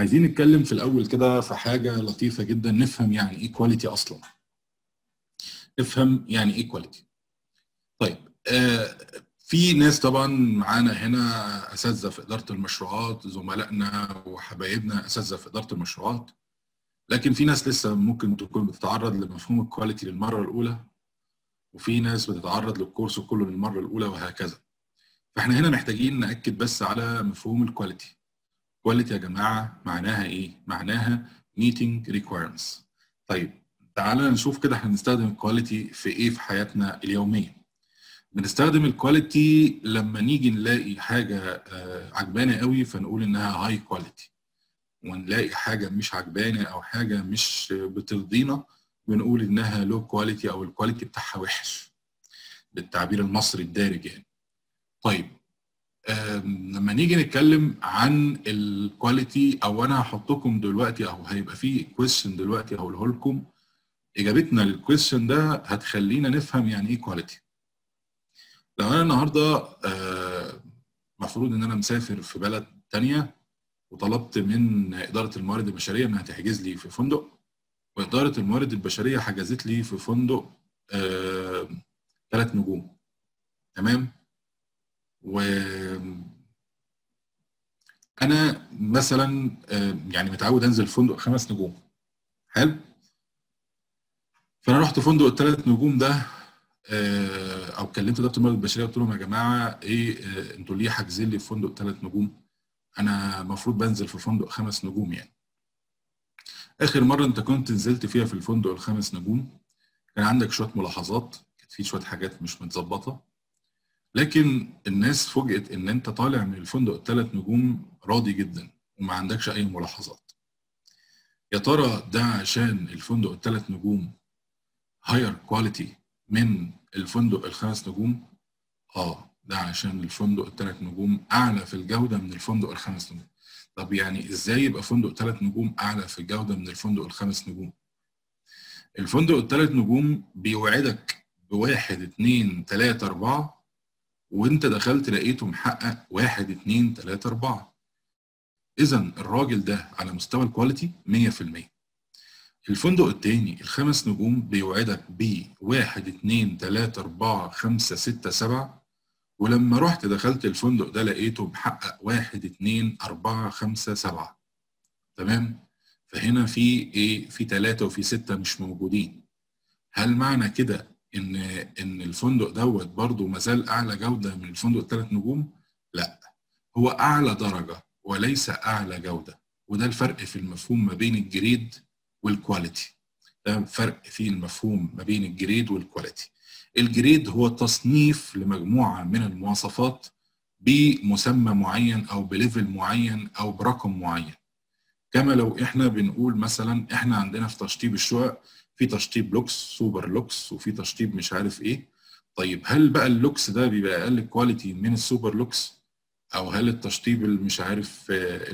عايزين نتكلم في الاول كده في حاجه لطيفه جدا نفهم يعني ايه كواليتي اصلا نفهم يعني ايه كواليتي طيب آه في ناس طبعا معانا هنا اساتذه في اداره المشروعات زملائنا وحبايبنا اساتذه في اداره المشروعات لكن في ناس لسه ممكن تكون بتتعرض لمفهوم الكواليتي للمره الاولى وفي ناس بتتعرض للكورس كله للمره الاولى وهكذا فاحنا هنا محتاجين ناكد بس على مفهوم الكواليتي كواليتي يا جماعه معناها ايه معناها meeting requirements طيب تعالى نشوف كده احنا بنستخدم الكواليتي في ايه في حياتنا اليوميه بنستخدم الكواليتي لما نيجي نلاقي حاجه عجبانه قوي فنقول انها هاي كواليتي ونلاقي حاجه مش عجبانه او حاجه مش بترضينا بنقول انها لو كواليتي او الكواليتي بتاعها وحش بالتعبير المصري الدارج يعني طيب لما نيجي نتكلم عن الكواليتي او انا هحطكم دلوقتي او هيبقى في كويشن دلوقتي هقوله لكم اجابتنا للكويشن ده هتخلينا نفهم يعني ايه كواليتي لو انا النهارده المفروض ان انا مسافر في بلد تانية وطلبت من اداره الموارد البشريه انها تحجز لي في فندق واداره الموارد البشريه حجزت لي في فندق ثلاث نجوم تمام و انا مثلا يعني متعود انزل فندق خمس نجوم حلو فانا رحت فندق الثلاث نجوم ده او كلمت اداره الموارد البشريه قلت لهم يا جماعه ايه انتوا ليه حاجزين لي في فندق ثلاث نجوم انا المفروض بنزل في فندق خمس نجوم يعني اخر مره انت كنت نزلت فيها في الفندق الخمس نجوم كان عندك شويه ملاحظات كانت في شويه حاجات مش متظبطه لكن الناس فوجئت ان انت طالع من الفندق الثلاث نجوم راضي جدا وما عندكش اي ملاحظات يا ترى ده عشان الفندق الثلاث نجوم هاير كواليتي من الفندق الخمس نجوم اه ده عشان الفندق الثلاث نجوم اعلى في الجوده من الفندق الخمس نجوم طب يعني ازاي يبقى فندق ثلاث نجوم اعلى في الجوده من الفندق الخمس نجوم الفندق الثلاث نجوم بيوعدك بواحد اتنين تلاته اربعه وانت دخلت لقيته محقق واحد اتنين تلاته اربعه اذا الراجل ده على مستوى الكواليتي 100% الفندق التاني الخمس نجوم بيوعدك ب واحد اتنين تلاته اربعه خمسه سته سبعه ولما رحت دخلت الفندق ده لقيته محقق واحد اتنين أربعة خمسة سبعة تمام فهنا في ايه في ثلاثة وفي ستة مش موجودين هل معنى كده ان ان الفندق دوت برضه مازال اعلى جودة من الفندق الثلاث نجوم لا هو اعلى درجة وليس اعلى جودة وده الفرق في المفهوم ما بين الجريد والكواليتي ده فرق في المفهوم ما بين الجريد والكواليتي الجريد هو تصنيف لمجموعة من المواصفات بمسمى معين أو بليفل معين أو برقم معين كما لو إحنا بنقول مثلا إحنا عندنا في تشطيب الشقق في تشطيب لوكس سوبر لوكس وفي تشطيب مش عارف إيه طيب هل بقى اللوكس ده بيبقى أقل كواليتي من السوبر لوكس أو هل التشطيب مش عارف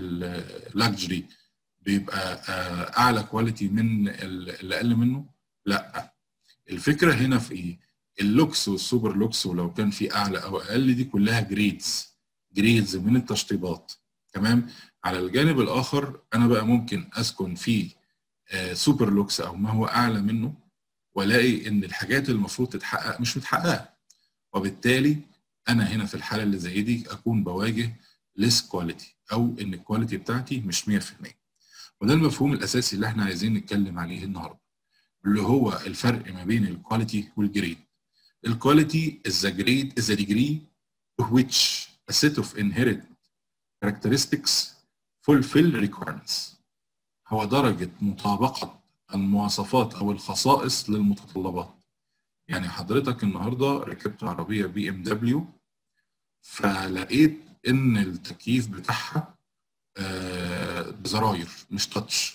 اللاكجري بيبقى أعلى كواليتي من اللي أقل منه؟ لأ الفكرة هنا في إيه؟ اللوكس والسوبر لوكس ولو كان في اعلى او اقل دي كلها جريدز جريدز من التشطيبات تمام على الجانب الاخر انا بقى ممكن اسكن في آه سوبر لوكس او ما هو اعلى منه والاقي ان الحاجات المفروض تتحقق مش متحققه وبالتالي انا هنا في الحاله اللي زي دي اكون بواجه ليس كواليتي او ان الكواليتي بتاعتي مش 100% وده المفهوم الاساسي اللي احنا عايزين نتكلم عليه النهارده اللي هو الفرق ما بين الكواليتي والجريد الكواليتي is the grade is the degree to which a set of inherent characteristics fulfill requirements هو درجة مطابقة المواصفات أو الخصائص للمتطلبات يعني حضرتك النهاردة ركبت عربية بي ام دبليو فلقيت إن التكييف بتاعها بزراير مش تاتش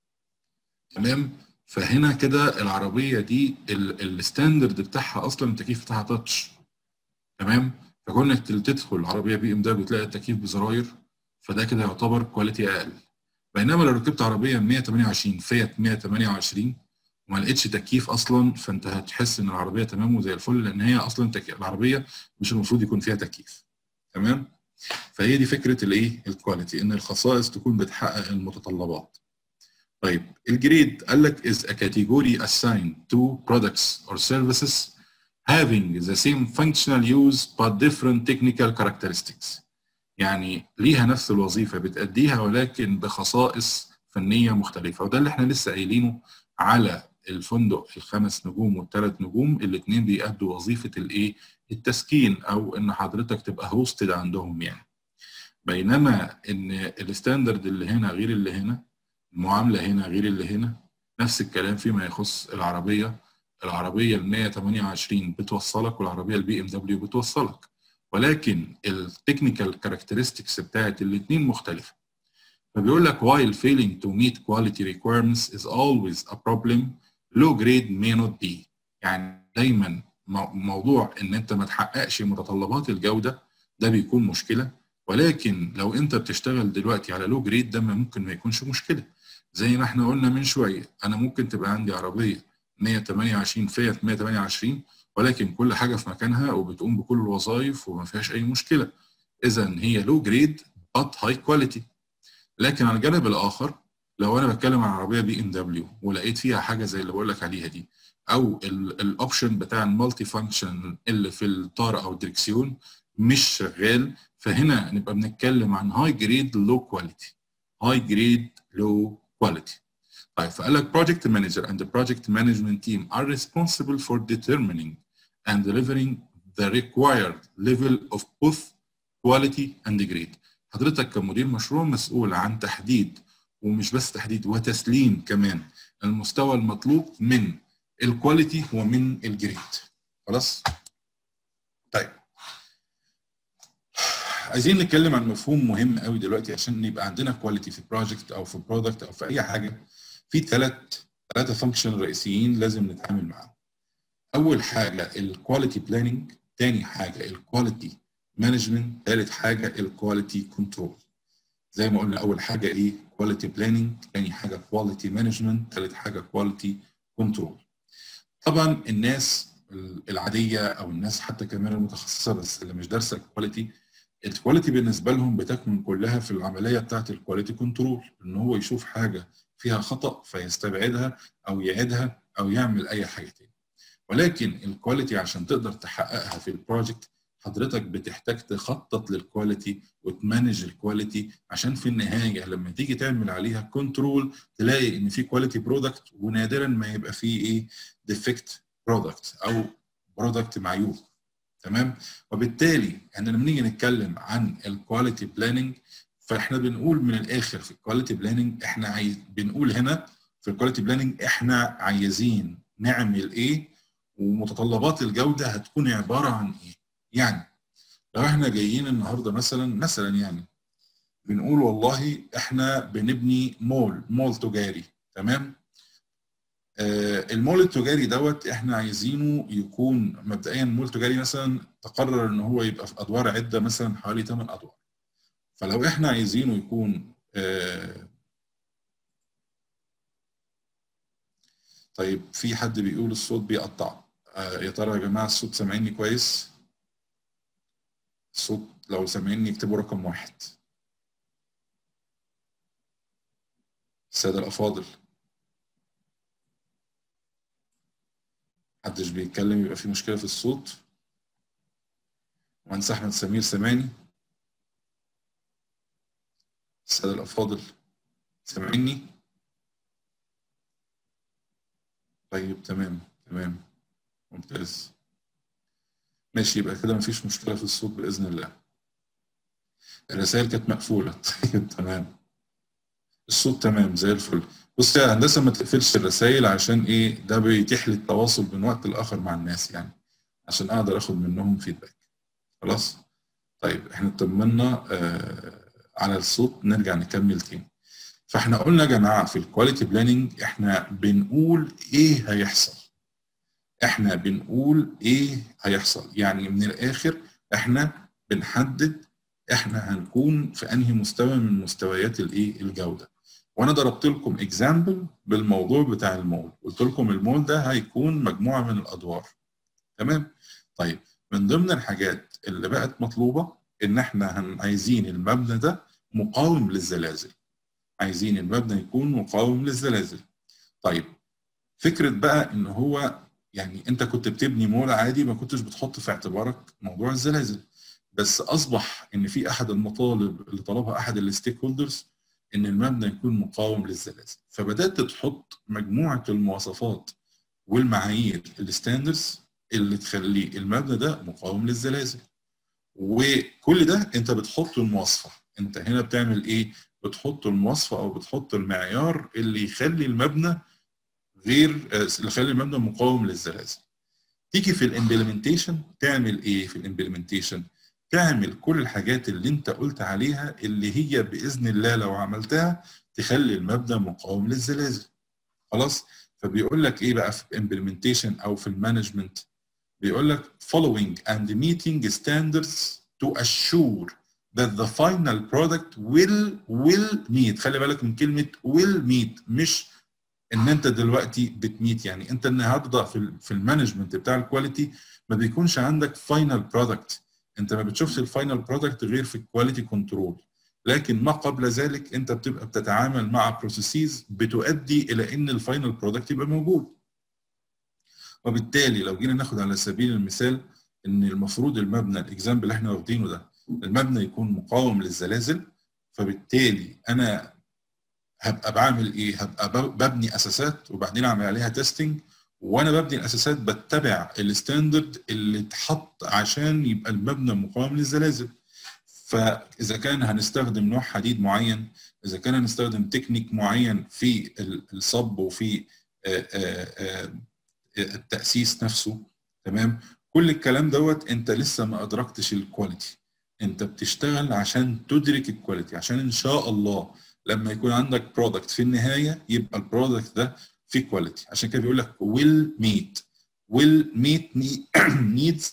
تمام فهنا كده العربيه دي الستاندرد بتاعها اصلا التكييف بتاعها تاتش تمام فكونك تدخل عربيه بي ام دبليو تلاقي التكييف بزراير فده كده يعتبر كواليتي اقل بينما لو ركبت عربيه 128 فيات 128 وما لقيتش تكييف اصلا فانت هتحس ان العربيه تمام وزي الفل لان هي اصلا العربيه مش المفروض يكون فيها تكييف تمام فهي دي فكره الايه الكواليتي ان الخصائص تكون بتحقق المتطلبات طيب الجريد قال لك is a category assigned to products or services having the same functional use but different technical characteristics يعني ليها نفس الوظيفه بتأديها ولكن بخصائص فنيه مختلفه وده اللي احنا لسه قايلينه على الفندق الخمس نجوم والثلاث نجوم الاثنين بيأدوا وظيفه الايه التسكين او ان حضرتك تبقى هوستد عندهم يعني بينما ان الستاندرد اللي هنا غير اللي هنا المعامله هنا غير اللي هنا نفس الكلام فيما يخص العربيه العربيه ال 128 بتوصلك والعربيه البي ام دبليو بتوصلك ولكن التكنيكال كاركترستكس بتاعت الاثنين مختلفه فبيقول لك while failing to meet quality requirements is always a problem low grade may not be يعني دايما موضوع ان انت ما تحققش متطلبات الجوده ده بيكون مشكله ولكن لو انت بتشتغل دلوقتي على لو جريد ده ممكن ما يكونش مشكله زي ما احنا قلنا من شويه انا ممكن تبقى عندي عربيه 128 فيات 128 ولكن كل حاجه في مكانها وبتقوم بكل الوظائف وما فيهاش اي مشكله اذا هي لو جريد بات هاي كواليتي لكن على الجانب الاخر لو انا بتكلم عن عربيه بي ام دبليو ولقيت فيها حاجه زي اللي بقول لك عليها دي او الاوبشن بتاع المالتي فانكشن اللي في الطاره او الدركسيون مش شغال فهنا نبقى بنتكلم عن هاي جريد لو كواليتي هاي جريد لو كواليتي طيب فقال لك project manager and the project management team are responsible for determining and delivering the required level of both quality and grade حضرتك كمدير مشروع مسؤول عن تحديد ومش بس تحديد وتسليم كمان المستوى المطلوب من الكواليتي ومن الجريد خلاص طيب عايزين نتكلم عن مفهوم مهم قوي دلوقتي عشان يبقى عندنا كواليتي في بروجكت او في برودكت او في اي حاجه في ثلاث ثلاثه فانكشن رئيسيين لازم نتعامل معاهم اول حاجه الكواليتي بلاننج ثاني حاجه الكواليتي مانجمنت ثالث حاجه الكواليتي كنترول زي ما قلنا اول حاجه ايه كواليتي بلاننج ثاني حاجه كواليتي مانجمنت ثالث حاجه كواليتي كنترول طبعا الناس العاديه او الناس حتى كمان المتخصصه بس اللي مش دارسه الكواليتي الكواليتي بالنسبه لهم بتكمن كلها في العمليه بتاعت الكواليتي كنترول ان هو يشوف حاجه فيها خطا فيستبعدها او يعيدها او يعمل اي حاجه تاني ولكن الكواليتي عشان تقدر تحققها في البروجكت حضرتك بتحتاج تخطط للكواليتي وتمانج الكواليتي عشان في النهايه لما تيجي تعمل عليها كنترول تلاقي ان في كواليتي برودكت ونادرا ما يبقى فيه ايه ديفكت برودكت او برودكت معيوب تمام وبالتالي احنا لما نيجي نتكلم عن الكواليتي بلاننج فاحنا بنقول من الاخر في الكواليتي بلاننج احنا عايز بنقول هنا في الكواليتي بلاننج احنا عايزين نعمل ايه ومتطلبات الجوده هتكون عباره عن ايه يعني لو احنا جايين النهارده مثلا مثلا يعني بنقول والله احنا بنبني مول مول تجاري تمام آه المول التجاري دوت احنا عايزينه يكون مبدئيا مول تجاري مثلا تقرر ان هو يبقى في ادوار عده مثلا حوالي 8 ادوار فلو احنا عايزينه يكون آه طيب في حد بيقول الصوت بيقطع آه يا ترى يا جماعه الصوت سامعيني كويس الصوت لو سامعيني يكتبوا رقم واحد الساده الافاضل محدش بيتكلم يبقى في مشكله في الصوت مهندس احمد سمير سامعني الساده الافاضل سامعيني طيب تمام تمام ممتاز ماشي يبقى كده مفيش مشكله في الصوت باذن الله الرسائل كانت مقفوله طيب تمام الصوت تمام زي الفل بص يا هندسه ما تقفلش الرسائل عشان ايه ده بيتيح لي التواصل من وقت لاخر مع الناس يعني عشان اقدر اخد منهم فيدباك خلاص طيب احنا اطمنا آه على الصوت نرجع نكمل تاني فاحنا قلنا يا جماعه في الكواليتي بلاننج احنا بنقول ايه هيحصل احنا بنقول ايه هيحصل يعني من الاخر احنا بنحدد احنا هنكون في انهي مستوى من مستويات الايه الجوده وانا ضربت لكم اكزامبل بالموضوع بتاع المول قلت لكم المول ده هيكون مجموعه من الادوار تمام طيب من ضمن الحاجات اللي بقت مطلوبه ان احنا هن- عايزين المبنى ده مقاوم للزلازل عايزين المبنى يكون مقاوم للزلازل طيب فكره بقى ان هو يعني انت كنت بتبني مول عادي ما كنتش بتحط في اعتبارك موضوع الزلازل بس اصبح ان في احد المطالب اللي طلبها احد الستيك هولدرز ان المبنى يكون مقاوم للزلازل فبدات تحط مجموعه المواصفات والمعايير الستاندرز اللي تخلي المبنى ده مقاوم للزلازل وكل ده انت بتحط المواصفه انت هنا بتعمل ايه بتحط المواصفه او بتحط المعيار اللي يخلي المبنى غير آه، اللي يخلي المبنى مقاوم للزلازل تيجي في الامبلمنتيشن تعمل ايه في الامبلمنتيشن تعمل كل الحاجات اللي انت قلت عليها اللي هي باذن الله لو عملتها تخلي المبنى مقاوم للزلازل خلاص فبيقول لك ايه بقى في الامبلمنتيشن او في المانجمنت بيقول لك following and meeting standards to assure that the final product will will meet خلي بالك من كلمه will meet مش ان انت دلوقتي بتميت يعني انت النهارده في ال في المانجمنت بتاع الكواليتي ما بيكونش عندك فاينل برودكت انت ما بتشوفش الفاينل برودكت غير في الكواليتي كنترول لكن ما قبل ذلك انت بتبقى بتتعامل مع بروسيسز بتؤدي الى ان الفاينل برودكت يبقى موجود وبالتالي لو جينا ناخد على سبيل المثال ان المفروض المبنى الاكزامبل اللي احنا واخدينه ده المبنى يكون مقاوم للزلازل فبالتالي انا هبقى بعمل ايه؟ هبقى ب- ببني اساسات وبعدين اعمل عليها تيستنج وانا ببني الاساسات بتبع الستاندرد اللي اتحط عشان يبقى المبنى مقاوم للزلازل. فاذا كان هنستخدم نوع حديد معين، اذا كان هنستخدم تكنيك معين في ال- الصب وفي آه، آه، آه، التاسيس نفسه تمام؟ كل الكلام دوت انت لسه ما ادركتش الكواليتي. انت بتشتغل عشان تدرك الكواليتي عشان ان شاء الله لما يكون عندك برودكت في النهايه يبقى البرودكت ده فيه كواليتي عشان كده بيقول لك will meet will meet need- needs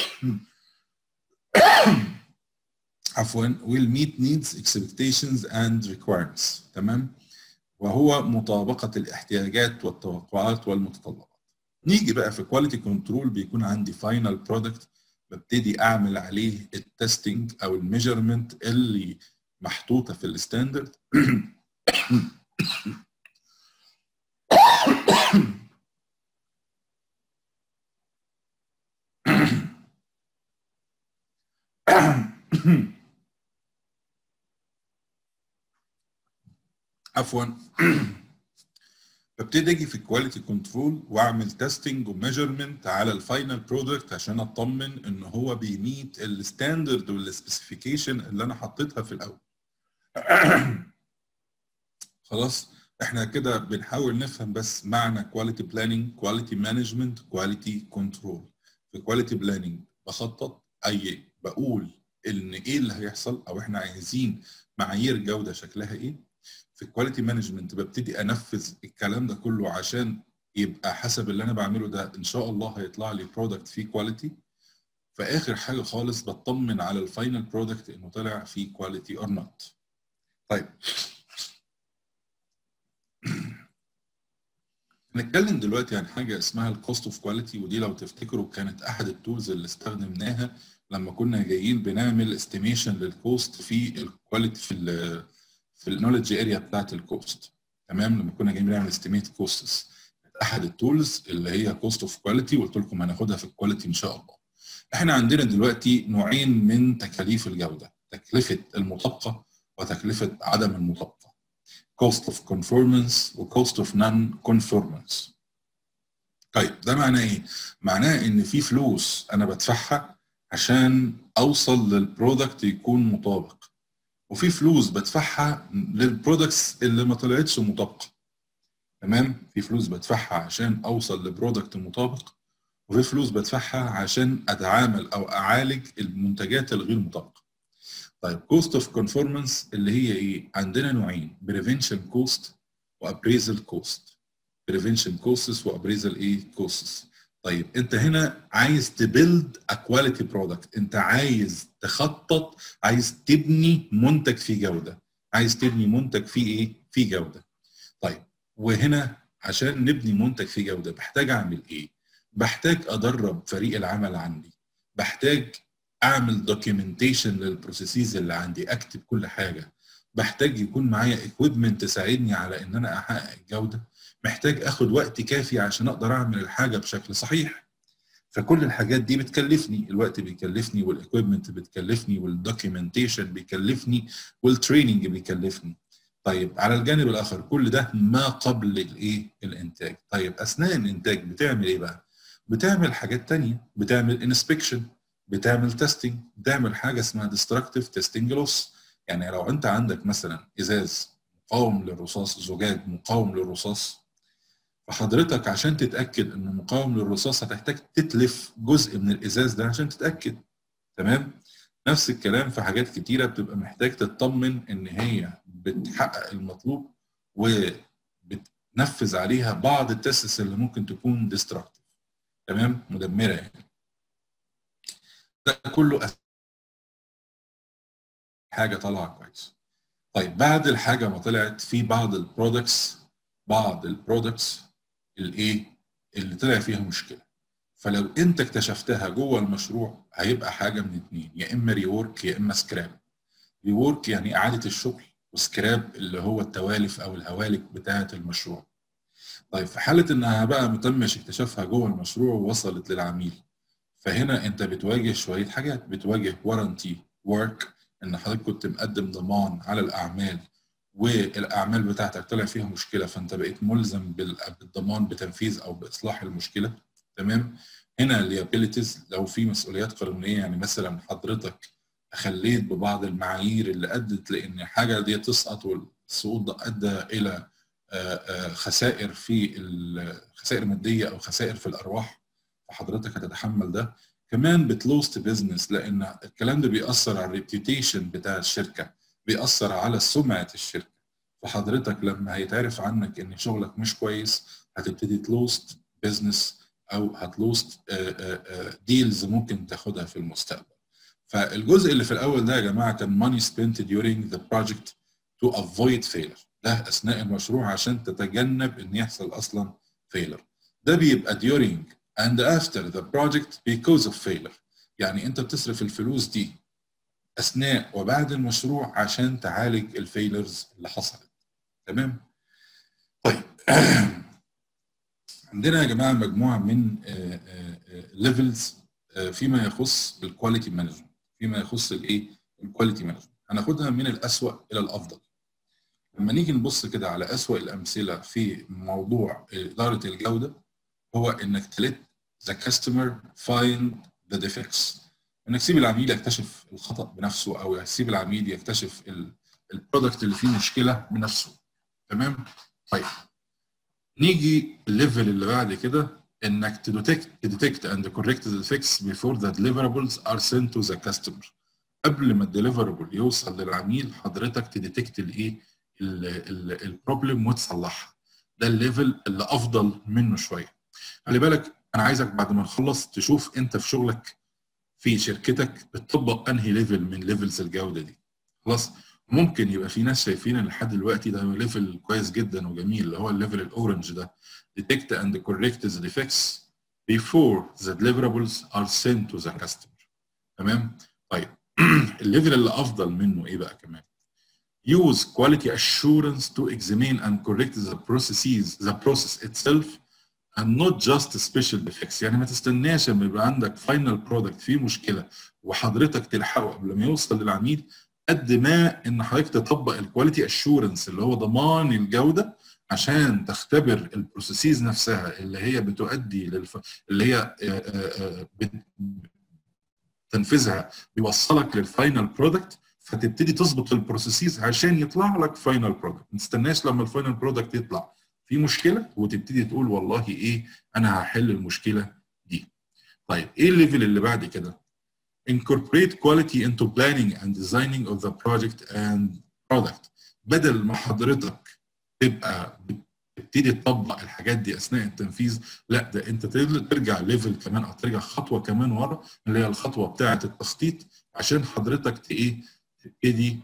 عفوا will meet needs expectations and requirements تمام وهو مطابقه الاحتياجات والتوقعات والمتطلبات نيجي بقى في كواليتي كنترول بيكون عندي فاينل برودكت ببتدي اعمل عليه التستنج او الميجرمنت اللي محطوطه في الستاندرد عفوا ببتدي اجي في الكواليتي كنترول واعمل تيستنج وميجرمنت على الفاينل برودكت عشان اطمن ان هو بيميت الستاندرد والسبيسيفيكيشن اللي انا حطيتها في الاول خلاص احنا كده بنحاول نفهم بس معنى كواليتي بلاننج كواليتي مانجمنت كواليتي كنترول في كواليتي بلاننج بخطط اي بقول ان ايه اللي هيحصل او احنا عايزين معايير جوده شكلها ايه في الكواليتي مانجمنت ببتدي انفذ الكلام ده كله عشان يبقى حسب اللي انا بعمله ده ان شاء الله هيطلع لي برودكت فيه كواليتي في اخر حاجه خالص بطمن على الفاينل برودكت انه طلع فيه كواليتي اور نوت طيب نتكلم دلوقتي عن حاجه اسمها الكوست اوف كواليتي ودي لو تفتكروا كانت احد التولز اللي استخدمناها لما كنا جايين بنعمل استيميشن للكوست في الكواليتي في ال في النولج اريا بتاعت الكوست تمام لما كنا جايين بنعمل استيميت كوستس احد التولز اللي هي كوست اوف كواليتي وقلت لكم هناخدها في الكواليتي ان شاء الله احنا عندنا دلوقتي نوعين من تكاليف الجوده تكلفه المطابقه وتكلفه عدم المطابقه cost of conformance و cost of non-conformance طيب ده معناه ايه؟ معناه ان في فلوس انا بدفعها عشان اوصل للبرودكت يكون مطابق وفي فلوس بدفعها للبرودكتس اللي ما طلعتش مطابقه تمام في فلوس بدفعها عشان اوصل لبرودكت مطابق وفي فلوس بدفعها عشان اتعامل او اعالج المنتجات الغير مطابقه طيب كوست اوف كونفورمانس اللي هي ايه عندنا نوعين بريفنشن كوست وابريزل كوست بريفنشن كوستس وابريزل ايه كوستس طيب انت هنا عايز تبيلد ا كواليتي برودكت انت عايز تخطط عايز تبني منتج فيه جوده عايز تبني منتج فيه ايه فيه جوده طيب وهنا عشان نبني منتج فيه جوده بحتاج اعمل ايه بحتاج ادرب فريق العمل عندي بحتاج اعمل دوكيومنتيشن للبروسيسز اللي عندي اكتب كل حاجه بحتاج يكون معايا اكويبمنت تساعدني على ان انا احقق الجوده محتاج اخد وقت كافي عشان اقدر اعمل الحاجه بشكل صحيح فكل الحاجات دي بتكلفني الوقت بيكلفني والاكويبمنت بتكلفني والدوكيومنتيشن بيكلفني والتريننج بيكلفني طيب على الجانب الاخر كل ده ما قبل الايه الانتاج طيب اثناء الانتاج بتعمل ايه بقى بتعمل حاجات تانية بتعمل انسبكشن بتعمل تيستنج بتعمل حاجه اسمها ديستركتيف تيستنج لوس يعني لو انت عندك مثلا ازاز مقاوم للرصاص زجاج مقاوم للرصاص فحضرتك عشان تتاكد انه مقاوم للرصاص هتحتاج تتلف جزء من الازاز ده عشان تتاكد تمام نفس الكلام في حاجات كتيره بتبقى محتاج تطمن ان هي بتحقق المطلوب وبتنفذ عليها بعض التستس اللي ممكن تكون ديستركتيف تمام مدمره يعني ده كله حاجه طالعه كويس طيب بعد الحاجه ما طلعت في بعض البرودكتس بعض البرودكتس الايه اللي طلع فيها مشكله فلو انت اكتشفتها جوه المشروع هيبقى حاجه من اتنين يا اما ريورك يا اما سكراب ريورك يعني اعاده الشغل وسكراب اللي هو التوالف او الهوالك بتاعه المشروع طيب في حاله انها بقى ما تمش اكتشافها جوه المشروع ووصلت للعميل فهنا انت بتواجه شويه حاجات بتواجه وارنتي ورك ان حضرتك كنت مقدم ضمان على الاعمال والاعمال بتاعتك طلع فيها مشكله فانت بقيت ملزم بالضمان بتنفيذ او باصلاح المشكله تمام هنا الليابيليتيز لو في مسؤوليات قانونيه يعني مثلا حضرتك خليت ببعض المعايير اللي ادت لان حاجه دي تسقط والسقوط ده ادى الى خسائر في خسائر ماديه او خسائر في الارواح فحضرتك هتتحمل ده كمان بتلوست بزنس لان الكلام ده بيأثر على الريبيوتيشن بتاع الشركه بيأثر على سمعه الشركه فحضرتك لما هيتعرف عنك ان شغلك مش كويس هتبتدي تلوست بزنس او هتلوست ديلز ممكن تاخدها في المستقبل فالجزء اللي في الاول ده يا جماعه كان money spent during the project to avoid failure ده اثناء المشروع عشان تتجنب ان يحصل اصلا failure ده بيبقى during and after the project because of failure يعني انت بتصرف الفلوس دي اثناء وبعد المشروع عشان تعالج الفيلرز اللي حصلت تمام طيب عندنا يا جماعه مجموعه من ليفلز فيما يخص الكواليتي مانجمنت فيما يخص الايه الكواليتي مانجمنت هناخدها من الاسوأ الى الافضل لما نيجي نبص كده على اسوأ الامثله في موضوع اداره الجوده هو انك تلت the customer find the defects انك تسيب العميل يكتشف الخطا بنفسه او تسيب العميل يكتشف البرودكت اللي فيه مشكله بنفسه تمام طيب نيجي الليفل اللي بعد كده انك تديتكت تديتكت اند كوركت ذا فيكس بيفور ذا deliverables ار sent تو ذا كاستمر قبل ما الديليفربل يوصل للعميل حضرتك تديتكت الايه البروبلم وتصلحها ده الليفل اللي افضل منه شويه خلي بالك انا عايزك بعد ما نخلص تشوف انت في شغلك في شركتك بتطبق انهي ليفل من ليفلز الجوده دي خلاص ممكن يبقى في ناس شايفين ان لحد دلوقتي ده ليفل كويس جدا وجميل اللي هو الليفل الاورنج ده detect and correct the defects before the deliverables are sent to the customer تمام طيب الليفل اللي افضل منه ايه بقى كمان use quality assurance to examine and correct the processes the process itself and not just special defects يعني ما تستناش لما يبقى عندك فاينل برودكت فيه مشكله وحضرتك تلحقه قبل ما يوصل للعميل قد ما ان حضرتك تطبق الكواليتي اشورنس اللي هو ضمان الجوده عشان تختبر البروسيسز نفسها اللي هي بتؤدي للف... اللي هي بت... تنفيذها بيوصلك للفاينل برودكت فتبتدي تظبط البروسيسز عشان يطلع لك فاينل برودكت ما تستناش لما الفاينل برودكت يطلع في مشكله وتبتدي تقول والله ايه انا هحل المشكله دي طيب ايه الليفل اللي بعد كده incorporate quality into planning and designing of the project and product بدل ما حضرتك تبقى تبتدي تطبق الحاجات دي اثناء التنفيذ لا ده انت ترجع ليفل كمان او ترجع خطوه كمان ورا اللي هي الخطوه بتاعه التخطيط عشان حضرتك ايه تبتدي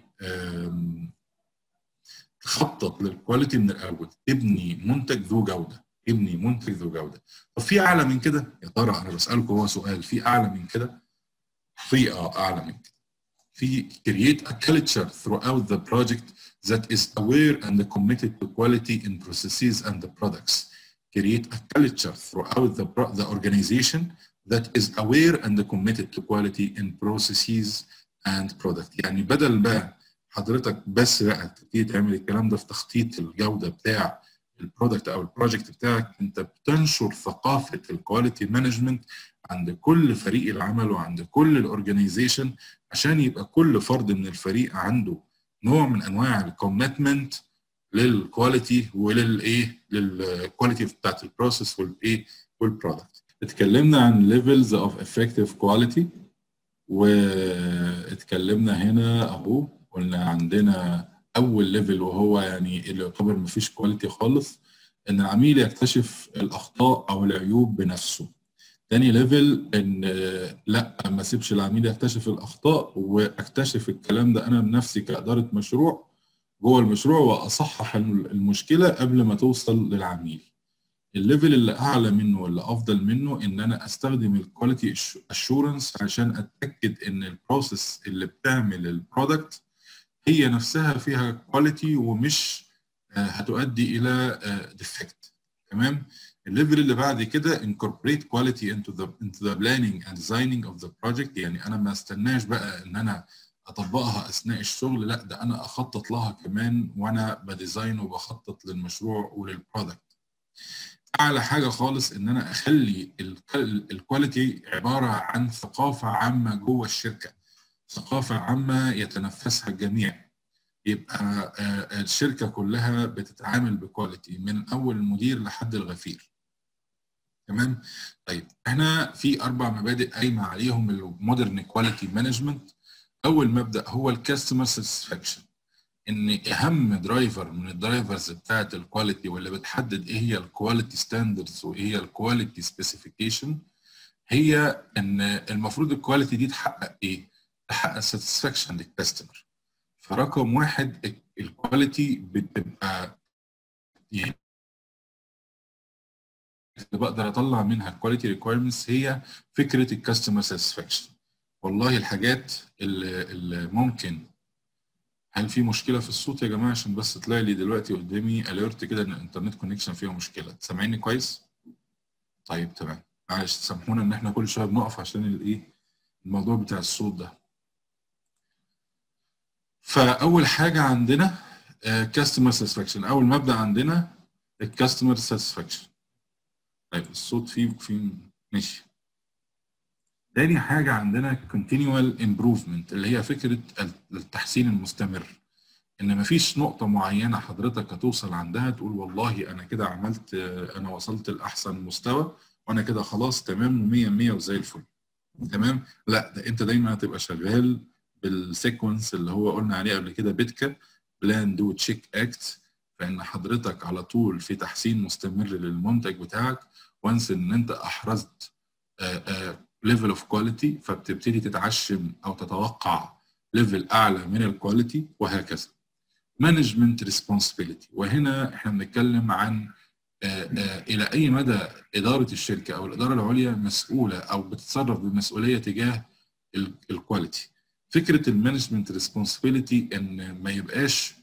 تخطط للكواليتي من الاول تبني منتج ذو جوده تبني منتج ذو جوده طب في اعلى من كده يا ترى انا بسالكم هو سؤال في اعلى من كده في اه اعلى من كده في create a culture throughout the project that is aware and committed to quality in processes and the products create a culture throughout the, pro- the organization that is aware and committed to quality in processes and product يعني بدل بقى حضرتك بس بقى تبتدي تعمل الكلام ده في تخطيط الجوده بتاع البرودكت او البروجكت بتاعك انت بتنشر ثقافه الكواليتي مانجمنت عند كل فريق العمل وعند كل الاورجنايزيشن عشان يبقى كل فرد من الفريق عنده نوع من انواع الكوميتمنت للكواليتي وللايه للكواليتي بتاعت البروسيس والايه والبرودكت اتكلمنا عن ليفلز اوف افكتيف كواليتي واتكلمنا هنا اهو قلنا عندنا اول ليفل وهو يعني اللي يعتبر مفيش كواليتي خالص ان العميل يكتشف الاخطاء او العيوب بنفسه تاني ليفل ان لا ما اسيبش العميل يكتشف الاخطاء واكتشف الكلام ده انا بنفسي كاداره مشروع جوه المشروع واصحح المشكله قبل ما توصل للعميل الليفل اللي اعلى منه واللي افضل منه ان انا استخدم الكواليتي اشورنس عشان اتاكد ان البروسيس اللي بتعمل البرودكت هي نفسها فيها كواليتي ومش هتؤدي الى ديفكت تمام الليفل اللي بعد كده incorporate quality into the into the planning and designing of the project يعني انا ما استناش بقى ان انا اطبقها اثناء الشغل لا ده انا اخطط لها كمان وانا بديزاين وبخطط للمشروع وللبرودكت اعلى حاجه خالص ان انا اخلي الكواليتي عباره عن ثقافه عامه جوه الشركه ثقافه عامه يتنفسها الجميع يبقى الشركه كلها بتتعامل بكواليتي من اول المدير لحد الغفير تمام طيب احنا في اربع مبادئ قايمه عليهم المودرن كواليتي مانجمنت اول مبدا هو الكاستمر ساتسفاكشن ان اهم درايفر من الدرايفرز بتاعه الكواليتي واللي بتحدد ايه هي الكواليتي ستاندردز وايه هي الكواليتي سبيسيفيكيشن هي ان المفروض الكواليتي دي تحقق ايه؟ تحقق ساتسفاكشن للكاستمر فرقم واحد الكواليتي بتبقى يعني اللي بقدر اطلع منها الكواليتي ريكويرمنتس هي فكره الكاستمر ساتسفاكشن والله الحاجات اللي, اللي ممكن هل في مشكله في الصوت يا جماعه عشان بس طلع لي دلوقتي قدامي اليرت كده ان الانترنت كونكشن فيها مشكله سامعيني كويس طيب تمام معلش سامحونا ان احنا كل شويه بنقف عشان الايه الموضوع بتاع الصوت ده فاول حاجه عندنا كاستمر ساتسفاكشن اول مبدا عندنا الكاستمر ساتسفاكشن طيب الصوت فيه فيه ماشي تاني حاجة عندنا continual improvement اللي هي فكرة التحسين المستمر إن مفيش نقطة معينة حضرتك هتوصل عندها تقول والله أنا كده عملت أنا وصلت لأحسن مستوى وأنا كده خلاص تمام ومية مية وزي الفل تمام لا ده أنت دايما هتبقى شغال بالسيكونس اللي هو قلنا عليه قبل كده بيتكا بلان دو تشيك اكت فإن حضرتك على طول في تحسين مستمر للمنتج بتاعك وانس إن أنت أحرزت آآ آآ ليفل اوف كواليتي فبتبتدي تتعشم او تتوقع ليفل اعلى من الكواليتي وهكذا مانجمنت ريسبونسبيلتي وهنا احنا بنتكلم عن آآ آآ الى اي مدى اداره الشركه او الاداره العليا مسؤوله او بتتصرف بمسؤوليه تجاه الكواليتي فكره المانجمنت ريسبونسبيلتي ان ما يبقاش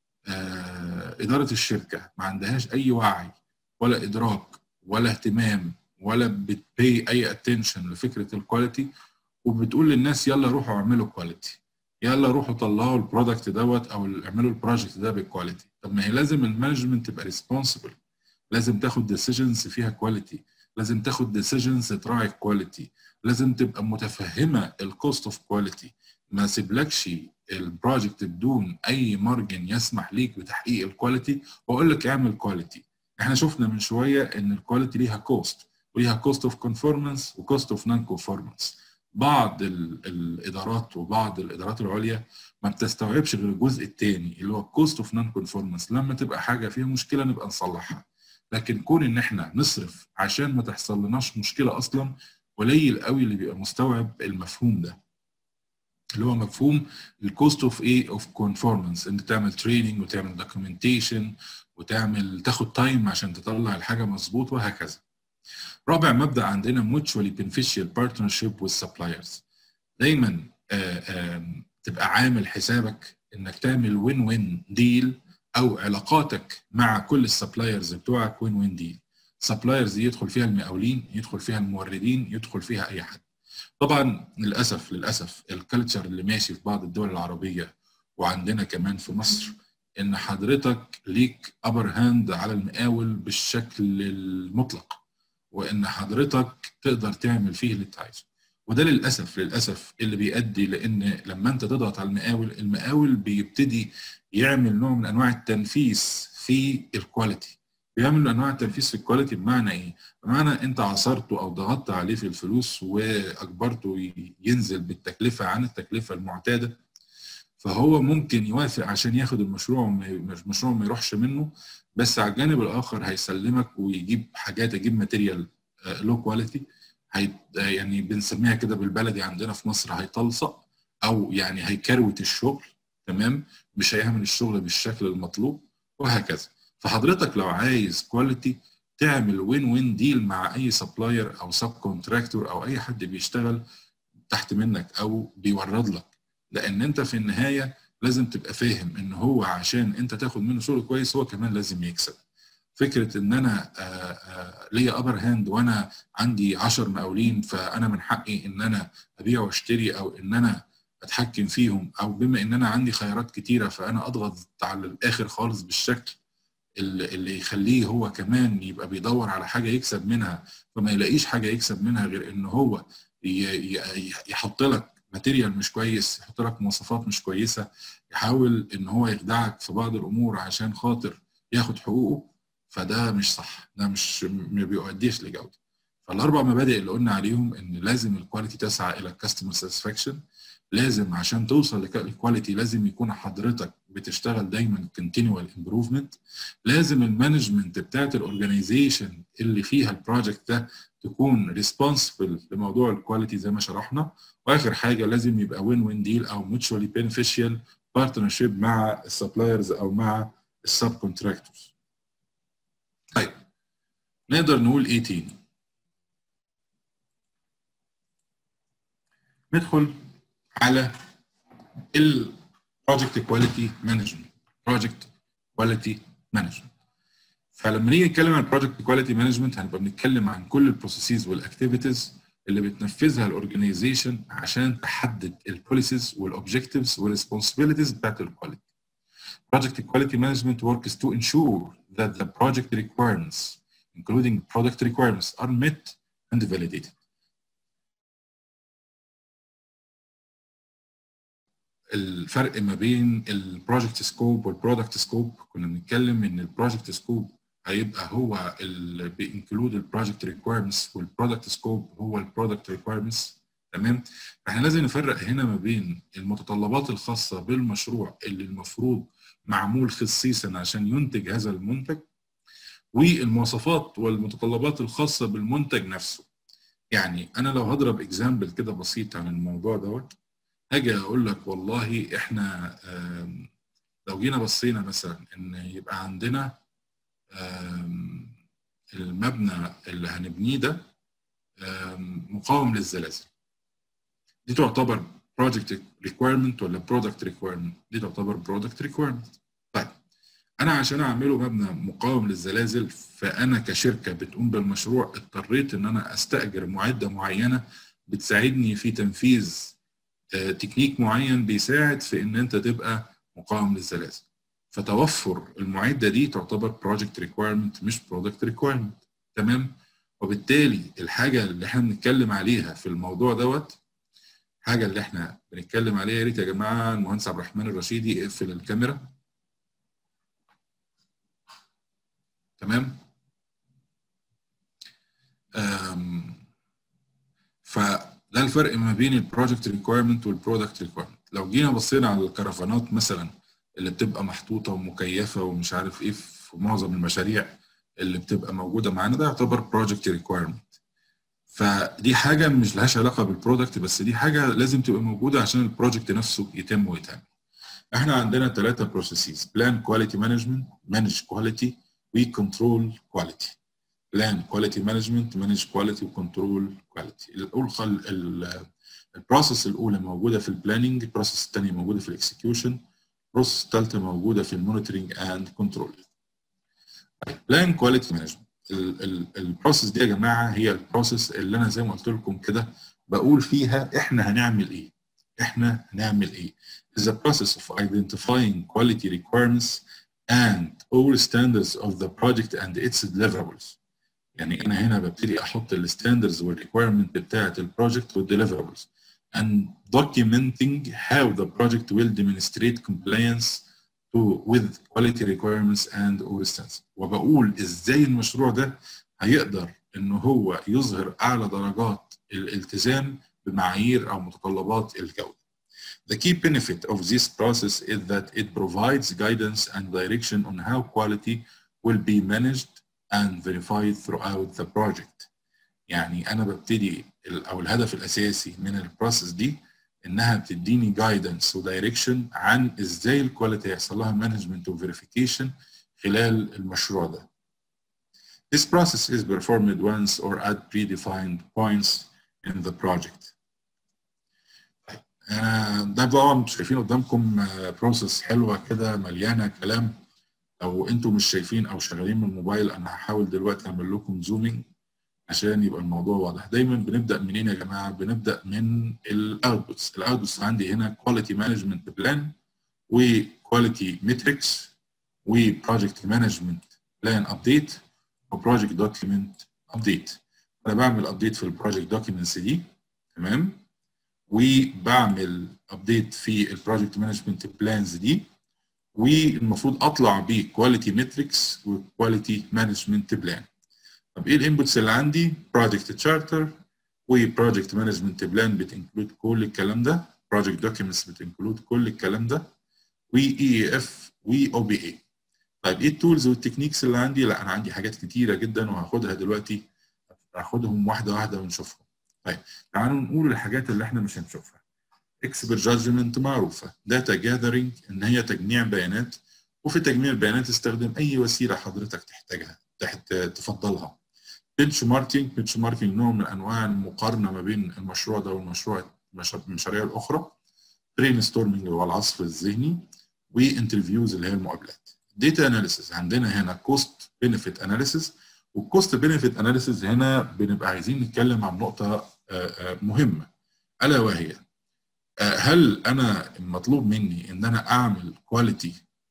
اداره الشركه ما عندهاش اي وعي ولا ادراك ولا اهتمام ولا بتبي اي اتنشن لفكره الكواليتي وبتقول للناس يلا روحوا اعملوا كواليتي يلا روحوا طلعوا البرودكت دوت او اعملوا البروجكت ده بالكواليتي طب ما هي لازم المانجمنت تبقى ريسبونسبل لازم تاخد ديسيجنز فيها كواليتي لازم تاخد ديسيجنز تراعي الكواليتي لازم تبقى متفهمه الكوست اوف كواليتي ما سيبلكش البروجكت بدون اي مارجن يسمح ليك بتحقيق الكواليتي واقول لك اعمل كواليتي احنا شفنا من شويه ان الكواليتي ليها كوست وليها كوست اوف كونفورمانس وكوست اوف نون كونفورمانس بعض ال الادارات وبعض الادارات العليا ما بتستوعبش غير الجزء الثاني اللي هو الكوست اوف نون كونفورمانس لما تبقى حاجه فيها مشكله نبقى نصلحها لكن كون ان احنا نصرف عشان ما تحصل لناش مشكله اصلا قليل قوي اللي بيبقى مستوعب المفهوم ده اللي هو مفهوم الكوست اوف ايه اوف كونفورمانس انت تعمل تريننج وتعمل دوكيومنتيشن وتعمل تاخد تايم عشان تطلع الحاجه مظبوط وهكذا رابع مبدا عندنا mutually beneficial partnership with suppliers دايما آه، آه، تبقى عامل حسابك انك تعمل وين وين ديل او علاقاتك مع كل السبلايرز بتوعك وين وين ديل سبلايرز دي يدخل فيها المقاولين يدخل فيها الموردين يدخل فيها اي حد طبعا للاسف للاسف الكالتشر اللي ماشي في بعض الدول العربيه وعندنا كمان في مصر ان حضرتك ليك ابر هاند على المقاول بالشكل المطلق وان حضرتك تقدر تعمل فيه اللي انت عايزه وده للاسف للاسف اللي بيؤدي لان لما انت تضغط على المقاول المقاول بيبتدي يعمل نوع من انواع التنفيس في الكواليتي بيعمل انواع التنفيذ في الكواليتي بمعنى ايه؟ بمعنى انت عصرته او ضغطت عليه في الفلوس واجبرته ينزل بالتكلفه عن التكلفه المعتاده فهو ممكن يوافق عشان ياخد المشروع المشروع ما يروحش منه بس على الجانب الاخر هيسلمك ويجيب حاجات يجيب ماتيريال لو كواليتي يعني بنسميها كده بالبلدي عندنا في مصر هيطلصق او يعني هيكروت الشغل تمام مش هيعمل الشغل بالشكل المطلوب وهكذا فحضرتك لو عايز كواليتي تعمل وين وين ديل مع اي سبلاير او سب كونتراكتور او اي حد بيشتغل تحت منك او بيورد لك لان انت في النهايه لازم تبقى فاهم ان هو عشان انت تاخد منه شغل كويس هو كمان لازم يكسب فكره ان انا ليا ابر هاند وانا عندي 10 مقاولين فانا من حقي ان انا ابيع واشتري او ان انا اتحكم فيهم او بما ان انا عندي خيارات كتيره فانا اضغط على الاخر خالص بالشكل اللي يخليه هو كمان يبقى بيدور على حاجه يكسب منها فما يلاقيش حاجه يكسب منها غير ان هو يحط لك ماتيريال مش كويس يحط لك مواصفات مش كويسه يحاول ان هو يخدعك في بعض الامور عشان خاطر ياخد حقوقه فده مش صح ده مش ما بيؤديش لجوده فالاربع مبادئ اللي قلنا عليهم ان لازم الكواليتي تسعى الى الكاستمر ساتسفاكشن لازم عشان توصل للكواليتي لازم يكون حضرتك بتشتغل دايما كونتينوال امبروفمنت لازم المانجمنت بتاعت الاورجنايزيشن اللي فيها البروجكت ده تكون ريسبونسبل لموضوع الكواليتي زي ما شرحنا واخر حاجه لازم يبقى وين وين ديل او ميوتشوالي بينيفيشال بارتنرشيب مع السبلايرز او مع السب كونتراكتورز طيب نقدر نقول ايه تاني ندخل على البروجكت كواليتي مانجمنت بروجكت كواليتي مانجمنت فلما نيجي نتكلم عن البروجكت كواليتي مانجمنت هنبقى بنتكلم عن كل البروسيسز والاكتيفيتيز اللي بتنفذها الاورجنايزيشن عشان تحدد البوليسيز والاوبجكتيفز والريسبونسبيلتيز بتاعت الكواليتي Project quality management work is to ensure that the project requirements, including product requirements, are met and validated. الفرق ما بين البروجكت سكوب والبرودكت سكوب كنا بنتكلم ان البروجكت سكوب هيبقى هو اللي بينكلود البروجكت ريكويرمنتس والبرودكت سكوب هو البرودكت ريكويرمنتس تمام فاحنا لازم نفرق هنا ما بين المتطلبات الخاصه بالمشروع اللي المفروض معمول خصيصا عشان ينتج هذا المنتج والمواصفات والمتطلبات الخاصه بالمنتج نفسه يعني انا لو هضرب اكزامبل كده بسيط عن الموضوع دوت اجي اقول لك والله احنا لو جينا بصينا مثلا ان يبقى عندنا المبنى اللي هنبنيه ده مقاوم للزلازل دي تعتبر project requirement ولا product requirement دي تعتبر product requirement طيب انا عشان اعمله مبنى مقاوم للزلازل فانا كشركه بتقوم بالمشروع اضطريت ان انا استاجر معده معينه بتساعدني في تنفيذ تكنيك معين بيساعد في ان انت تبقى مقاوم للزلازل فتوفر المعده دي تعتبر بروجكت ريكويرمنت مش برودكت ريكويرمنت تمام وبالتالي الحاجه اللي احنا بنتكلم عليها في الموضوع دوت الحاجه اللي احنا بنتكلم عليها يا ريت يا جماعه المهندس عبد الرحمن الرشيدي يقفل الكاميرا تمام فده الفرق ما بين البروجكت ريكويرمنت والبرودكت ريكويرمنت لو جينا بصينا على الكرفانات مثلا اللي بتبقى محطوطه ومكيفه ومش عارف ايه في معظم المشاريع اللي بتبقى موجوده معانا ده يعتبر بروجكت ريكويرمنت فدي حاجه مش لهاش علاقه بالبرودكت بس دي حاجه لازم تبقى موجوده عشان البروجكت نفسه يتم ويتعمل احنا عندنا ثلاثه بروسيسز بلان كواليتي مانجمنت مانج كواليتي وكنترول كواليتي بلان كواليتي مانجمنت مانج كواليتي وكنترول كواليتي البروسيس الاولى موجوده في البلاننج البروسيس الثانيه موجوده في الاكسكيوشن البروسيس الثالثه موجوده في المونيتورنج اند كنترول بلان كواليتي مانجمنت البروسيس دي يا جماعه هي البروسيس اللي انا زي ما قلت لكم كده بقول فيها احنا هنعمل ايه احنا هنعمل ايه is a process of identifying quality requirements and all standards of the project and its deliverables يعني انا هنا ببتدي احط الستاندرز والريكويرمنت بتاعه البروجكت والdeliverables and documenting how the project will demonstrate compliance to with quality requirements and all standards وبقول ازاي المشروع ده هيقدر ان هو يظهر اعلى درجات الالتزام بمعايير او متطلبات الجوده. The key benefit of this process is that it provides guidance and direction on how quality will be managed and verified throughout the project. يعني انا ببتدي او الهدف الاساسي من البروسيس دي انها بتديني جايدنس ودايركشن عن ازاي الكواليتي هيحصل لها مانجمنت وفيريفيكيشن خلال المشروع ده. This process is performed once or at predefined points in the project. ده طبعا شايفين قدامكم بروسيس حلوه كده مليانه كلام لو انتم مش شايفين او شغالين من الموبايل انا هحاول دلوقتي اعمل لكم زومينج عشان يبقى الموضوع واضح دايما بنبدا منين يا جماعه بنبدا من الاوتبوتس الاوتبوتس عندي هنا كواليتي مانجمنت بلان وكواليتي ماتريكس وبروجكت مانجمنت بلان ابديت وبروجكت دوكيمنت ابديت انا بعمل ابديت في البروجكت دوكيومنتس دي تمام وبعمل ابديت في البروجكت مانجمنت بلانز دي والمفروض اطلع بكواليتي ماتريكس وكواليتي مانجمنت بلان طب ايه الانبوتس اللي عندي بروجكت تشارتر وبروجكت مانجمنت بلان بتنكلود كل الكلام ده بروجكت دوكيومنتس بتنكلود كل الكلام ده واي اي اف واو بي اي طيب ايه التولز والتكنيكس اللي عندي لا انا عندي حاجات كتيره جدا وهاخدها دلوقتي هاخدهم واحده واحده ونشوفهم طيب تعالوا نقول الحاجات اللي احنا مش هنشوفها اكسبرت جادجمنت معروفه داتا جاذرنج ان هي تجميع بيانات وفي تجميع البيانات استخدم اي وسيله حضرتك تحتاجها تحت تفضلها بنش ماركينج بنش ماركينج نوع من انواع المقارنه ما بين المشروع ده والمشروع المشاريع الاخرى برين ستورمنج هو العصف الذهني وانترفيوز اللي هي المقابلات داتا اناليسيس عندنا هنا كوست بنفيت اناليسيس والكوست بنفيت اناليسيس هنا بنبقى عايزين نتكلم عن نقطه مهمه الا وهي هل انا مطلوب مني ان انا اعمل كواليتي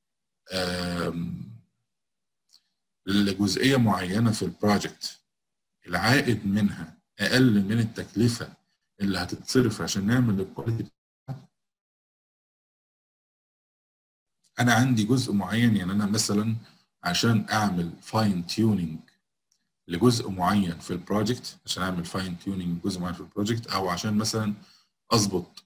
لجزئيه معينه في البروجكت العائد منها اقل من التكلفه اللي هتتصرف عشان نعمل الكواليتي انا عندي جزء معين يعني انا مثلا عشان اعمل فاين تيوننج لجزء معين في البروجكت عشان اعمل فاين تيوننج جزء معين في البروجكت او عشان مثلا اظبط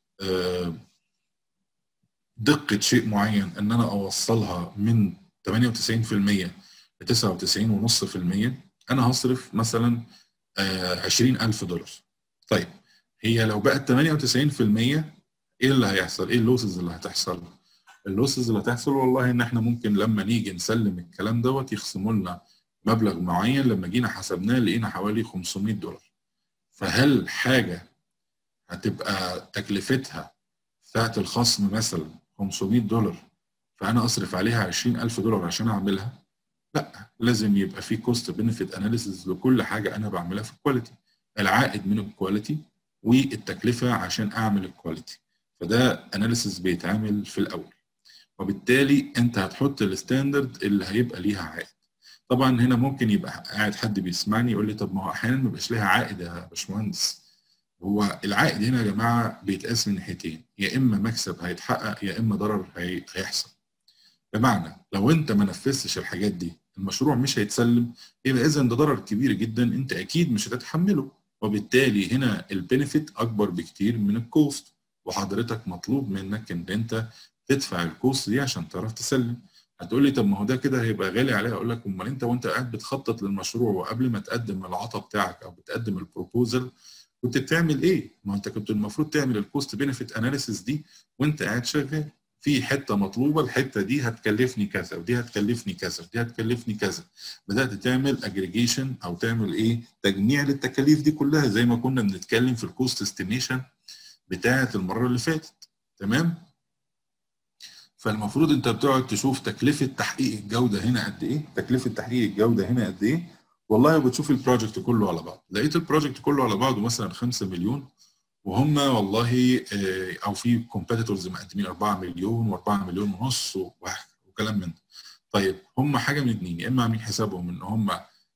دقه شيء معين ان انا اوصلها من 98% ل 99.5% انا هصرف مثلا 20000 دولار طيب هي لو بقت 98% ايه اللي هيحصل؟ ايه اللوسز اللي هتحصل؟ اللوسز اللي هتحصل والله ان احنا ممكن لما نيجي نسلم الكلام دوت يخصموا لنا مبلغ معين لما جينا حسبناه لقينا حوالي 500 دولار فهل حاجه هتبقى تكلفتها بتاعت الخصم مثلا 500 دولار فانا اصرف عليها 20000 دولار عشان اعملها لا لازم يبقى في كوست بنفيت اناليسيس لكل حاجه انا بعملها في الكواليتي العائد من الكواليتي والتكلفه عشان اعمل الكواليتي فده اناليسيس بيتعمل في الاول وبالتالي انت هتحط الستاندرد اللي هيبقى ليها عائد طبعا هنا ممكن يبقى قاعد حد بيسمعني يقول لي طب ما هو احيانا ما بيبقاش ليها عائد يا باشمهندس هو العائد هنا يا جماعه بيتقاس من ناحيتين يا اما مكسب هيتحقق يا اما ضرر هي... هيحصل بمعنى لو انت ما نفذتش الحاجات دي المشروع مش هيتسلم يبقى اذا ده ضرر كبير جدا انت اكيد مش هتتحمله وبالتالي هنا البينفيت اكبر بكتير من الكوست وحضرتك مطلوب منك ان انت تدفع الكوست دي عشان تعرف تسلم هتقول لي طب ما هو ده كده هيبقى غالي عليها اقول لك امال انت وانت قاعد بتخطط للمشروع وقبل ما تقدم العطا بتاعك او بتقدم البروبوزل كنت بتعمل ايه؟ ما انت كنت المفروض تعمل الكوست بينفيت اناليسيس دي وانت قاعد شغال في حته مطلوبه الحته دي هتكلفني كذا ودي هتكلفني كذا ودي هتكلفني كذا بدات تعمل اجريجيشن او تعمل ايه تجميع للتكاليف دي كلها زي ما كنا بنتكلم في الكوست استيميشن بتاعه المره اللي فاتت تمام فالمفروض انت بتقعد تشوف تكلفه تحقيق الجوده هنا قد ايه تكلفه تحقيق الجوده هنا قد ايه والله بتشوف البروجكت كله على بعض لقيت البروجكت كله على بعضه مثلا 5 مليون وهم والله او في كومبيتيتورز مقدمين 4 مليون و4 مليون ونص وكلام من ده طيب هم حاجه من اتنين يا اما عاملين حسابهم ان هم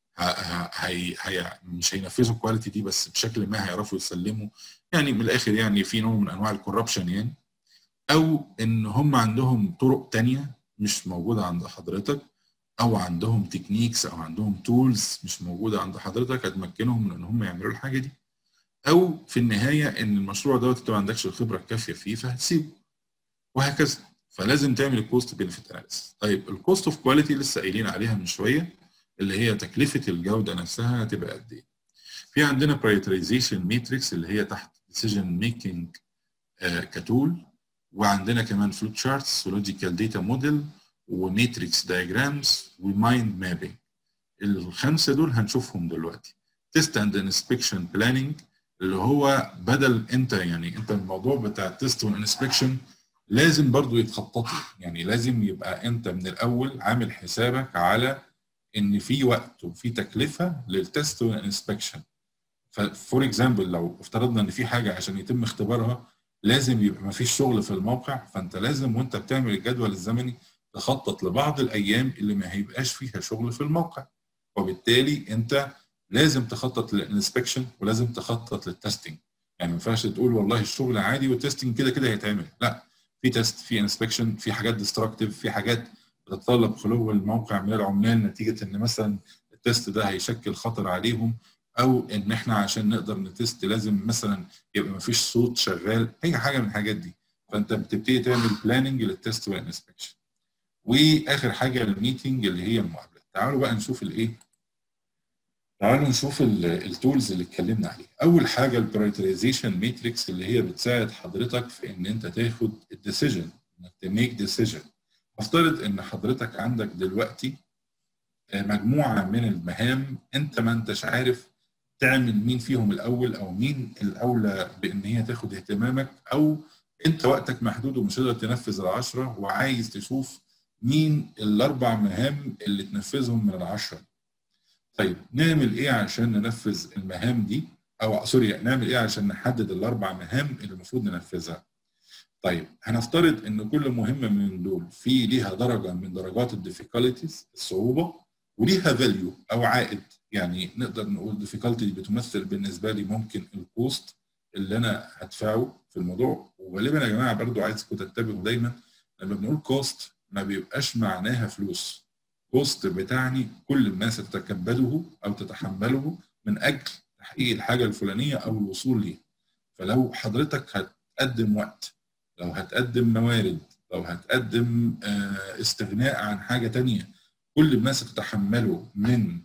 هي هي مش هينفذوا الكواليتي دي بس بشكل ما هيعرفوا يسلموا يعني من الاخر يعني في نوع من انواع الكوربشن يعني او ان هم عندهم طرق تانية مش موجوده عند حضرتك او عندهم تكنيكس او عندهم تولز مش موجوده عند حضرتك هتمكنهم من ان هم يعملوا الحاجه دي او في النهايه ان المشروع دوت انت ما عندكش الخبره الكافيه فيه فهتسيبه وهكذا فلازم تعمل الكوست بنفيت اناليسيس طيب الكوست اوف كواليتي لسه قايلين عليها من شويه اللي هي تكلفه الجوده نفسها هتبقى قد ايه في عندنا برايورتيزيشن ماتريكس اللي هي تحت ديسيجن ميكنج كتول وعندنا كمان فلو تشارتس ولوجيكال داتا موديل وماتريكس دايجرامز ومايند مابينج الخمسه دول هنشوفهم دلوقتي تيست اند انسبكشن بلاننج اللي هو بدل انت يعني انت الموضوع بتاع التيست والانسبكشن لازم برضو يتخطط يعني لازم يبقى انت من الاول عامل حسابك على ان في وقت وفي تكلفه للتست والانسبكشن فور اكزامبل لو افترضنا ان في حاجه عشان يتم اختبارها لازم يبقى ما فيش شغل في الموقع فانت لازم وانت بتعمل الجدول الزمني تخطط لبعض الايام اللي ما هيبقاش فيها شغل في الموقع وبالتالي انت لازم تخطط للانسبكشن ولازم تخطط للتستنج يعني ما ينفعش تقول والله الشغل عادي والتستنج كده كده هيتعمل لا في تيست في انسبكشن في حاجات ديستركتيف في حاجات بتتطلب خلو الموقع من العمال نتيجه ان مثلا التيست ده هيشكل خطر عليهم او ان احنا عشان نقدر نتست لازم مثلا يبقى ما فيش صوت شغال اي حاجه من الحاجات دي فانت بتبتدي تعمل بلاننج للتست والانسبكشن واخر حاجه الميتنج اللي هي المقابله تعالوا بقى نشوف الايه تعالوا نشوف التولز اللي اتكلمنا عليها اول حاجه البرايورتيزيشن ماتريكس اللي هي بتساعد حضرتك في ان انت تاخد الديسيجن انك تميك ديسيجن افترض ان حضرتك عندك دلوقتي مجموعه من المهام انت ما انتش عارف تعمل مين فيهم الاول او مين الاولى بان هي تاخد اهتمامك او انت وقتك محدود ومش قادر تنفذ العشره وعايز تشوف مين الاربع مهام اللي تنفذهم من العشره طيب نعمل ايه عشان ننفذ المهام دي او سوري نعمل ايه عشان نحدد الاربع مهام اللي المفروض ننفذها طيب هنفترض ان كل مهمه من دول في ليها درجه من درجات الديفيكاليتيز الصعوبه وليها فاليو او عائد يعني نقدر نقول ديفيكالتي بتمثل بالنسبه لي ممكن الكوست اللي انا هدفعه في الموضوع وغالبا يا جماعه برضو عايزكم تنتبهوا دايما لما بنقول كوست ما بيبقاش معناها فلوس كوست بتعني كل ما ستتكبده او تتحمله من اجل تحقيق الحاجه الفلانيه او الوصول ليها فلو حضرتك هتقدم وقت لو هتقدم موارد لو هتقدم استغناء عن حاجه تانية كل ما ستتحمله من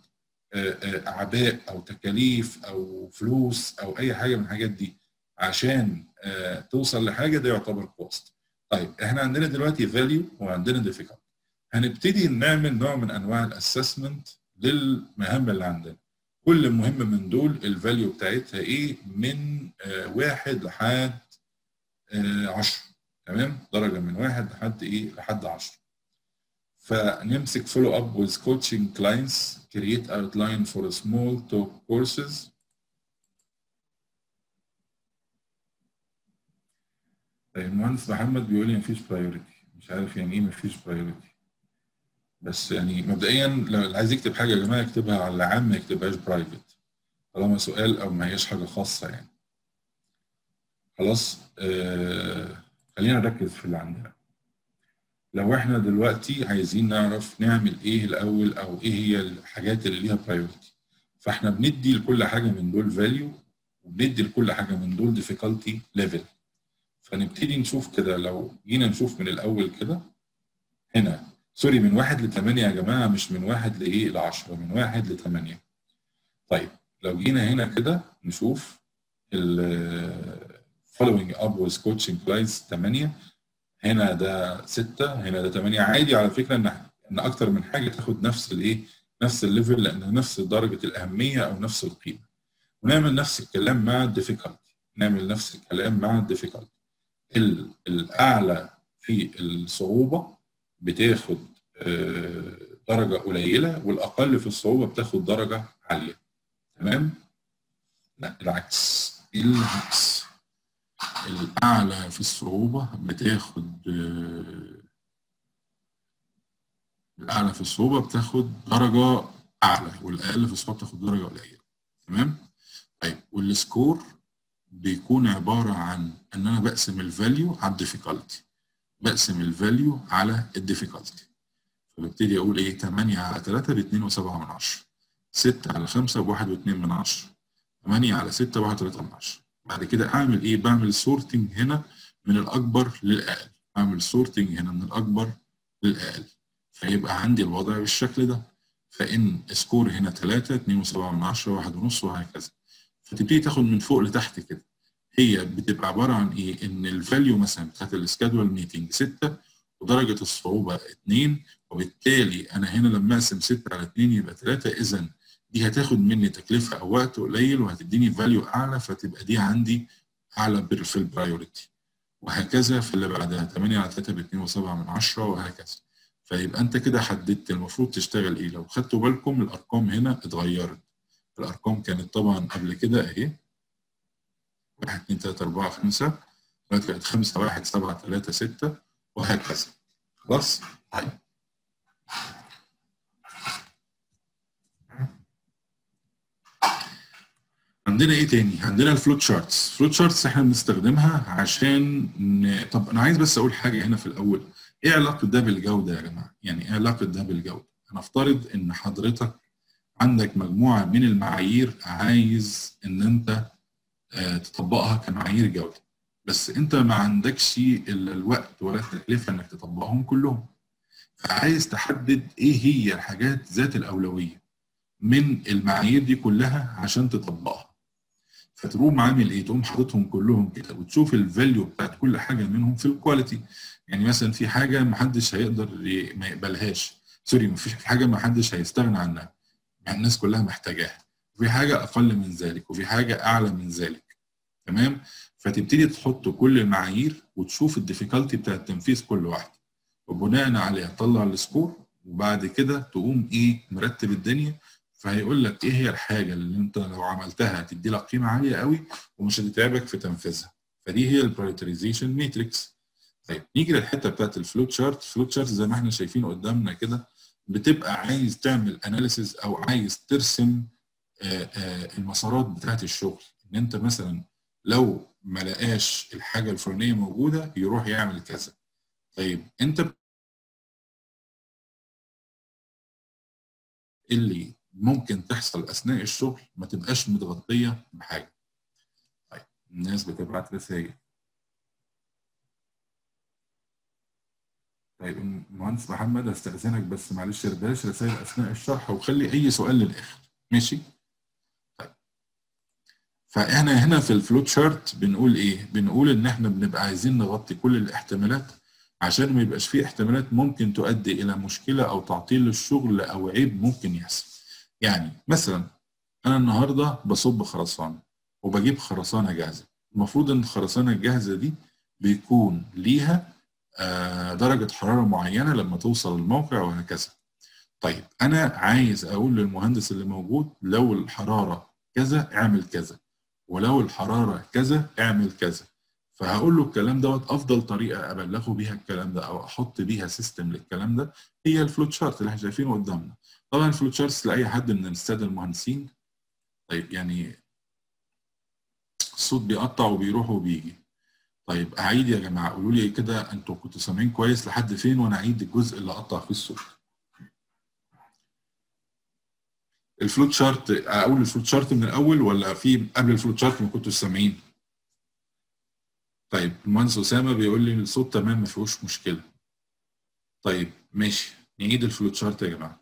اعباء او تكاليف او فلوس او اي حاجه من الحاجات دي عشان توصل لحاجه ده يعتبر كوست طيب احنا عندنا دلوقتي فاليو وعندنا ديفيكالتي هنبتدي نعمل نوع من انواع الاسسمنت للمهام اللي عندنا كل مهمه من دول الفاليو بتاعتها ايه من آه واحد لحد آه 10 تمام درجه من واحد لحد ايه لحد 10 فنمسك follow up with coaching clients create outline for small talk courses المهندس محمد بيقول لي مفيش برايورتي مش عارف يعني ايه مفيش برايورتي بس يعني مبدئيا لو اللي عايز يكتب حاجه يا جماعه يكتبها على عام ما يكتبهاش برايفت طالما سؤال او ما هياش حاجه خاصه يعني خلاص آه خلينا نركز في اللي عندنا لو احنا دلوقتي عايزين نعرف نعمل ايه الاول او ايه هي الحاجات اللي ليها برايورتي فاحنا بندي لكل حاجه من دول فاليو وبندي لكل حاجه من دول ديفيكالتي ليفل فنبتدي نشوف كده لو جينا نشوف من الاول كده هنا سوري من واحد لثمانية يا جماعة مش من واحد لإيه لعشرة من واحد لثمانية طيب لو جينا هنا كده نشوف ال following up with coaching clients 8 هنا ده 6 هنا ده 8 عادي على فكرة إن إن أكتر من حاجة تاخد نفس الإيه نفس الليفل لأنها نفس درجة الأهمية أو نفس القيمة ونعمل نفس الكلام مع الديفيكالتي نعمل نفس الكلام مع الديفيكالتي الاعلى في الصعوبه بتاخد درجه قليله والاقل في الصعوبه بتاخد درجه عاليه تمام لا العكس العكس الاعلى في الصعوبه بتاخد الاعلى في الصعوبه بتاخد درجه اعلى والاقل في الصعوبه بتاخد درجه قليله تمام طيب والسكور بيكون عباره عن ان انا بقسم الفاليو على الديفيكالتي بقسم الفاليو على الديفيكالتي فببتدي اقول ايه 8 على 3 ب 2.7 من 10 6 على 5 ب 1.2 من 10 8 على 6 ب 1.3 من 10 بعد كده اعمل ايه بعمل سورتنج هنا من الاكبر للاقل اعمل سورتنج هنا من الاكبر للاقل فيبقى عندي الوضع بالشكل ده فان سكور هنا 3 2.7 من 10 1 ونص وهكذا فتبتدي تاخد من فوق لتحت كده هي بتبقى عباره عن ايه ان الفاليو مثلا بتاعت السكادول ميتنج 6 ودرجه الصعوبه 2 وبالتالي انا هنا لما اقسم 6 على 2 يبقى 3 اذا دي هتاخد مني تكلفه او وقت قليل وهتديني فاليو اعلى فتبقى دي عندي اعلى في البرايورتي وهكذا في اللي بعدها 8 على 3 ب 2.7 من 10 وهكذا فيبقى انت كده حددت المفروض تشتغل ايه لو خدتوا بالكم الارقام هنا اتغيرت الارقام كانت طبعا قبل كده اهي 1 2 3 4 5 دلوقتي بقت 5 1 7 3 6 وهكذا خلاص طيب عندنا ايه تاني؟ عندنا الفلوت شارتس، الفلوت شارتس احنا بنستخدمها عشان ن... طب انا عايز بس اقول حاجه هنا في الاول، ايه علاقه ده بالجوده يا جماعه؟ يعني ايه علاقه ده بالجوده؟ هنفترض ان حضرتك عندك مجموعه من المعايير عايز ان انت آه تطبقها كمعايير جوده، بس انت ما عندكش الا الوقت ولا التكلفه انك تطبقهم كلهم. فعايز تحدد ايه هي الحاجات ذات الاولويه من المعايير دي كلها عشان تطبقها. فتقوم عامل ايه؟ تقوم حاططهم كلهم كده وتشوف الفاليو بتاعت كل حاجه منهم في الكواليتي. يعني مثلا في حاجه ما حدش هيقدر ما يقبلهاش، سوري ما فيش حاجه ما حدش هيستغنى عنها. يعني الناس كلها محتاجاها. وفي حاجه اقل من ذلك وفي حاجه اعلى من ذلك. تمام؟ فتبتدي تحط كل المعايير وتشوف الديفيكالتي بتاعت تنفيذ كل واحده. وبناء عليها تطلع السكور وبعد كده تقوم ايه مرتب الدنيا فهيقول لك ايه هي الحاجه اللي انت لو عملتها هتدي لك قيمه عاليه قوي ومش هتتعبك في تنفيذها فدي هي البرايورتيزيشن ماتريكس طيب نيجي للحته بتاعت الفلوت شارت الفلوت شارت زي ما احنا شايفين قدامنا كده بتبقى عايز تعمل اناليسيز او عايز ترسم آآ آآ المسارات بتاعت الشغل ان انت مثلا لو ما لقاش الحاجه الفلانيه موجوده يروح يعمل كذا طيب انت اللي ممكن تحصل اثناء الشغل ما تبقاش متغطيه بحاجه. طيب الناس بتبعت رسائل. طيب المهندس محمد استاذنك بس معلش بلاش رسائل اثناء الشرح وخلي اي سؤال للاخر ماشي؟ طيب فاحنا هنا في الفلوت شارت بنقول ايه؟ بنقول ان احنا بنبقى عايزين نغطي كل الاحتمالات عشان ما يبقاش فيه احتمالات ممكن تؤدي الى مشكله او تعطيل للشغل او عيب ممكن يحصل. يعني مثلا انا النهارده بصب خرسانه وبجيب خرسانه جاهزه المفروض ان الخرسانه الجاهزه دي بيكون ليها درجه حراره معينه لما توصل الموقع وهكذا طيب انا عايز اقول للمهندس اللي موجود لو الحراره كذا اعمل كذا ولو الحراره كذا اعمل كذا فهقول له الكلام دوت افضل طريقه ابلغه بيها الكلام ده او احط بيها سيستم للكلام ده هي الفلوت شارت اللي احنا شايفينه قدامنا طبعا الفلوت شارتس لاي حد من الساده المهندسين طيب يعني الصوت بيقطع وبيروح وبيجي طيب اعيد يا جماعه قولوا لي كده انتوا كنتوا سامعين كويس لحد فين وانا اعيد الجزء اللي قطع فيه الصوت الفلوت شارت اقول الفلوت شارت من الاول ولا في قبل الفلوت شارت ما كنتوش سامعين طيب المهندس اسامه بيقول لي الصوت تمام ما فيهوش مشكله طيب ماشي نعيد الفلوت شارت يا جماعه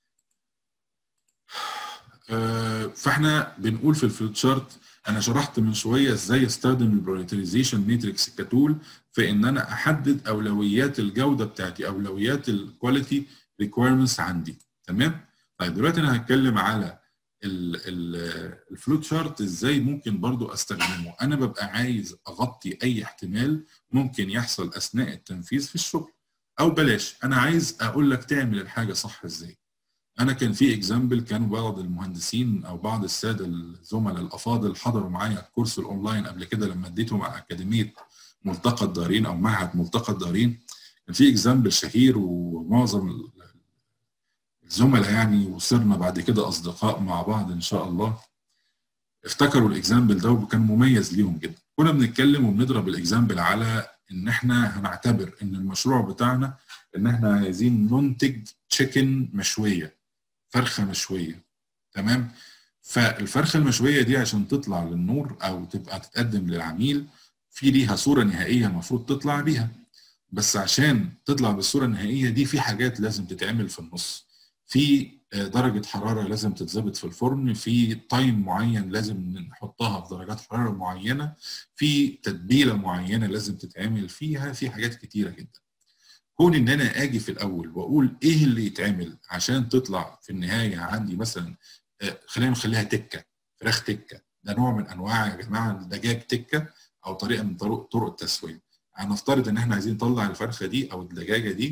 فاحنا بنقول في الفلوت شارت انا شرحت من شويه ازاي استخدم البرايورتيزيشن ماتريكس كتول في ان انا احدد اولويات الجوده بتاعتي اولويات الكواليتي ريكويرمنتس عندي تمام طيب دلوقتي انا هتكلم على الفلوت شارت ازاي ممكن برضو استخدمه انا ببقى عايز اغطي اي احتمال ممكن يحصل اثناء التنفيذ في الشغل او بلاش انا عايز اقول لك تعمل الحاجه صح ازاي انا كان في اكزامبل كانوا بعض المهندسين او بعض الساده الزملاء الافاضل حضروا معايا الكورس الاونلاين قبل كده لما اديته مع اكاديميه ملتقى الدارين او معهد ملتقى الدارين كان في اكزامبل شهير ومعظم الزملاء يعني وصرنا بعد كده اصدقاء مع بعض ان شاء الله افتكروا الاكزامبل ده وكان مميز ليهم جدا كنا بنتكلم وبنضرب الاكزامبل على ان احنا هنعتبر ان المشروع بتاعنا ان احنا عايزين ننتج تشيكن مشويه فرخه مشويه تمام فالفرخه المشويه دي عشان تطلع للنور او تبقى تتقدم للعميل في ليها صوره نهائيه المفروض تطلع بيها بس عشان تطلع بالصوره النهائيه دي في حاجات لازم تتعمل في النص في درجه حراره لازم تتظبط في الفرن في تايم معين لازم نحطها في درجات حراره معينه في تتبيله معينه لازم تتعمل فيها في حاجات كتيره جدا كون ان انا اجي في الاول واقول ايه اللي يتعمل عشان تطلع في النهايه عندي مثلا خلينا نخليها تكه فراخ تكه ده نوع من انواع يا جماعه الدجاج تكه او طريقه من طرق طرق التسويه هنفترض ان احنا عايزين نطلع الفرخه دي او الدجاجه دي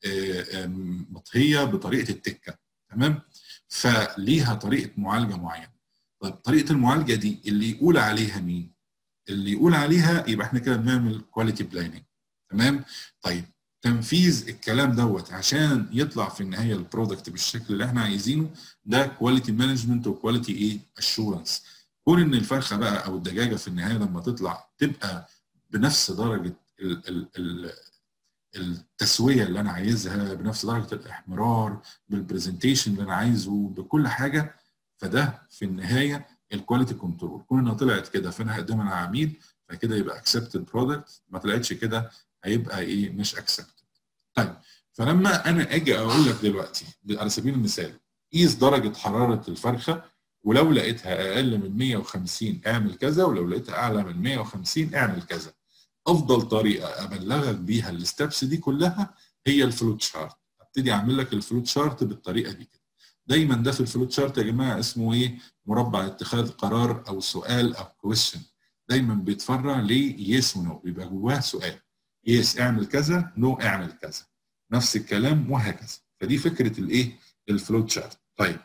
مطهيه بطريقه التكه تمام فليها طريقه معالجه معينه طيب طريقه المعالجه دي اللي يقول عليها مين اللي يقول عليها يبقى احنا كده بنعمل كواليتي بلاننج تمام طيب تنفيذ الكلام دوت عشان يطلع في النهايه البرودكت بالشكل اللي احنا عايزينه ده كواليتي مانجمنت وكواليتي ايه اشورنس كون ان الفرخه بقى او الدجاجه في النهايه لما تطلع تبقى بنفس درجه ال ال ال التسويه اللي انا عايزها بنفس درجه الاحمرار بالبرزنتيشن اللي انا عايزه بكل حاجه فده في النهايه الكواليتي كنترول كون انها طلعت كده فانا هقدمها للعميل فكده يبقى اكسبتد برودكت ما طلعتش كده هيبقى ايه مش اكسبتد طيب فلما انا اجي اقول لك دلوقتي على سبيل المثال قيس درجه حراره الفرخه ولو لقيتها اقل من 150 اعمل كذا ولو لقيتها اعلى من 150 اعمل كذا افضل طريقه ابلغك بيها الستبس دي كلها هي الفلوت شارت ابتدي اعمل لك الفلوت شارت بالطريقه دي كده دايما ده في الفلوت شارت يا جماعه اسمه ايه مربع اتخاذ قرار او سؤال او كويشن دايما بيتفرع ليس ونو بيبقى جواه سؤال يس اعمل كذا نو no اعمل كذا نفس الكلام وهكذا فدي فكره الايه الفلوت شارت طيب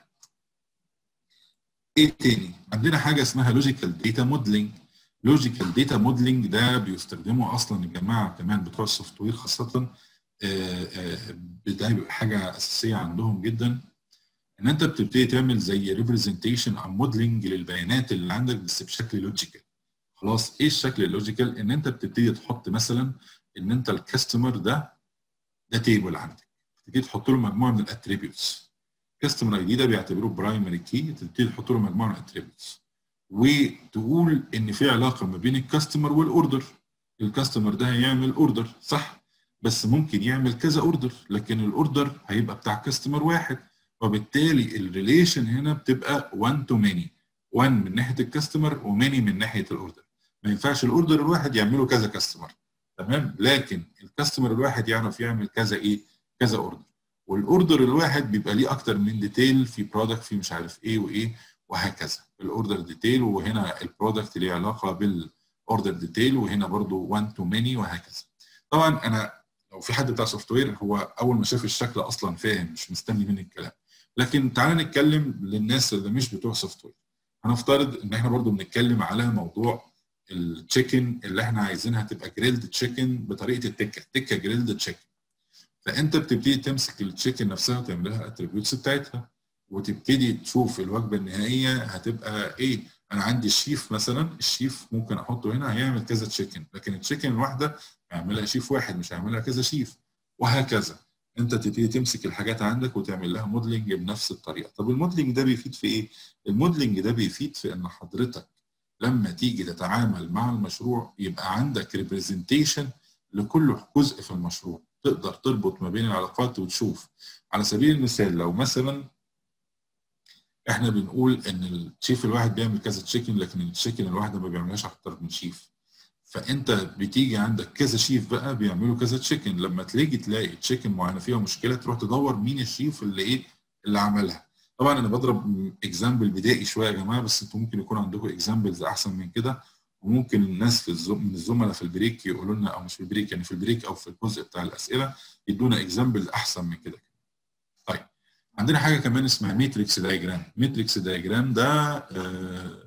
ايه تاني عندنا حاجه اسمها لوجيكال داتا موديلنج لوجيكال داتا موديلنج ده بيستخدموا اصلا الجماعه كمان بتوع السوفت وير خاصه ده بيبقى حاجه اساسيه عندهم جدا ان انت بتبتدي تعمل زي ريبريزنتيشن او موديلنج للبيانات اللي عندك بس بشكل لوجيكال خلاص ايه الشكل اللوجيكال ان انت بتبتدي تحط مثلا ان انت الكاستمر ده ده تيبل عندك تبتدي تحط له مجموعه من الاتريبيوتس كاستمر اي دي ده بيعتبروه برايمري كي تبتدي تحط له مجموعه من الاتريبيوتس وتقول ان في علاقه ما بين الكاستمر والاوردر الكاستمر ده هيعمل اوردر صح بس ممكن يعمل كذا اوردر لكن الاوردر هيبقى بتاع كاستمر واحد وبالتالي الريليشن هنا بتبقى 1 تو ماني 1 من ناحيه الكاستمر وماني من ناحيه الاوردر ما ينفعش الاوردر الواحد يعمله كذا كاستمر تمام لكن الكاستمر الواحد يعرف يعمل كذا ايه كذا اوردر والاوردر الواحد بيبقى ليه اكتر من ديتيل في برودكت في مش عارف ايه وايه وهكذا الاوردر ديتيل وهنا البرودكت ليه علاقه بالاوردر ديتيل وهنا برضو 1 تو ماني وهكذا طبعا انا لو في حد بتاع سوفت وير هو اول ما شاف الشكل اصلا فاهم مش مستني مني الكلام لكن تعالى نتكلم للناس اللي مش بتوع سوفت وير هنفترض ان احنا برضو بنتكلم على موضوع التشيكن اللي احنا عايزينها تبقى جريلد تشيكن بطريقه التكه تكه جريلد تشيكن فانت بتبتدي تمسك التشيكن نفسها وتعمل لها الاتريبيوتس بتاعتها وتبتدي تشوف الوجبه النهائيه هتبقى ايه انا عندي الشيف مثلا الشيف ممكن احطه هنا هيعمل كذا تشيكن لكن التشيكن الواحده هيعملها شيف واحد مش هيعملها كذا شيف وهكذا انت تبتدي تمسك الحاجات عندك وتعمل لها موديلنج بنفس الطريقه طب الموديلنج ده بيفيد في ايه الموديلنج ده بيفيد في ان حضرتك لما تيجي تتعامل مع المشروع يبقى عندك ريبريزنتيشن لكل جزء في المشروع تقدر تربط ما بين العلاقات وتشوف على سبيل المثال لو مثلا احنا بنقول ان الشيف الواحد بيعمل كذا تشيكن لكن التشيكن الواحده ما بيعملهاش اكتر من شيف فانت بتيجي عندك كذا شيف بقى بيعملوا كذا تشيكن لما تيجي تلاقي تشيكن معينه فيها مشكله تروح تدور مين الشيف اللي ايه اللي عملها طبعا انا بضرب اكزامبل بدائي شويه يا جماعه بس انتوا ممكن يكون عندكم اكزامبلز احسن من كده وممكن الناس في الزم... من الزملاء في البريك يقولوا لنا او مش في البريك يعني في البريك او في الجزء بتاع الاسئله يدونا اكزامبل احسن من كده طيب عندنا حاجه كمان اسمها ماتريكس دايجرام ماتريكس دايجرام ده آه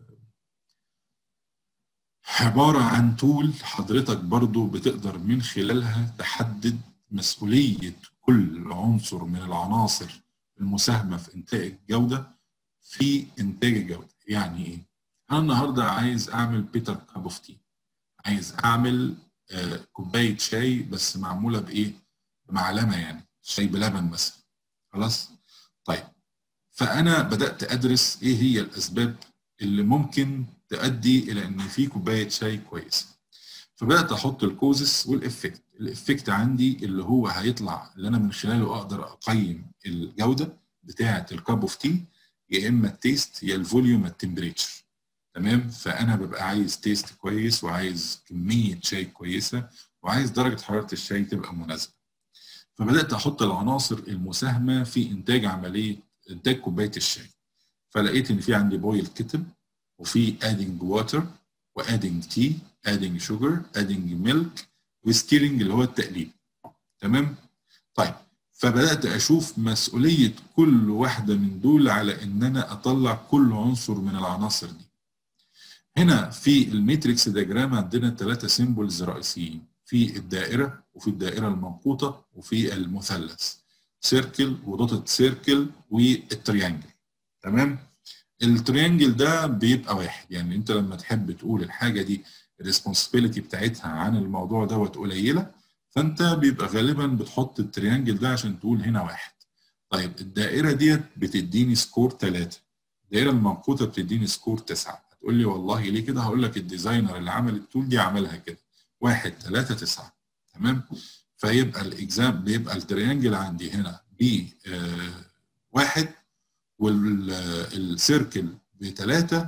عباره عن تول حضرتك برضو بتقدر من خلالها تحدد مسؤوليه كل عنصر من العناصر المساهمه في انتاج الجوده في انتاج الجوده يعني ايه انا النهارده عايز اعمل بيتر كاب اوف تي عايز اعمل آه كوبايه شاي بس معموله بايه بمعلمه يعني شاي بلبن مثلا خلاص طيب فانا بدات ادرس ايه هي الاسباب اللي ممكن تؤدي الى ان في كوبايه شاي كويسه فبدات احط الكوزس والافكت الافكت عندي اللي هو هيطلع اللي انا من خلاله اقدر اقيم الجوده بتاعه الكاب اوف تي يا اما التيست يا الفوليوم التمبريتشر تمام فانا ببقى عايز تيست كويس وعايز كميه شاي كويسه وعايز درجه حراره الشاي تبقى مناسبه فبدات احط العناصر المساهمه في انتاج عمليه انتاج كوبايه الشاي فلقيت ان في عندي بويل كتل وفي ادنج واتر وادنج تي ادنج شوجر ادنج ميلك وستيرنج اللي هو التقليب تمام طيب فبدات اشوف مسؤوليه كل واحده من دول على ان انا اطلع كل عنصر من العناصر دي هنا في الماتريكس دياجرام عندنا ثلاثه سيمبلز رئيسيين في الدائره وفي الدائره المنقوطه وفي المثلث سيركل ودوتد سيركل والتريانجل تمام التريانجل ده بيبقى واحد يعني انت لما تحب تقول الحاجه دي الريسبونسبيلتي بتاعتها عن الموضوع دوت قليله فانت بيبقى غالبا بتحط التريانجل ده عشان تقول هنا واحد طيب الدائره ديت بتديني سكور 3 الدائره المنقوطه بتديني سكور 9 هتقول لي والله ليه كده هقول لك الديزاينر اللي عمل التول دي عملها كده 1 3 9 تمام فيبقى الاكزام بيبقى التريانجل عندي هنا ب آه واحد والسيركل بثلاثه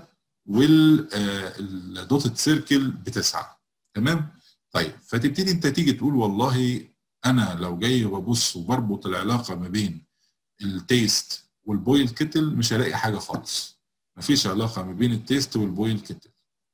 والدوتد سيركل بتسعه تمام طيب فتبتدي انت تيجي تقول والله انا لو جاي ببص وبربط العلاقه ما بين التيست والبويل كتل مش هلاقي حاجه خالص مفيش علاقه ما بين التيست والبويل كتل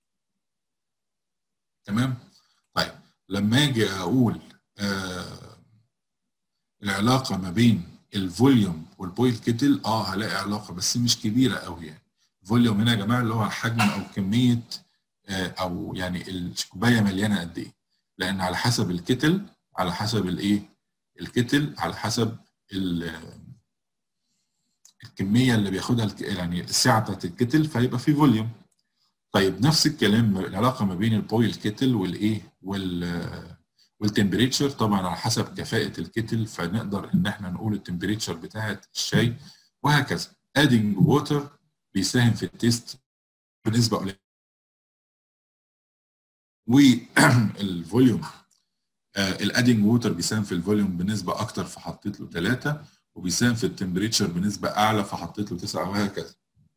تمام طيب لما اجي اقول آه العلاقه ما بين الفوليوم والبويل كتل اه هلاقي علاقه بس مش كبيره قوي يعني الفوليوم هنا يا جماعه اللي هو الحجم او كميه آه او يعني الكوبايه مليانه قد ايه لان على حسب الكتل على حسب الايه الكتل على حسب الكميه اللي بياخدها يعني السعه بتاعت الكتل فيبقى في فوليوم طيب نفس الكلام العلاقه ما بين البويل كتل والايه وال والتمبريتشر طبعا على حسب كفاءه الكتل فنقدر ان احنا نقول التمبريتشر بتاعه الشاي وهكذا ادنج ووتر بيساهم في التيست بنسبه قليله والفوليوم الادنج ووتر بيساهم في الفوليوم بنسبه اكتر فحطيت له 3 وبيساهم في التمبريتشر بنسبه اعلى فحطيت له 9 وهكذا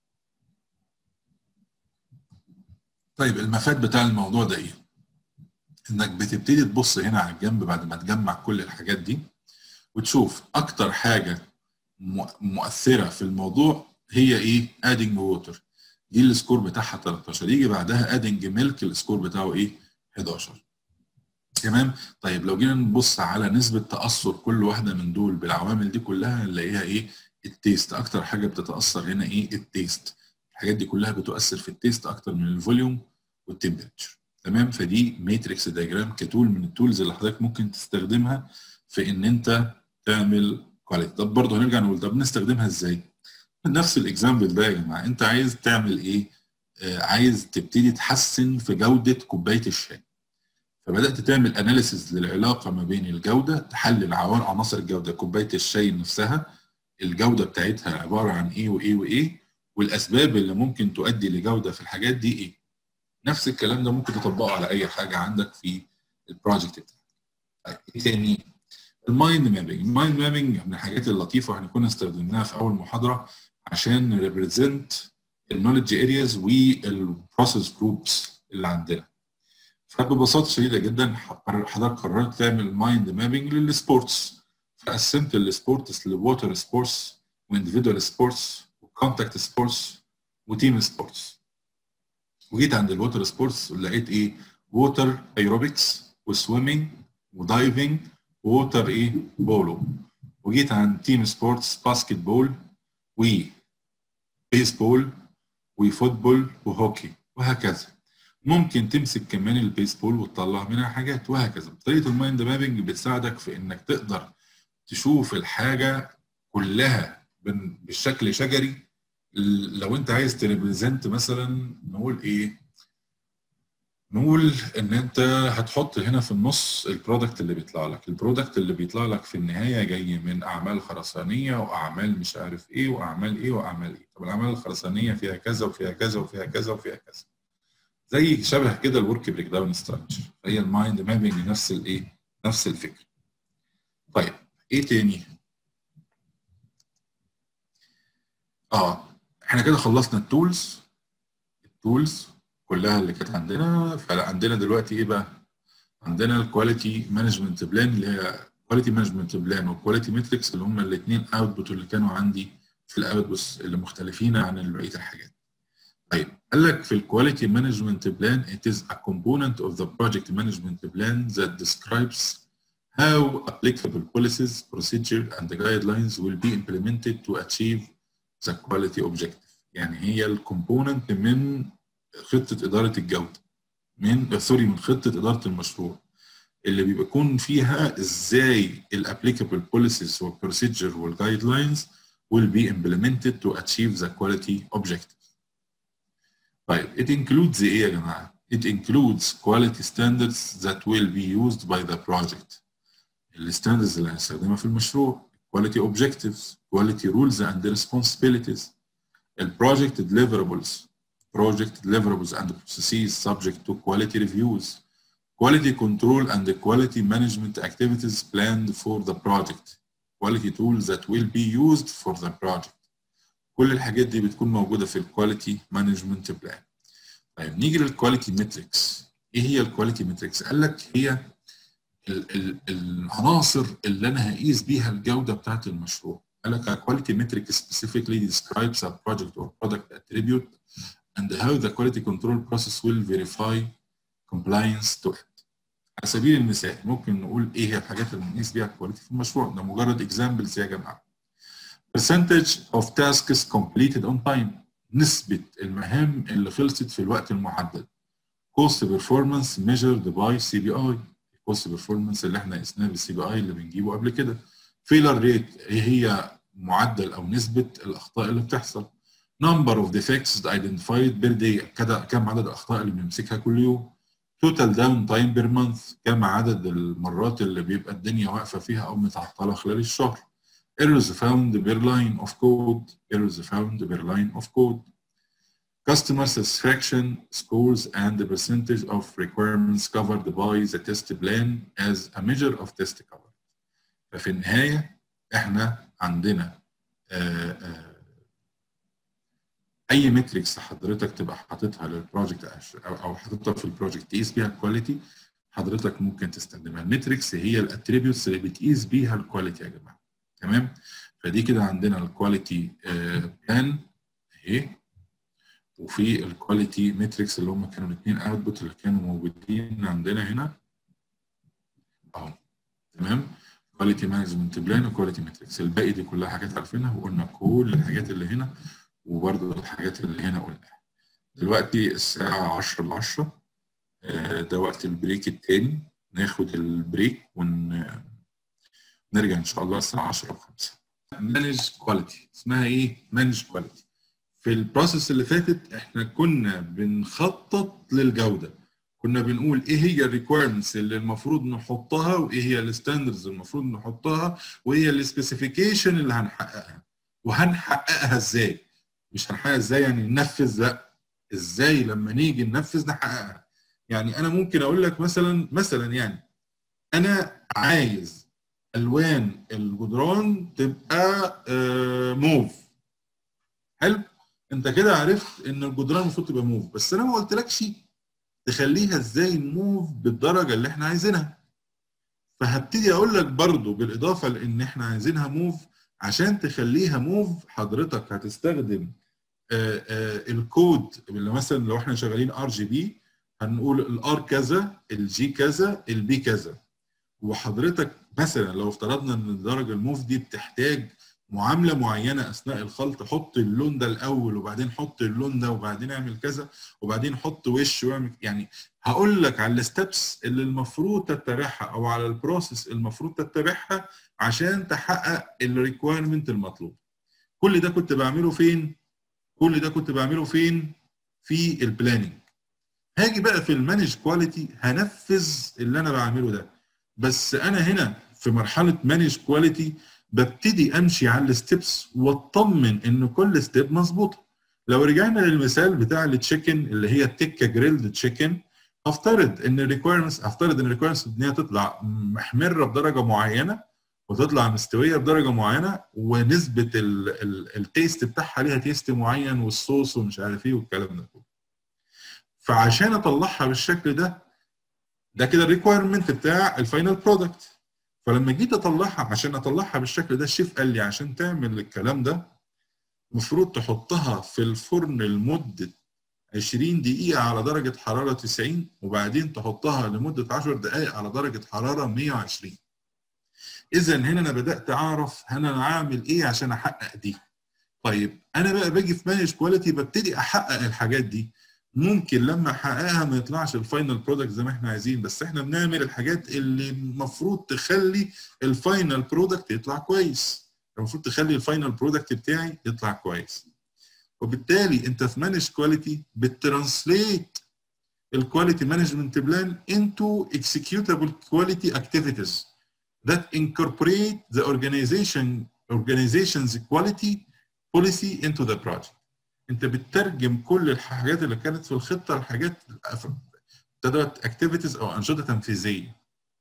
طيب المفاد بتاع الموضوع ده ايه انك بتبتدي تبص هنا على الجنب بعد ما تجمع كل الحاجات دي وتشوف اكتر حاجه مؤثره في الموضوع هي ايه ادنج ووتر دي السكور بتاعها 13 يجي بعدها ادنج ميلك السكور بتاعه ايه 11 تمام طيب لو جينا نبص على نسبه تاثر كل واحده من دول بالعوامل دي كلها نلاقيها ايه التيست اكتر حاجه بتتاثر هنا ايه التيست الحاجات دي كلها بتؤثر في التيست اكتر من الفوليوم والتمبريتشر تمام فدي ماتريكس دايجرام كتول من التولز اللي حضرتك ممكن تستخدمها في ان انت تعمل كواليتي طب برضه هنرجع نقول طب نستخدمها ازاي نفس الاكزامبل ده يا جماعه انت عايز تعمل ايه آه عايز تبتدي تحسن في جوده كوبايه الشاي فبدات تعمل اناليسيز للعلاقه ما بين الجوده تحلل عوامل عناصر الجوده كوبايه الشاي نفسها الجوده بتاعتها عباره عن ايه وايه وايه والاسباب اللي ممكن تؤدي لجوده في الحاجات دي ايه نفس الكلام ده ممكن تطبقه على اي حاجه عندك في البروجكت بتاعك طيب ايه تاني المايند مابينج المايند مابينج من الحاجات اللطيفه احنا كنا استخدمناها في اول محاضره عشان نريبريزنت النولج ارياز والبروسيس جروبس اللي عندنا فببساطه شديده جدا حضرتك قررت تعمل مايند مابينج للسبورتس فقسمت السبورتس لووتر سبورتس واندفيدوال سبورتس كونتاكت سبورتس وتيم سبورتس وجيت عند الووتر سبورتس لقيت ايه ووتر ايروبكس وسويمنج ودايفنج ووتر ايه بولو وجيت عند تيم سبورتس باسكت بول وبيسبول وفوتبول وهوكي وهكذا ممكن تمسك كمان البيسبول وتطلع منها حاجات وهكذا طريقه المايند مابنج بتساعدك في انك تقدر تشوف الحاجه كلها بالشكل شجري لو انت عايز تريبريزنت مثلا نقول ايه نقول ان انت هتحط هنا في النص البرودكت اللي بيطلع لك البرودكت اللي بيطلع لك في النهايه جاي من اعمال خرسانيه واعمال مش عارف ايه واعمال ايه واعمال ايه طب الاعمال الخرسانيه فيها كذا وفيها كذا وفيها كذا وفيها كذا زي شبه كده الورك بريك داون ستراكشر هي المايند مابنج نفس الايه نفس الفكره طيب ايه تاني اه احنا كده خلصنا التولز التولز كلها اللي كانت عندنا فعندنا دلوقتي ايه بقى عندنا الكواليتي مانجمنت بلان اللي هي كواليتي مانجمنت بلان والكواليتي ماتريكس اللي هم الاثنين اوتبوت اللي كانوا عندي في الاوتبوتس اللي مختلفين عن بقيه الحاجات طيب قال لك في الكواليتي مانجمنت بلان it is a component of the project management plan that describes how applicable policies, procedure and the guidelines will be implemented to achieve the quality objective. يعني هي الكومبوننت من خطة إدارة الجودة من سوري من خطة إدارة المشروع اللي بيكون فيها ازاي الابليكابل بوليسيز والبروسيجر والجايد لاينز will be implemented to achieve the quality objective. طيب it includes ايه يا جماعه؟ It includes quality standards that will be used by the project. الستاندرز اللي هنستخدمها في المشروع quality objectives, quality rules and responsibilities, البروجكت deliverables, project deliverables and processes subject to quality reviews, quality control and the quality management activities planned for the project, quality tools that will be used for the project. كل الحاجات دي بتكون موجوده في الكواليتي مانجمنت بلان. طيب نيجي للكواليتي ماتريكس. ايه هي الكواليتي ماتريكس؟ قال لك هي ال ال العناصر اللي انا هقيس بيها الجوده بتاعت المشروع. قال لك a quality metric specifically describes a project or product attribute and how the quality control process will verify compliance to it. على سبيل المثال ممكن نقول ايه هي الحاجات اللي بنقيس بيها الكواليتي في المشروع ده مجرد اكزامبلز يا جماعه. percentage of tasks completed on time نسبة المهام اللي خلصت في الوقت المحدد. cost performance measured by CPI cost performance اللي احنا قسناه بالسي بي اي اللي بنجيبه قبل كده. failure rate ايه هي معدل او نسبة الاخطاء اللي بتحصل. number of defects identified per day كده كم عدد الاخطاء اللي بنمسكها كل يوم. total down time per month كم عدد المرات اللي بيبقى الدنيا واقفة فيها او متعطلة خلال الشهر. errors found per line of code, errors found per line of code. Customer satisfaction scores and the percentage of requirements covered by the test plan as a measure of test cover. ففي النهاية احنا عندنا آآ آآ أي متريكس حضرتك تبقى حاططها للبروجكت أو حاططها في البروجكت تقيس بيها الكواليتي حضرتك ممكن تستخدمها. المتريكس هي الاتريبيوتس اللي بتقيس بيها الكواليتي يا جماعة. تمام فدي كده عندنا الكواليتي بلان اهي وفي الكواليتي ماتريكس اللي هم كانوا الاثنين اوتبوت اللي كانوا موجودين عندنا هنا اهو تمام كواليتي مانجمنت بلان وكواليتي ماتريكس الباقي دي كلها حاجات عارفينها وقلنا كل الحاجات اللي هنا وبرده الحاجات اللي هنا قلناها دلوقتي الساعة 10 ل 10 ده وقت البريك التاني ناخد البريك ون نرجع ان شاء الله الساعه 10 و5 مانج كواليتي اسمها ايه مانج كواليتي في البروسيس اللي فاتت احنا كنا بنخطط للجوده كنا بنقول ايه هي الريكويرمنتس اللي المفروض نحطها وايه هي الستاندردز المفروض نحطها وايه السبيسيفيكيشن اللي هنحققها وهنحققها ازاي مش هنحققها ازاي يعني ننفذ لا ازاي لما نيجي ننفذ نحققها يعني انا ممكن اقول لك مثلا مثلا يعني انا عايز الوان الجدران تبقى موف حلو انت كده عرفت ان الجدران المفروض تبقى موف بس انا ما قلتلكش تخليها ازاي موف بالدرجه اللي احنا عايزينها فهبتدي اقول لك برضو بالاضافه لان احنا عايزينها موف عشان تخليها موف حضرتك هتستخدم آه، آه، الكود اللي مثلا لو احنا شغالين ار جي بي هنقول الار كذا الجي كذا البي كذا وحضرتك مثلا لو افترضنا ان الدرجه الموف دي بتحتاج معامله معينه اثناء الخلط حط اللون ده الاول وبعدين حط اللون ده وبعدين اعمل كذا وبعدين حط وش واعمل يعني هقول لك على الستبس اللي المفروض تتبعها او على البروسيس المفروض تتبعها عشان تحقق الريكويرمنت المطلوب كل ده كنت بعمله فين كل ده كنت بعمله فين في البلاننج هاجي بقى في المانج كواليتي هنفذ اللي انا بعمله ده بس انا هنا في مرحله مانج كواليتي ببتدي امشي على الستبس واطمن ان كل ستيب مظبوطه لو رجعنا للمثال بتاع التشيكن اللي هي التكه جريلد تشيكن افترض ان الريكويرمنتس افترض ان الريكويرمنتس ان هي تطلع محمره بدرجه معينه وتطلع مستويه بدرجه معينه ونسبه التيست بتاعها ليها تيست معين والصوص ومش عارف ايه والكلام ده كله فعشان اطلعها بالشكل ده ده كده الريكويرمنت بتاع الفاينل برودكت فلما جيت اطلعها عشان اطلعها بالشكل ده الشيف قال لي عشان تعمل الكلام ده المفروض تحطها في الفرن لمده 20 دقيقة على درجة حرارة 90 وبعدين تحطها لمدة 10 دقائق على درجة حرارة 120 إذا هنا أنا بدأت أعرف أنا أعمل إيه عشان أحقق دي طيب أنا بقى باجي في مانج كواليتي ببتدي أحقق الحاجات دي ممكن لما احققها ما يطلعش الفاينل برودكت زي ما احنا عايزين بس احنا بنعمل الحاجات اللي المفروض تخلي الفاينل برودكت يطلع كويس المفروض تخلي الفاينل برودكت بتاعي يطلع كويس وبالتالي انت في مانج كواليتي بترانسليت الكواليتي مانجمنت بلان into executable quality activities that incorporate the organization organization's quality policy into the project انت بتترجم كل الحاجات اللي كانت في الخطه لحاجات ابتدت اكتيفيتيز او انشطه تنفيذيه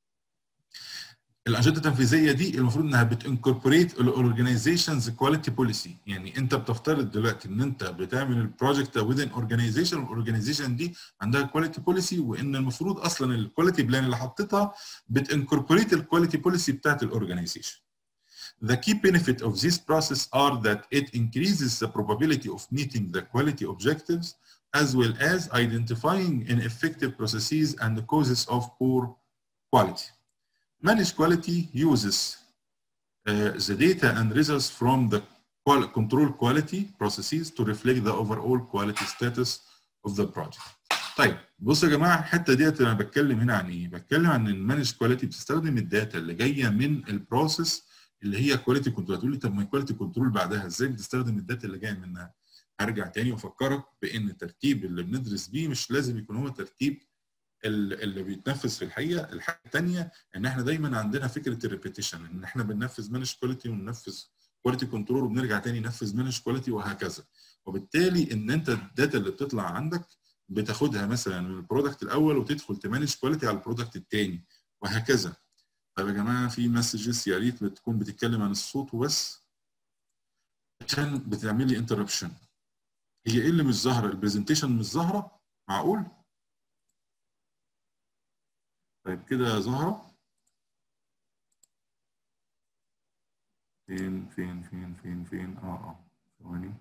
الانشطه التنفيذيه دي المفروض انها بتنكوربوريت الاورجنايزيشنز كواليتي بوليسي يعني انت بتفترض دلوقتي ان انت بتعمل البروجكت وذين اورجنايزيشن والاورجنايزيشن دي عندها كواليتي بوليسي وان المفروض اصلا الكواليتي بلان اللي حطيتها بتنكوربوريت الكواليتي بوليسي بتاعت الاورجنايزيشن The key benefit of this process are that it increases the probability of meeting the quality objectives as well as identifying ineffective processes and the causes of poor quality. Managed quality uses uh, the data and results from the qual control quality processes to reflect the overall quality status of the project. طيب بصوا يا جماعه الحته ديت انا بتكلم هنا عن ايه؟ بتكلم عن المانج كواليتي بتستخدم الداتا اللي جايه من البروسيس اللي هي كواليتي كنترول هتقول لي طب ما الكواليتي كنترول بعدها ازاي بتستخدم الداتا اللي جايه منها؟ هرجع تاني وافكرك بان الترتيب اللي بندرس بيه مش لازم يكون هو ترتيب اللي بيتنفذ في الحقيقه الحاجه الثانيه ان احنا دايما عندنا فكره الريبيتيشن ان احنا بننفذ مانج كواليتي وننفذ كواليتي كنترول وبنرجع تاني ننفذ مانج كواليتي وهكذا وبالتالي ان انت الداتا اللي بتطلع عندك بتاخدها مثلا من البرودكت الاول وتدخل تمانج كواليتي على البرودكت الثاني وهكذا طب يا جماعه في مسجز يا ريت بتكون بتتكلم عن الصوت وبس عشان بتعمل لي انتربشن هي ايه اللي مش ظاهره البرزنتيشن مش ظاهره معقول طيب كده ظاهره فين فين فين فين فين اه اه ثواني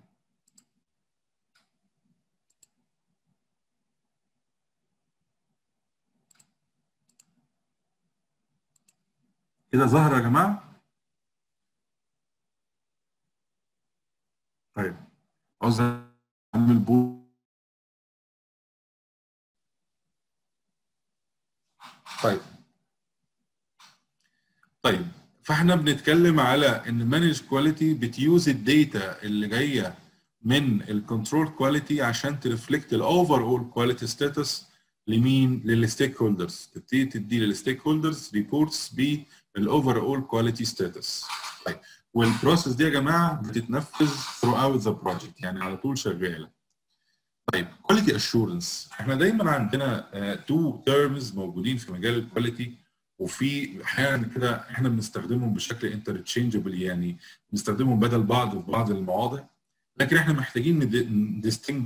كده ظاهره يا جماعه طيب عاوز اعمل بو طيب طيب فاحنا بنتكلم على ان مانج كواليتي بتيوز الداتا اللي جايه من الكنترول كواليتي عشان ترفلكت الاوفر اول كواليتي ستاتس لمين؟ للستيك هولدرز تبتدي تدي للستيك هولدرز ريبورتس بالاوفر اول كواليتي ستاتس طيب والبروسيس دي يا جماعه بتتنفذ ثرو اوت ذا بروجكت يعني على طول شغاله طيب كواليتي اشورنس احنا دايما عندنا تو uh, تيرمز موجودين في مجال الكواليتي وفي احيانا كده احنا بنستخدمهم بشكل انترتشينجبل يعني بنستخدمهم بدل بعض في بعض المواضع لكن احنا محتاجين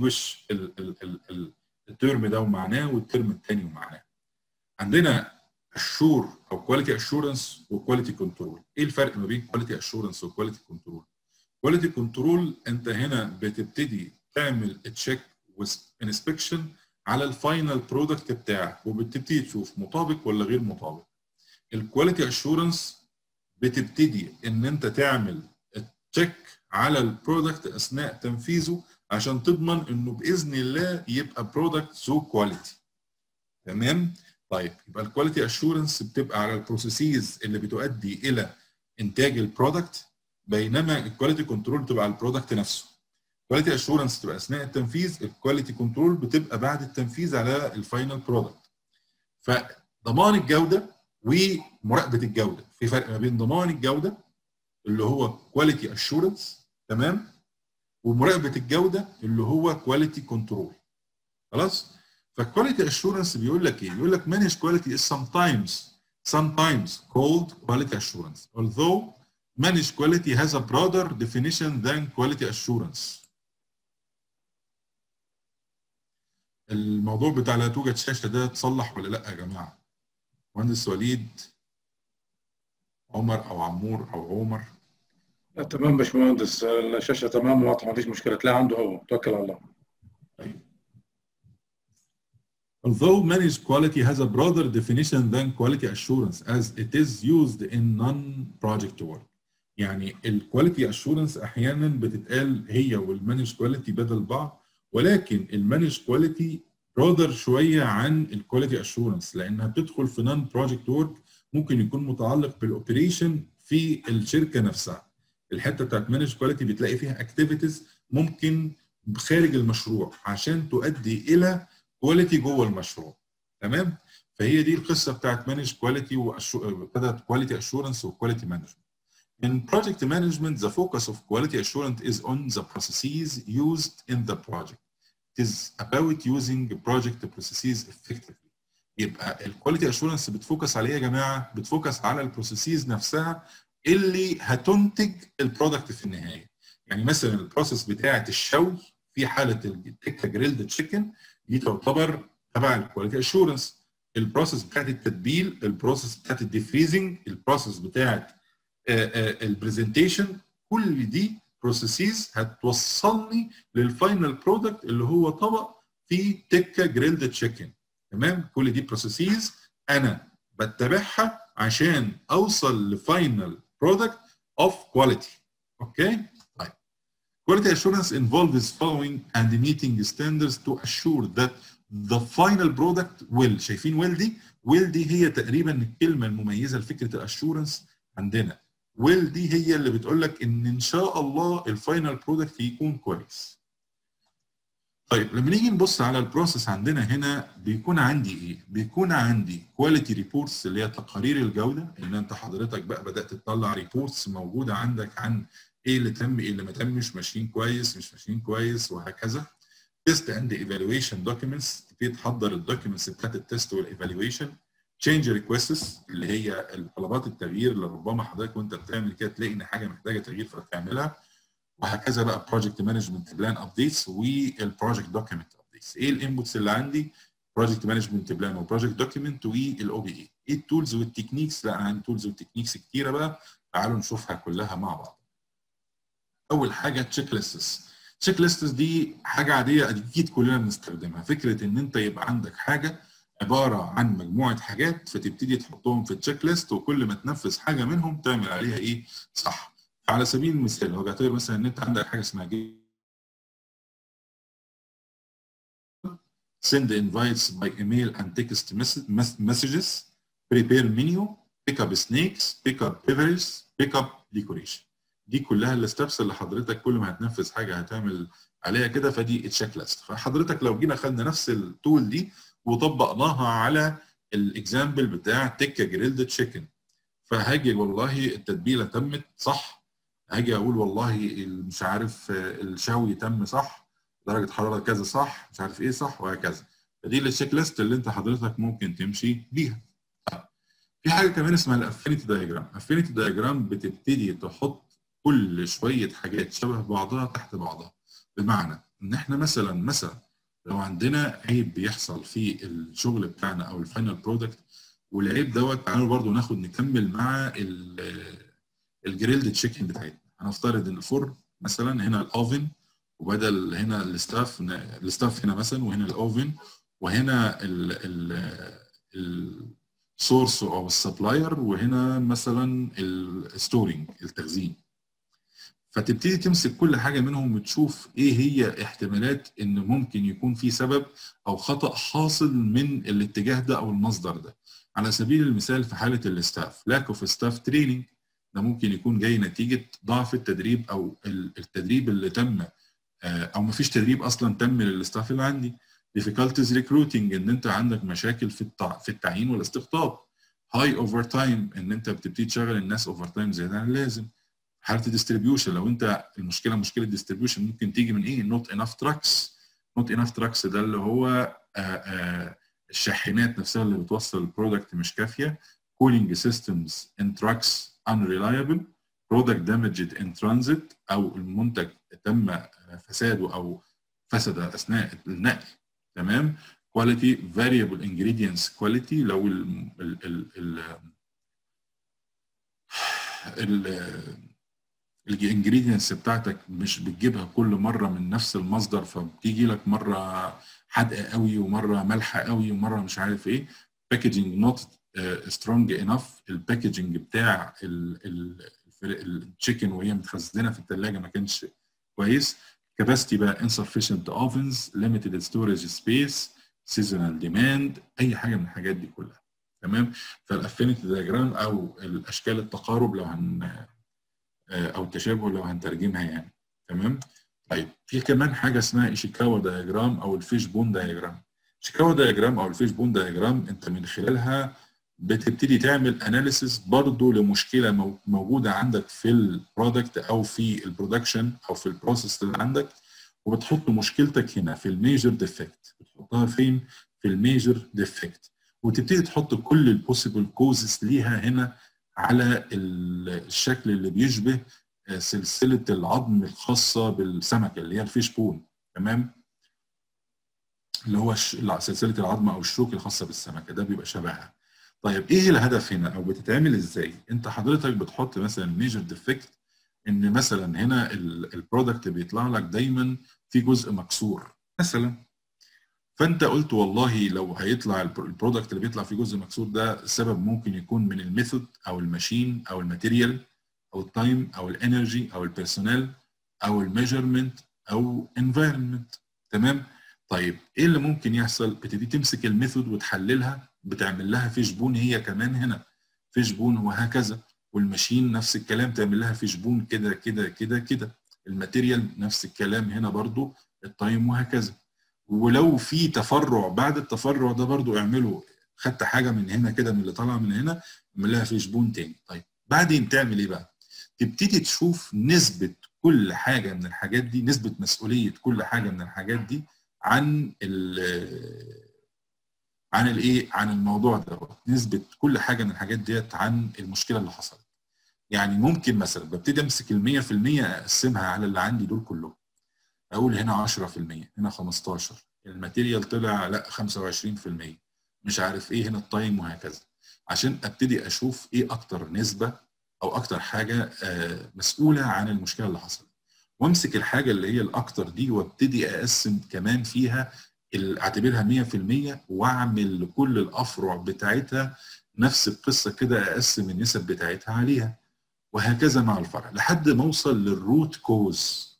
ندistinguish الترم ده ومعناه والترم الثاني ومعناه عندنا اشور او كواليتي اشورنس وكواليتي كنترول ايه الفرق ما بين كواليتي اشورنس وكواليتي كنترول كواليتي كنترول انت هنا بتبتدي تعمل تشيك وانسبكشن على الفاينل برودكت بتاعك وبتبتدي تشوف مطابق ولا غير مطابق الكواليتي اشورنس بتبتدي ان انت تعمل تشيك على البرودكت اثناء تنفيذه عشان تضمن انه باذن الله يبقى برودكت ذو كواليتي تمام طيب يبقى الكواليتي اشورنس بتبقى على البروسيسز اللي بتؤدي الى انتاج البرودكت بينما الكواليتي كنترول بتبقى على البرودكت نفسه كواليتي اشورنس بتبقى اثناء التنفيذ الكواليتي كنترول بتبقى بعد التنفيذ على الفاينل برودكت فضمان الجوده ومراقبه الجوده في فرق ما بين ضمان الجوده اللي هو كواليتي اشورنس تمام ومراقبه الجوده اللي هو كواليتي كنترول خلاص فالكواليتي اشورنس بيقول لك ايه بيقول لك manage quality is sometimes sometimes called quality assurance although managed quality has a broader definition than quality assurance الموضوع بتاع لا توجد شاشه ده اتصلح ولا لا يا جماعه مهندس وليد عمر او عمور او عمر لا تمام باشمهندس الشاشه تمام واضحه ما فيش مشكله تلاقي عنده هو توكل على الله طيب Although managed quality has a broader definition than quality assurance as it is used in non-project work. يعني الكواليتي اشورنس احيانا بتتقال هي والمانج كواليتي بدل بعض ولكن المانج كواليتي برودر شويه عن الكواليتي اشورنس لانها بتدخل في نون بروجكت ورك ممكن يكون متعلق بالاوبريشن في الشركه نفسها. الحته بتاعت مانج كواليتي بتلاقي فيها اكتيفيتيز ممكن خارج المشروع عشان تؤدي الى كواليتي جوه المشروع تمام فهي دي القصه بتاعت مانج كواليتي وابتدت كواليتي اشورنس وكواليتي مانجمنت In project management, the focus of quality assurance is on the processes used in the project. It is about using project processes effectively. يبقى الكواليتي اشورنس بتفوكس على ايه يا جماعه؟ بتفوكس على البروسيسز نفسها اللي هتنتج البرودكت في النهايه. يعني مثلا البروسيس بتاعه الشوي في حاله التكه جريلد تشيكن دي تعتبر تبع الكواليتي اشورنس البروسيس بتاعت التتبيل البروسيس بتاعت الديفريزنج البروسيس بتاعت البرزنتيشن كل دي بروسيسز هتوصلني للفاينل برودكت اللي هو طبق فيه تكه جريلد تشيكن تمام كل دي بروسيسز انا بتبعها عشان اوصل لفاينل برودكت اوف كواليتي اوكي طيب Quality assurance involves following and meeting standards to assure that the final product will شايفين will دي؟ will دي هي تقريبا الكلمة المميزة لفكرة الاشورنس عندنا. will دي هي اللي بتقول لك ان ان شاء الله الفاينل برودكت يكون كويس. طيب لما نيجي نبص على البروسيس عندنا هنا بيكون عندي ايه؟ بيكون عندي كواليتي ريبورتس اللي هي تقارير الجوده ان انت حضرتك بقى بدات تطلع ريبورتس موجوده عندك عن ايه اللي تم ايه اللي ما تمش ماشيين كويس مش ماشيين كويس وهكذا تيست اند ايفالويشن دوكيومنتس تبتدي تحضر الدوكيومنتس بتاعت التيست والايفالويشن تشينج ريكويستس اللي هي طلبات التغيير اللي ربما حضرتك وانت بتعمل كده تلاقي ان حاجه محتاجه تغيير فتعملها وهكذا بقى بروجكت مانجمنت بلان ابديتس والبروجكت دوكيمنت ابديتس ايه الانبوتس اللي عندي بروجكت مانجمنت بلان وبروجكت دوكيمنت والاو بي اي ايه التولز والتكنيكس لا انا عندي تولز والتكنيكس كتيره بقى تعالوا نشوفها كلها مع بعض اول حاجه تشيك ليستس تشيك ليستس دي حاجه عاديه اكيد كلنا بنستخدمها فكره ان انت يبقى عندك حاجه عباره عن مجموعه حاجات فتبتدي تحطهم في التشيك ليست وكل ما تنفذ حاجه منهم تعمل عليها ايه صح على سبيل المثال هو بيعتبر مثلا ان انت عندك حاجه اسمها send invites by email and text messages prepare menu pick up snakes pick up beverages pick up decoration دي كلها الستبس اللي حضرتك كل ما هتنفذ حاجه هتعمل عليها كده فدي تشيك ليست فحضرتك لو جينا خدنا نفس التول دي وطبقناها على الاكزامبل بتاع تكه جريلد تشيكن فهاجي والله التتبيله تمت صح هاجي اقول والله مش عارف الشوي تم صح درجه حراره كذا صح مش عارف ايه صح وهكذا فدي التشيك ليست اللي انت حضرتك ممكن تمشي بيها في حاجه كمان اسمها الافينيتي دايجرام الافينيتي دايجرام بتبتدي تحط كل شويه حاجات شبه بعضها تحت بعضها بمعنى ان احنا مثلا مثلا لو عندنا عيب بيحصل في الشغل بتاعنا او الفاينل برودكت والعيب دوت تعالوا برضو ناخد نكمل مع الجريلد تشيكن بتاعتنا هنفترض ان الفرن مثلا هنا الاوفن وبدل هنا الستاف الستاف هنا مثلا وهنا الاوفن وهنا السورس او السبلاير وهنا مثلا الستورنج التخزين فتبتدي تمسك كل حاجه منهم وتشوف ايه هي احتمالات ان ممكن يكون في سبب او خطا حاصل من الاتجاه ده او المصدر ده على سبيل المثال في حاله الاستاف لاك اوف ستاف تريننج ده ممكن يكون جاي نتيجه ضعف التدريب او التدريب اللي تم او ما فيش تدريب اصلا تم للاستاف اللي عندي difficulties recruiting ان انت عندك مشاكل في التع... في التعيين والاستقطاب هاي اوفر تايم ان انت بتبتدي تشغل الناس اوفر تايم زياده عن اللازم حاله الديستريبيوشن لو انت المشكله مشكله ديستريبيوشن ممكن تيجي من ايه نوت انف تراكس نوت انف تراكس ده اللي هو آآ آآ الشاحنات نفسها اللي بتوصل البرودكت مش كافيه cooling systems in trucks unreliable product damaged in transit او المنتج تم فساده او فسد اثناء النقل تمام quality variable ingredients quality لو ال ال ال ال ال الانجريدينتس بتاعتك مش بتجيبها كل مره من نفس المصدر فبتيجي لك مره حادقه قوي ومره مالحه قوي ومره مش عارف ايه باكجينج نوت سترونج انف الباكجينج بتاع التشيكن وهي متخزنه في الثلاجه ما كانش كويس كاباسيتي بقى insufficient ovens limited storage space seasonal demand اي حاجه من الحاجات دي كلها تمام فالافينيتي دياجرام او الاشكال التقارب لو هن او التشابه لو هنترجمها يعني تمام طيب في كمان حاجه اسمها ايشيكاوا دياجرام او الفيش بون دياجرام ايشيكاوا دياجرام او الفيش بون دياجرام انت من خلالها بتبتدي تعمل اناليسيس برضه لمشكله موجوده عندك في البرودكت او في البرودكشن او في البروسيس اللي عندك وبتحط مشكلتك هنا في الميجر ديفكت بتحطها فين في الميجر ديفكت وتبتدي تحط كل البوسيبل كوزز ليها هنا على الشكل اللي بيشبه سلسله العظم الخاصه بالسمكه اللي هي الفيش بون تمام اللي هو سلسله العظم او الشوك الخاصه بالسمكه ده بيبقى شبهها طيب ايه الهدف هنا او بتتعمل ازاي انت حضرتك بتحط مثلا ميجر ديفكت ان مثلا هنا البرودكت بيطلع لك دايما في جزء مكسور مثلا فانت قلت والله لو هيطلع البرودكت اللي بيطلع فيه جزء مكسور ده السبب ممكن يكون من الميثود او الماشين او الماتيريال او التايم او الانرجي او البيرسونال او الميجرمنت او انفايرمنت تمام طيب ايه اللي ممكن يحصل بتبتدي تمسك الميثود وتحللها بتعمل لها فيش بون هي كمان هنا فيش بون وهكذا والماشين نفس الكلام تعمل لها فيش بون كده كده كده كده الماتيريال نفس الكلام هنا برضو التايم وهكذا ولو في تفرع بعد التفرع ده برضو اعمله خدت حاجه من هنا كده من اللي طالعه من هنا اعمل لها فيش بون تاني طيب بعدين تعمل ايه بقى تبتدي تشوف نسبه كل حاجه من الحاجات دي نسبه مسؤوليه كل حاجه من الحاجات دي عن ال عن الايه عن الموضوع ده نسبه كل حاجه من الحاجات ديت عن المشكله اللي حصلت يعني ممكن مثلا ببتدي امسك ال 100% اقسمها على اللي عندي دول كلهم اقول هنا 10% هنا 15 الماتيريال طلع لا 25% مش عارف ايه هنا التايم وهكذا عشان ابتدي اشوف ايه اكتر نسبه او اكتر حاجه مسؤوله عن المشكله اللي حصلت وامسك الحاجه اللي هي الاكتر دي وابتدي اقسم كمان فيها اعتبرها 100% واعمل لكل الافرع بتاعتها نفس القصه كده اقسم النسب بتاعتها عليها وهكذا مع الفرع لحد ما اوصل للروت كوز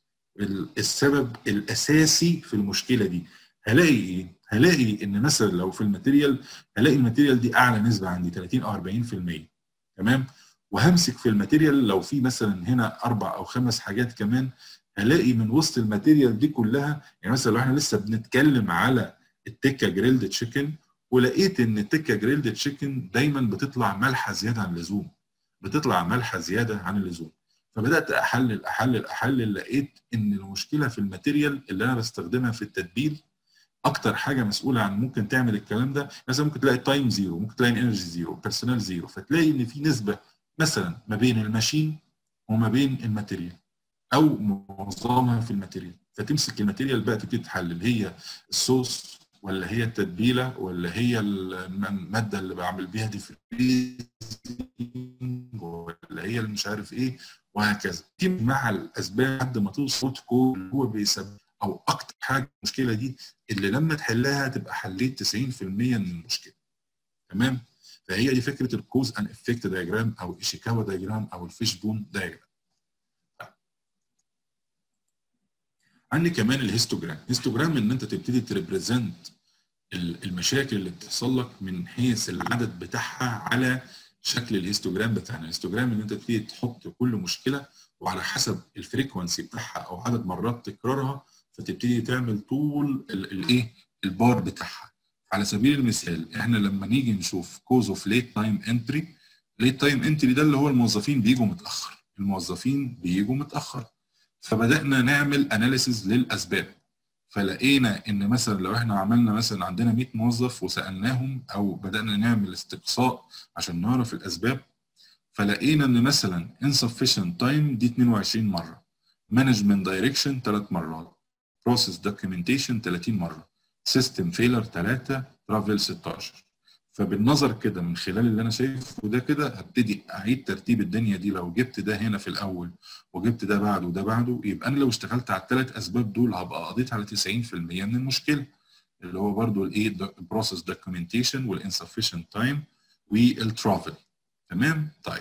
السبب الاساسي في المشكله دي هلاقي ايه؟ هلاقي ان مثلا لو في الماتيريال هلاقي الماتيريال دي اعلى نسبه عندي 30 او 40% تمام؟ وهمسك في الماتيريال لو في مثلا هنا اربع او خمس حاجات كمان هلاقي من وسط الماتيريال دي كلها يعني مثلا لو احنا لسه بنتكلم على التكه جريلد تشيكن ولقيت ان التكه جريلد تشيكن دايما بتطلع مالحه زياده عن اللزوم بتطلع مالحه زياده عن اللزوم فبدات احلل احلل احلل لقيت ان المشكله في الماتيريال اللي انا بستخدمها في التتبيل اكتر حاجه مسؤوله عن ممكن تعمل الكلام ده مثلا ممكن تلاقي تايم زيرو ممكن تلاقي انرجي زيرو بيرسونال زيرو فتلاقي ان في نسبه مثلا ما بين الماشين وما بين الماتيريال او معظمها في الماتيريال فتمسك الماتيريال بقى تبتدي تحلل هي الصوص ولا هي التتبيله ولا هي الماده اللي بعمل بيها دي ولا هي اللي مش عارف ايه وهكذا دي مع الاسباب لحد ما توصل كود اللي هو بيسبب او اكتر حاجه المشكله دي اللي لما تحلها تبقى حليت 90% من المشكله تمام فهي دي فكره الكوز ان افكت دايجرام او ايشيكاوا دايجرام او الفيش بون دايجرام عندي كمان الهيستوجرام الهيستوجرام ان انت تبتدي تريبريزنت المشاكل اللي بتحصل لك من حيث العدد بتاعها على شكل الهيستوجرام بتاعنا الهيستوجرام ان انت تبتدي تحط كل مشكله وعلى حسب الفريكونسي بتاعها او عدد مرات تكرارها فتبتدي تعمل طول الايه البار بتاعها على سبيل المثال احنا لما نيجي نشوف كوز اوف ليت تايم انتري ليت تايم انتري ده اللي هو الموظفين بيجوا متاخر الموظفين بيجوا متاخر فبدانا نعمل اناليسيز للاسباب فلقينا ان مثلا لو احنا عملنا مثلا عندنا 100 موظف وسالناهم او بدانا نعمل استقصاء عشان نعرف الاسباب فلقينا ان مثلا insufficient time دي 22 مره management direction 3 مرات process documentation 30 مره system failure 3 travel 16 فبالنظر كده من خلال اللي انا شايفه ده كده هبتدي اعيد ترتيب الدنيا دي لو جبت ده هنا في الاول وجبت ده بعده وده بعده يبقى انا لو اشتغلت على الثلاث اسباب دول هبقى قضيت على 90% من المشكله اللي هو برضو الايه بروسيس دوكيومنتيشن والانسفشنت تايم والترافل تمام طيب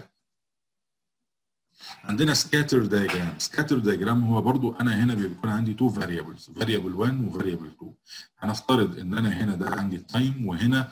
عندنا سكاتر دايجرام سكاتر دايجرام هو برضو انا هنا بيكون عندي تو فاريبلز فاريبل 1 وفاريبل 2 هنفترض ان انا هنا ده عندي التايم وهنا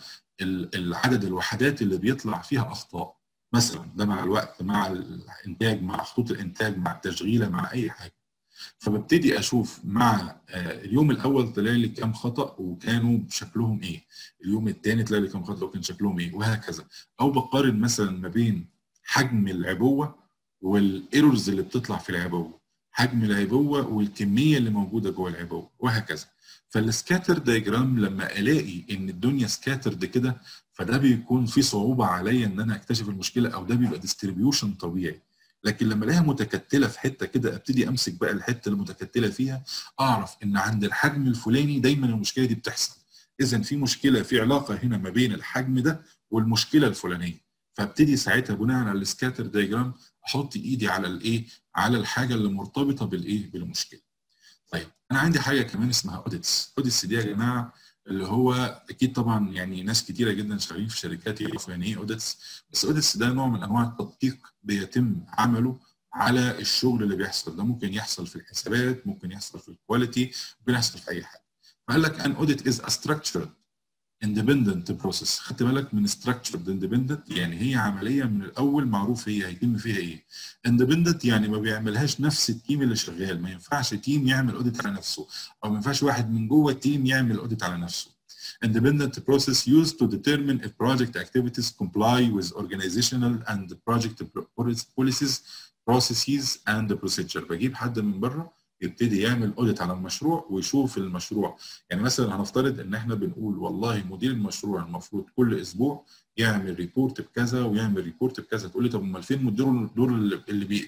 العدد الوحدات اللي بيطلع فيها اخطاء مثلا ده مع الوقت مع الانتاج مع خطوط الانتاج مع التشغيله مع اي حاجه فببتدي اشوف مع اليوم الاول طلع لي كام خطا وكانوا شكلهم ايه اليوم الثاني طلع لي كام خطا وكان شكلهم ايه وهكذا او بقارن مثلا ما بين حجم العبوه والايرورز اللي بتطلع في العبوه حجم العبوه والكميه اللي موجوده جوه العبوه وهكذا فالسكاتر دايجرام لما الاقي ان الدنيا سكاترد كده فده بيكون في صعوبه عليا ان انا اكتشف المشكله او ده بيبقى ديستريبيوشن طبيعي لكن لما الاقيها متكتله في حته كده ابتدي امسك بقى الحته المتكتله فيها اعرف ان عند الحجم الفلاني دايما المشكله دي بتحصل اذا في مشكله في علاقه هنا ما بين الحجم ده والمشكله الفلانيه فابتدي ساعتها بناء على السكاتر دايجرام احط ايدي على الايه على الحاجه اللي مرتبطه بالايه بالمشكله طيب انا عندي حاجه كمان اسمها اوديتس اوديتس دي يا جماعه اللي هو اكيد طبعا يعني ناس كتيره جدا شغالين في شركات يعرفوا يعني ايه اوديتس بس اوديتس ده نوع من انواع التدقيق بيتم عمله على الشغل اللي بيحصل ده ممكن يحصل في الحسابات ممكن يحصل في الكواليتي ممكن يحصل في اي حاجه فقال لك ان اوديت از structured independent process خدت بالك من structured independent يعني هي عمليه من الاول معروف هي هيتم فيها ايه independent يعني ما بيعملهاش نفس التيم اللي شغال ما ينفعش تيم يعمل اوديت على نفسه او ما ينفعش واحد من جوه التيم يعمل اوديت على نفسه independent process used to determine if project activities comply with organizational and project policies processes and procedure بجيب حد من بره يبتدي يعمل اوديت على المشروع ويشوف المشروع يعني مثلا هنفترض ان احنا بنقول والله مدير المشروع المفروض كل اسبوع يعمل ريبورت بكذا ويعمل ريبورت بكذا تقول لي طب امال فين مدير دور اللي بي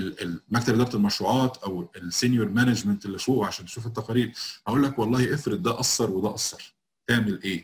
مكتب اداره المشروعات او السينيور مانجمنت اللي فوق عشان تشوف التقارير هقول لك والله افرض ده اثر وده اثر تعمل ايه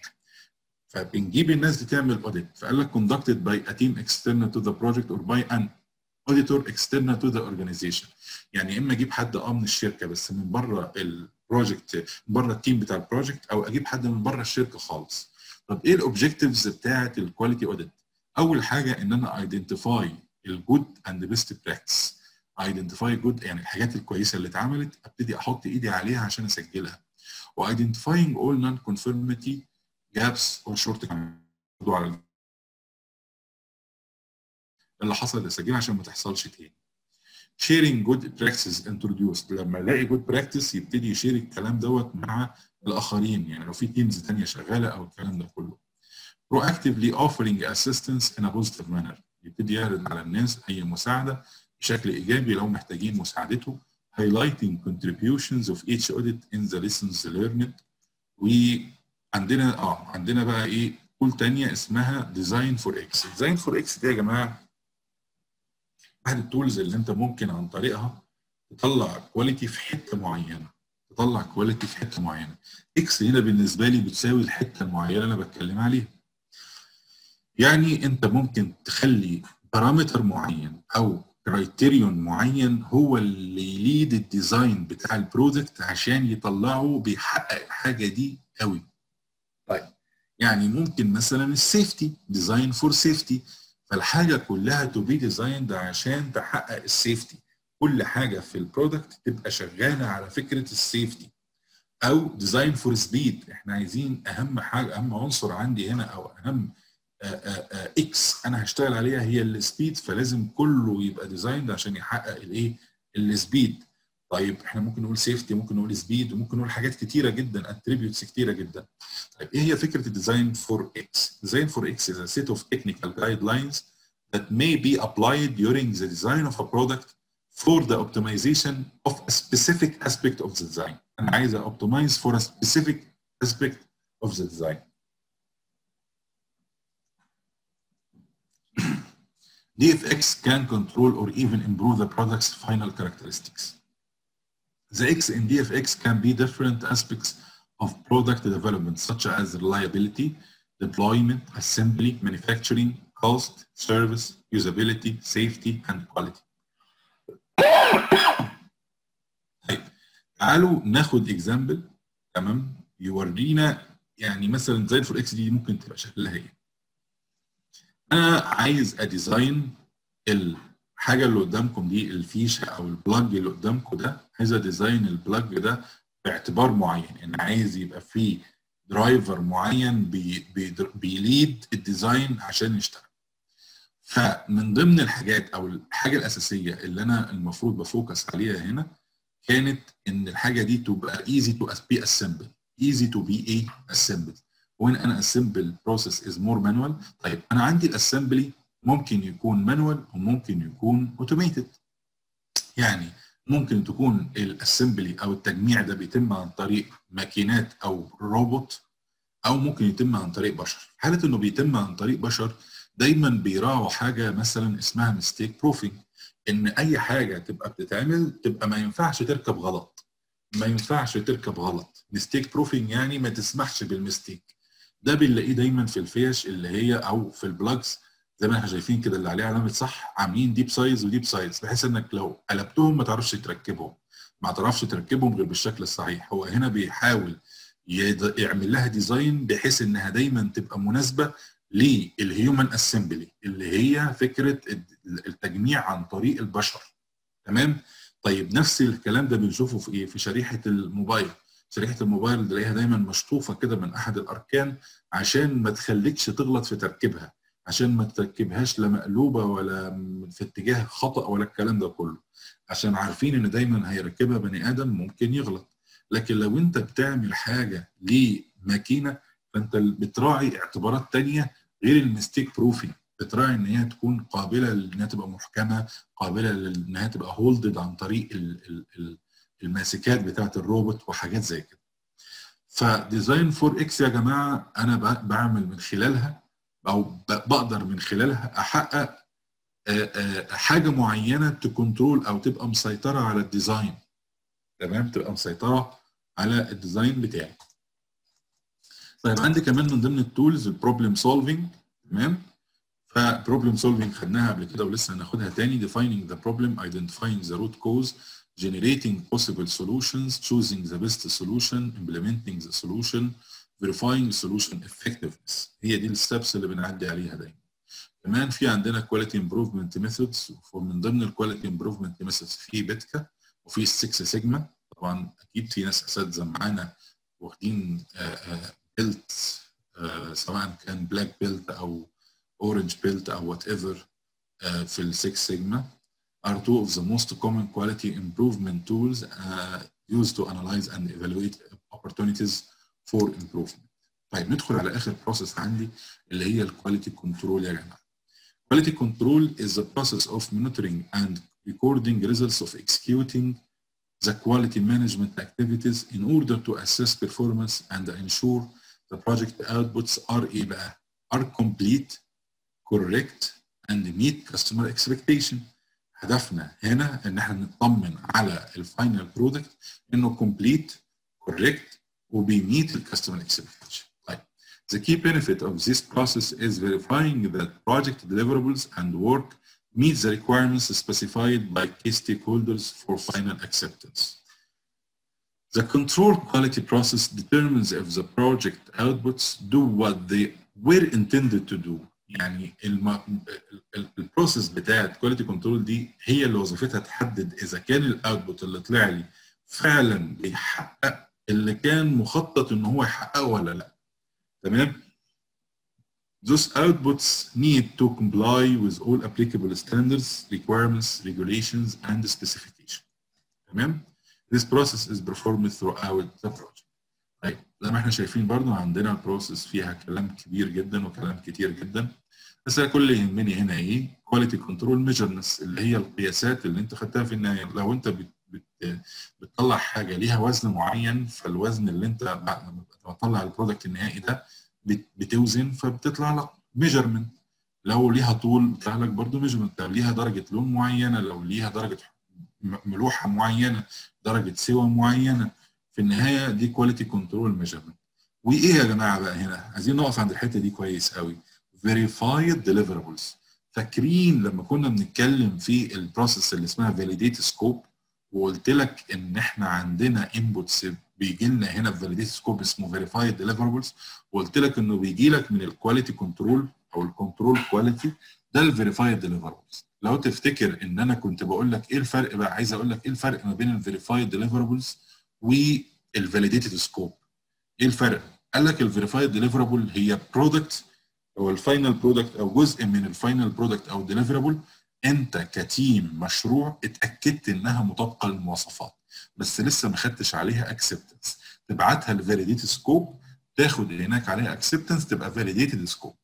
فبنجيب الناس دي تعمل اوديت فقال لك conducted by a team external to the project or by an auditor external to the organization يعني اما اجيب حد اه من الشركه بس من بره البروجكت بره التيم بتاع البروجكت او اجيب حد من بره الشركه خالص طب ايه الاوبجكتيفز بتاعه الكواليتي اوديت اول حاجه ان انا ايدنتيفاي الجود اند بيست براكتس ايدنتيفاي جود يعني الحاجات الكويسه اللي اتعملت ابتدي احط ايدي عليها عشان اسجلها وايدنتيفاينج اول نون كونفيرميتي جابس اور شورت على اللي حصل اسجلها عشان ما تحصلش تاني sharing good practices introduced لما الاقي good practice يبتدي يشير الكلام دوت مع الاخرين يعني لو في تيمز ثانيه شغاله او الكلام ده كله proactively offering assistance in a positive manner يبتدي يعرض على الناس اي مساعده بشكل ايجابي لو محتاجين مساعدته highlighting contributions of each audit in the lessons learned وعندنا اه عندنا بقى ايه تول ثانيه اسمها ديزاين فور اكس ديزاين فور اكس دي يا جماعه احد التولز اللي انت ممكن عن طريقها تطلع كواليتي في حته معينه تطلع كواليتي في حته معينه اكس هنا بالنسبه لي بتساوي الحته المعينه اللي انا بتكلم عليها يعني انت ممكن تخلي بارامتر معين او كرايتيريون معين هو اللي يليد الديزاين بتاع البرودكت عشان يطلعه بيحقق الحاجه دي قوي طيب يعني ممكن مثلا السيفتي ديزاين فور سيفتي فالحاجه كلها تو بي ديزايند عشان تحقق السيفتي كل حاجه في البرودكت تبقى شغاله على فكره السيفتي او ديزاين فور سبيد احنا عايزين اهم حاجه اهم عنصر عندي هنا او اهم اكس انا هشتغل عليها هي السبيد فلازم كله يبقى ديزايند عشان يحقق الايه السبيد طيب احنا ممكن نقول سيفتي ممكن نقول سبيد وممكن نقول حاجات كتيره جدا اتريبيوتس كتيره جدا طيب ايه هي فكره الديزاين فور اكس ديزاين فور اكس is a set of technical guidelines that may be applied during the design of a product for the optimization of a specific aspect of the design انا عايز optimize for a specific aspect of the design DFX can control or even improve the product's final characteristics. The X in DFX can be different aspects of product development, such as reliability, deployment, assembly, manufacturing, cost, service, usability, safety, and quality. طيب تعالوا ناخد اكزامبل تمام يورينا يعني مثلا زي الفور اكس دي ممكن تبقى شكلها ايه انا عايز اديزاين الحاجه اللي قدامكم دي الفيشه او البلاج اللي قدامكم ده عايز اديزاين البلاج ده باعتبار معين ان عايز يبقى فيه درايفر معين بي بي بيليد الديزاين عشان يشتغل فمن ضمن الحاجات او الحاجه الاساسيه اللي انا المفروض بفوكس عليها هنا كانت ان الحاجه دي تبقى easy to be assembled easy to be a assembled when an assemble process is more manual طيب انا عندي الاسمبلي ممكن يكون مانوال وممكن يكون اوتوميتد يعني ممكن تكون الاسمبلي او التجميع ده بيتم عن طريق ماكينات او روبوت او ممكن يتم عن طريق بشر في حاله انه بيتم عن طريق بشر دايما بيراعوا حاجه مثلا اسمها ميستيك بروفينج ان اي حاجه تبقى بتتعمل تبقى ما ينفعش تركب غلط ما ينفعش تركب غلط ميستيك بروفينج يعني ما تسمحش بالميستيك ده بنلاقيه دايما في الفيش اللي هي او في البلاجز زي ما احنا شايفين كده اللي عليه علامه صح عاملين ديب سايز وديب سايز بحيث انك لو قلبتهم ما تعرفش تركبهم ما تعرفش تركبهم غير بالشكل الصحيح هو هنا بيحاول يعمل لها ديزاين بحيث انها دايما تبقى مناسبه للهيومن اسمبلي اللي هي فكره التجميع عن طريق البشر تمام طيب نفس الكلام ده بنشوفه في ايه في شريحه الموبايل شريحه الموبايل تلاقيها دايما مشطوفه كده من احد الاركان عشان ما تخليكش تغلط في تركيبها عشان ما تركبهاش لا مقلوبه ولا في اتجاه خطا ولا الكلام ده كله عشان عارفين ان دايما هيركبها بني ادم ممكن يغلط لكن لو انت بتعمل حاجه لماكينه فانت بتراعي اعتبارات تانية غير الميستيك بروفينج بتراعي ان هي تكون قابله لانها تبقى محكمه قابله لانها تبقى هولدد عن طريق ال ال ال الماسكات بتاعه الروبوت وحاجات زي كده فديزاين فور اكس يا جماعه انا بعمل من خلالها او بقدر من خلالها احقق حاجه معينه تكنترول او تبقى مسيطره على الديزاين تمام تبقى مسيطره على الديزاين بتاعي طيب عندي كمان من ضمن التولز البروبلم سولفنج تمام فبروبلم سولفنج خدناها قبل كده ولسه هناخدها تاني defining the problem identifying the root cause generating possible solutions choosing the best solution implementing the solution verifying solution effectiveness هي دي الستبس اللي بنعدي عليها دايما كمان في عندنا quality improvement methods ومن ضمن الكواليتي improvement methods في بيتكا وفي السكس سيجما طبعا اكيد في ناس اساتذه معانا واخدين بيلت سواء كان بلاك بيلت او اورنج بيلت او وات ايفر في السكس سيجما are two of the most common quality improvement tools uh, used to analyze and evaluate opportunities for improvement. طيب ندخل على اخر بروسيس عندي اللي هي الكواليتي كنترول يا جماعه. Quality control is the process of monitoring and recording results of executing the quality management activities in order to assess performance and ensure the project outputs are ايه بقى؟ are complete, correct and meet customer expectation. هدفنا هنا ان احنا نطمن على الفاينل برودكت انه كومبليت correct وبيميت الكاستمر اكسبكتيشن طيب The key benefit of this process is verifying that project deliverables and work meet the requirements specified by key stakeholders for final acceptance. The control quality process determines if the project outputs do what they were intended to do. يعني الم... البروسيس بتاعت كواليتي كنترول دي هي اللي وظيفتها تحدد اذا كان الاوتبوت اللي طلع لي فعلا بيحقق اللي كان مخطط ان هو يحققه ولا لا. تمام؟ Those outputs need to comply with all applicable standards, requirements, regulations, and specifications. تمام؟ This process is performed throughout the project. طيب زي ما احنا شايفين برضو عندنا البروسيس فيها كلام كبير جدا وكلام كتير جدا بس أنا كل اللي يهمني هنا ايه؟ كواليتي كنترول ميجرمنتس اللي هي القياسات اللي انت خدتها في النهايه لو انت بت بت بتطلع حاجه ليها وزن معين فالوزن اللي انت بعد ما بتطلع البرودكت النهائي ده بتوزن فبتطلع لك ميجرمنت لو ليها طول بيطلع لك برضه ميجرمنت لو ليها درجه لون معينه لو ليها درجه ملوحه معينه درجه سوى معينه في النهايه دي كواليتي كنترول ميجرمنت وايه يا جماعه بقى هنا عايزين نقف عند الحته دي كويس قوي فيريفايد ديليفربلز فاكرين لما كنا بنتكلم في البروسيس اللي اسمها فاليديت سكوب وقلت لك ان احنا عندنا انبوتس بيجي لنا هنا في فاليديت سكوب اسمه فيريفايد ديليفربلز وقلت لك انه بيجي لك من الكواليتي كنترول او الكنترول كواليتي ده الفيريفايد ديليفربلز لو تفتكر ان انا كنت بقول لك ايه الفرق بقى عايز اقول لك ايه الفرق ما بين الفيريفايد ديليفربلز والفاليديتد سكوب ايه الفرق قال لك الفيريفايد ديليفربل هي برودكت او الفاينل برودكت او جزء من الفاينل برودكت او ديليفربل انت كتيم مشروع اتاكدت انها مطابقه للمواصفات بس لسه ما خدتش عليها اكسبتنس تبعتها لفاليديت سكوب تاخد هناك عليها اكسبتنس تبقى فاليديتد سكوب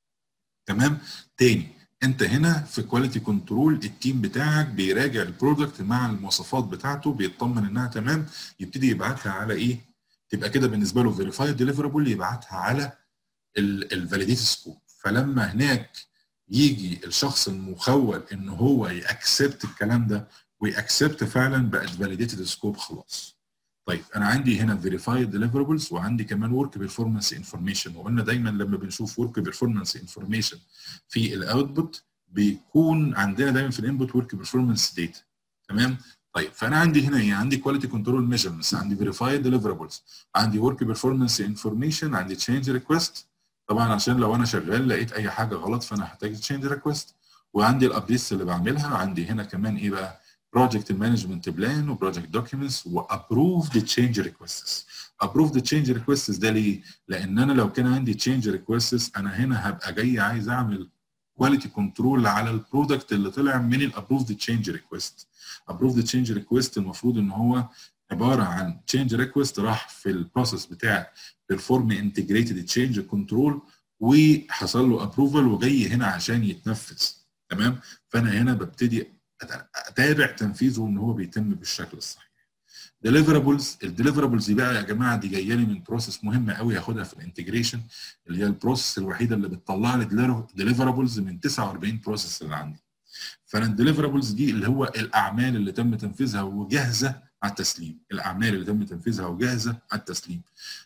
تمام تاني انت هنا في كواليتي كنترول التيم بتاعك بيراجع البرودكت مع المواصفات بتاعته بيطمن انها تمام يبتدي يبعتها على ايه تبقى كده بالنسبه له فيريفايد ديليفربل يبعتها على الفاليديت سكوب فلما هناك يجي الشخص المخول ان هو ياكسبت الكلام ده ويأكسبت فعلا بقت فاليديتد سكوب خلاص. طيب انا عندي هنا فيريفايد ديليفربلز وعندي كمان ورك بيرفورمانس انفورميشن وقلنا دايما لما بنشوف ورك بيرفورمانس انفورميشن في الاوتبوت بيكون عندنا دايما في الانبوت ورك بيرفورمانس داتا تمام؟ طيب فانا عندي هنا ايه؟ عندي كواليتي كنترول ميجرمنتس عندي فيريفايد ديليفربلز عندي ورك بيرفورمانس انفورميشن عندي تشينج ريكوست طبعا عشان لو انا شغال لقيت اي حاجه غلط فانا هحتاج تشينج ريكوست وعندي الابديتس اللي بعملها عندي هنا كمان ايه بقى بروجكت مانجمنت بلان وبروجكت دوكيومنتس وابروفد تشينج ريكويستس ابروفد تشينج ريكويستس ده ليه؟ لان انا لو كان عندي تشينج ريكويستس انا هنا هبقى جاي عايز اعمل كواليتي كنترول على البرودكت اللي طلع من الابروفد تشينج ريكويست ابروفد تشينج ريكويست المفروض ان هو عباره عن تشينج ريكويست راح في البروسيس بتاع بيرفورم انتجريتد تشينج كنترول وحصل له ابروفال وجاي هنا عشان يتنفذ تمام فانا هنا ببتدي اتابع تنفيذه ان هو بيتم بالشكل الصحيح ديليفرابلز الديليفرابلز دي بقى يا جماعه دي جايه لي من بروسيس مهمه قوي هاخدها في الانتجريشن اللي هي البروسيس الوحيده اللي بتطلع لي ديليفرابلز من 49 بروسيس اللي عندي فانا الديليفرابلز دي اللي هو الاعمال اللي تم تنفيذها وجاهزه على التسليم الاعمال اللي تم تنفيذها وجاهزه على التسليم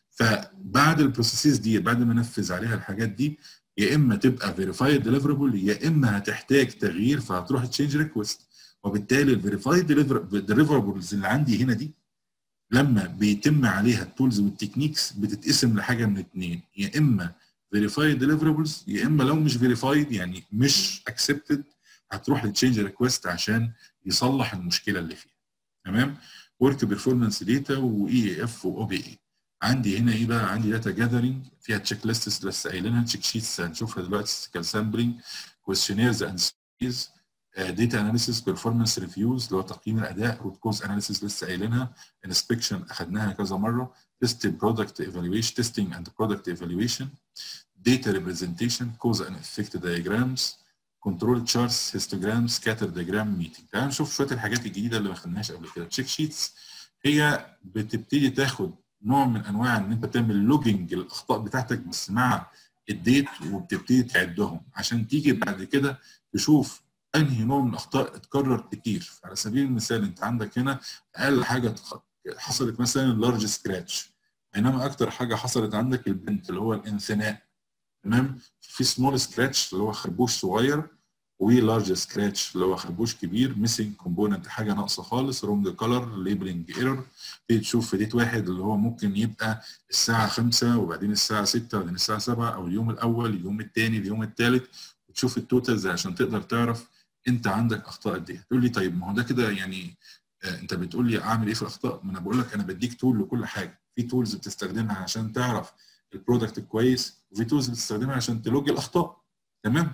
فبعد البروسيسز دي بعد ما انفذ عليها الحاجات دي يا اما تبقى فيريفايد ديليفربل يا اما هتحتاج تغيير فهتروح تشينج ريكوست وبالتالي الفيريفايد ديليفربلز اللي عندي هنا دي لما بيتم عليها التولز والتكنيكس بتتقسم لحاجه من اثنين يا اما فيريفايد ديليفربلز يا اما لو مش فيريفايد يعني مش اكسبتد هتروح للتشينج ريكوست عشان يصلح المشكله اللي فيها تمام ورك بيرفورمانس داتا واي اف واو بي اي عندي هنا ايه بقى عندي داتا جاذرنج فيها تشيك ليستس لسه قايلينها تشيك شيتس هنشوفها دلوقتي ستيكال سامبلنج كويشنيرز اند سيريز داتا اناليسيس بيرفورمانس ريفيوز اللي هو تقييم الاداء روت كوز اناليسيس لسه قايلينها انسبكشن اخذناها كذا مره تيست برودكت ايفالويشن تيستنج اند برودكت ايفالويشن داتا ريبريزنتيشن كوز اند افكت دايجرامز كنترول تشارتس هيستوجرام سكاتر ديجرام ميتنج تعالوا نشوف شويه الحاجات الجديده اللي ما خدناهاش قبل كده تشيك شيتس هي بتبتدي تاخد نوع من انواع ان انت تعمل لوجنج الاخطاء بتاعتك بس مع الديت وبتبتدي تعدهم عشان تيجي بعد كده تشوف انهي نوع من الاخطاء اتكرر كتير على سبيل المثال انت عندك هنا اقل حاجه حصلت مثلا لارج سكراتش بينما اكتر حاجه حصلت عندك البنت اللي هو الانثناء تمام في سمول سكراتش اللي هو خربوش صغير ولارج سكراتش اللي هو خربوش كبير ميسنج كومبوننت حاجه ناقصه خالص رونج كلر ليبلنج ايرور تيجي تشوف في ديت واحد اللي هو ممكن يبقى الساعه 5 وبعدين الساعه 6 وبعدين الساعه 7 او اليوم الاول اليوم الثاني اليوم الثالث وتشوف التوتالز عشان تقدر تعرف انت عندك اخطاء قد ايه تقول لي طيب ما هو ده كده يعني آه انت بتقول لي اعمل ايه في الاخطاء ما انا بقول لك انا بديك تول لكل حاجه في تولز بتستخدمها عشان تعرف البرودكت كويس وفي تولز بتستخدمها عشان تلوج الاخطاء تمام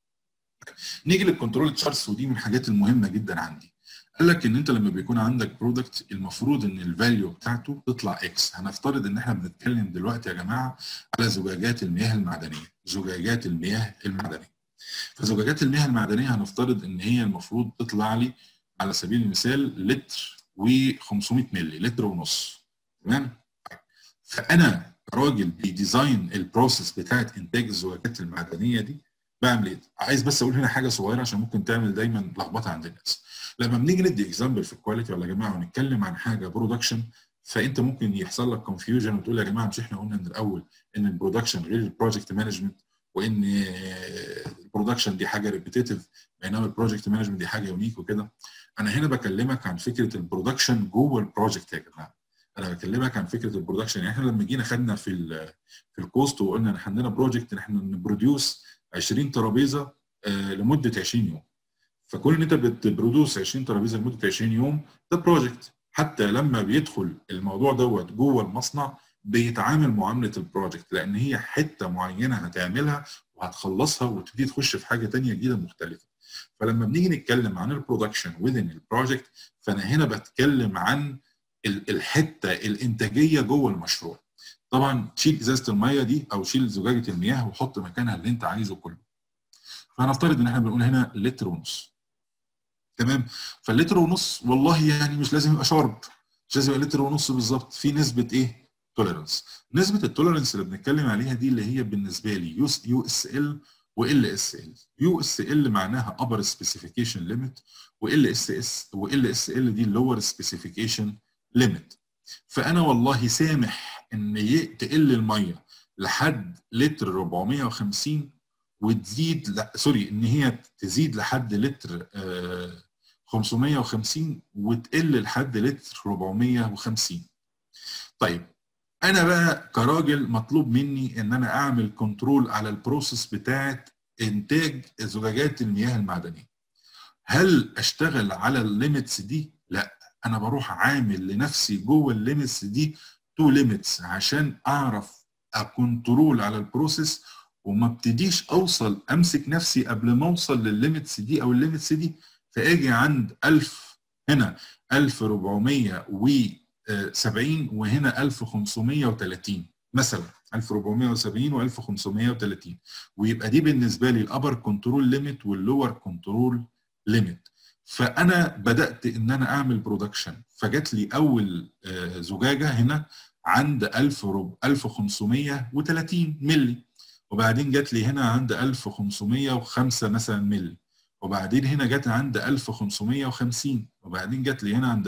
نيجي للكنترول تشارتس ودي من الحاجات المهمه جدا عندي قال لك ان انت لما بيكون عندك برودكت المفروض ان الفاليو بتاعته تطلع اكس هنفترض ان احنا بنتكلم دلوقتي يا جماعه على زجاجات المياه المعدنيه زجاجات المياه المعدنيه فزجاجات المياه المعدنيه هنفترض ان هي المفروض تطلع لي على سبيل المثال لتر و500 مللي لتر ونص تمام فانا راجل بيديزاين البروسيس بتاعت انتاج الزجاجات المعدنيه دي بعمل ايه؟ عايز بس اقول هنا حاجه صغيره عشان ممكن تعمل دايما لخبطه عند الناس. لما بنيجي ندي اكزامبل في الكواليتي ولا يا جماعه ونتكلم عن حاجه برودكشن فانت ممكن يحصل لك كونفيوجن وتقول يا جماعه مش احنا قلنا من الاول ان البرودكشن غير البروجكت مانجمنت وان البرودكشن دي حاجه ريبيتيتيف بينما البروجكت مانجمنت دي حاجه يونيك وكده. انا هنا بكلمك عن فكره البرودكشن جوه البروجكت يا جماعه. انا بكلمك عن فكره البرودكشن يعني احنا لما جينا خدنا في ال في الكوست وقلنا ان احنا عندنا بروجكت ان احنا نبروديوس 20 ترابيزه آه لمده 20 يوم فكون ان انت بتبرودوس 20 ترابيزه لمده 20 يوم ده بروجكت حتى لما بيدخل الموضوع دوت جوه المصنع بيتعامل معامله البروجكت لان هي حته معينه هتعملها وهتخلصها وتبتدي تخش في حاجه ثانيه جديده مختلفه فلما بنيجي نتكلم عن البرودكشن within البروجكت فانا هنا بتكلم عن الحته الانتاجيه جوه المشروع طبعا شيل ازازه الميه دي او شيل زجاجه المياه وحط مكانها اللي انت عايزه كله فهنفترض ان احنا بنقول هنا لتر ونص تمام فاللتر ونص والله يعني مش لازم يبقى شارب مش لازم يبقى لتر ونص بالظبط في نسبه ايه توليرنس نسبه التوليرنس اللي بنتكلم عليها دي اللي هي بالنسبه لي يو اس ال وال اس ال يو اس ال معناها ابر سبيسيفيكيشن ليميت وال اس اس وال اس ال دي لور سبيسيفيكيشن ليميت فانا والله سامح ان تقل الميه لحد لتر 450 وتزيد لا سوري ان هي تزيد لحد لتر آه 550 وتقل لحد لتر 450 طيب انا بقى كراجل مطلوب مني ان انا اعمل كنترول على البروسيس بتاعه انتاج زجاجات المياه المعدنيه هل اشتغل على الليميتس دي لا انا بروح عامل لنفسي جوه الليميتس دي تو ليميتس عشان اعرف اكنترول على البروسيس وما ابتديش اوصل امسك نفسي قبل ما اوصل للليميتس دي او الليميتس دي فاجي عند 1000 هنا 1470 وهنا 1530 مثلا 1470 و1530 ويبقى دي بالنسبه لي الابر كنترول ليميت واللور كنترول ليميت فانا بدات ان انا اعمل برودكشن فجات لي اول زجاجه هنا عند 1000 1530 مللي وبعدين جات لي هنا عند 1505 مثلا مللي وبعدين هنا جت عند 1550 وبعدين جات لي هنا عند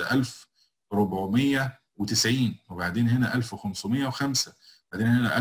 1490 وبعدين هنا 1505 بعدين هنا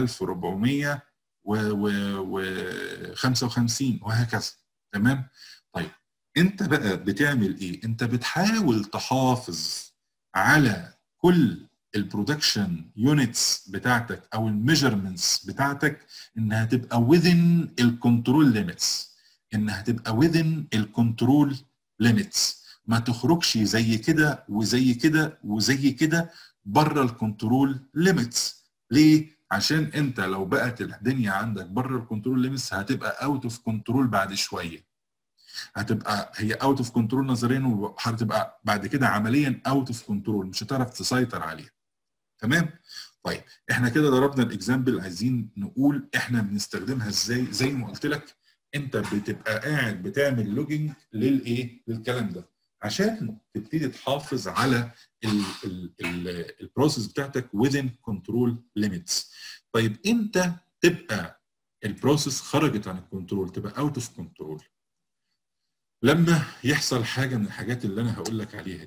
1455 وهكذا تمام طيب انت بقى بتعمل ايه انت بتحاول تحافظ على كل البرودكشن يونتس بتاعتك او الميجرمنتس بتاعتك انها تبقى within الكنترول ليميتس انها تبقى within الكنترول ليميتس ما تخرجش زي كده وزي كده وزي كده بره الكنترول ليميتس ليه عشان انت لو بقت الدنيا عندك بره الكنترول ليميتس هتبقى اوت اوف كنترول بعد شويه هتبقى هي اوت اوف كنترول نظريا وهتبقى بعد كده عمليا اوت اوف كنترول مش هتعرف تسيطر عليها تمام طيب احنا كده ضربنا الاكزامبل عايزين نقول احنا بنستخدمها ازاي زي ما قلت لك انت بتبقى قاعد بتعمل لوجينج للايه للكلام ده عشان تبتدي تحافظ على البروسيس بتاعتك within control limits طيب امتى تبقى البروسيس خرجت عن الكنترول تبقى اوت اوف كنترول لما يحصل حاجه من الحاجات اللي انا هقول لك عليها دي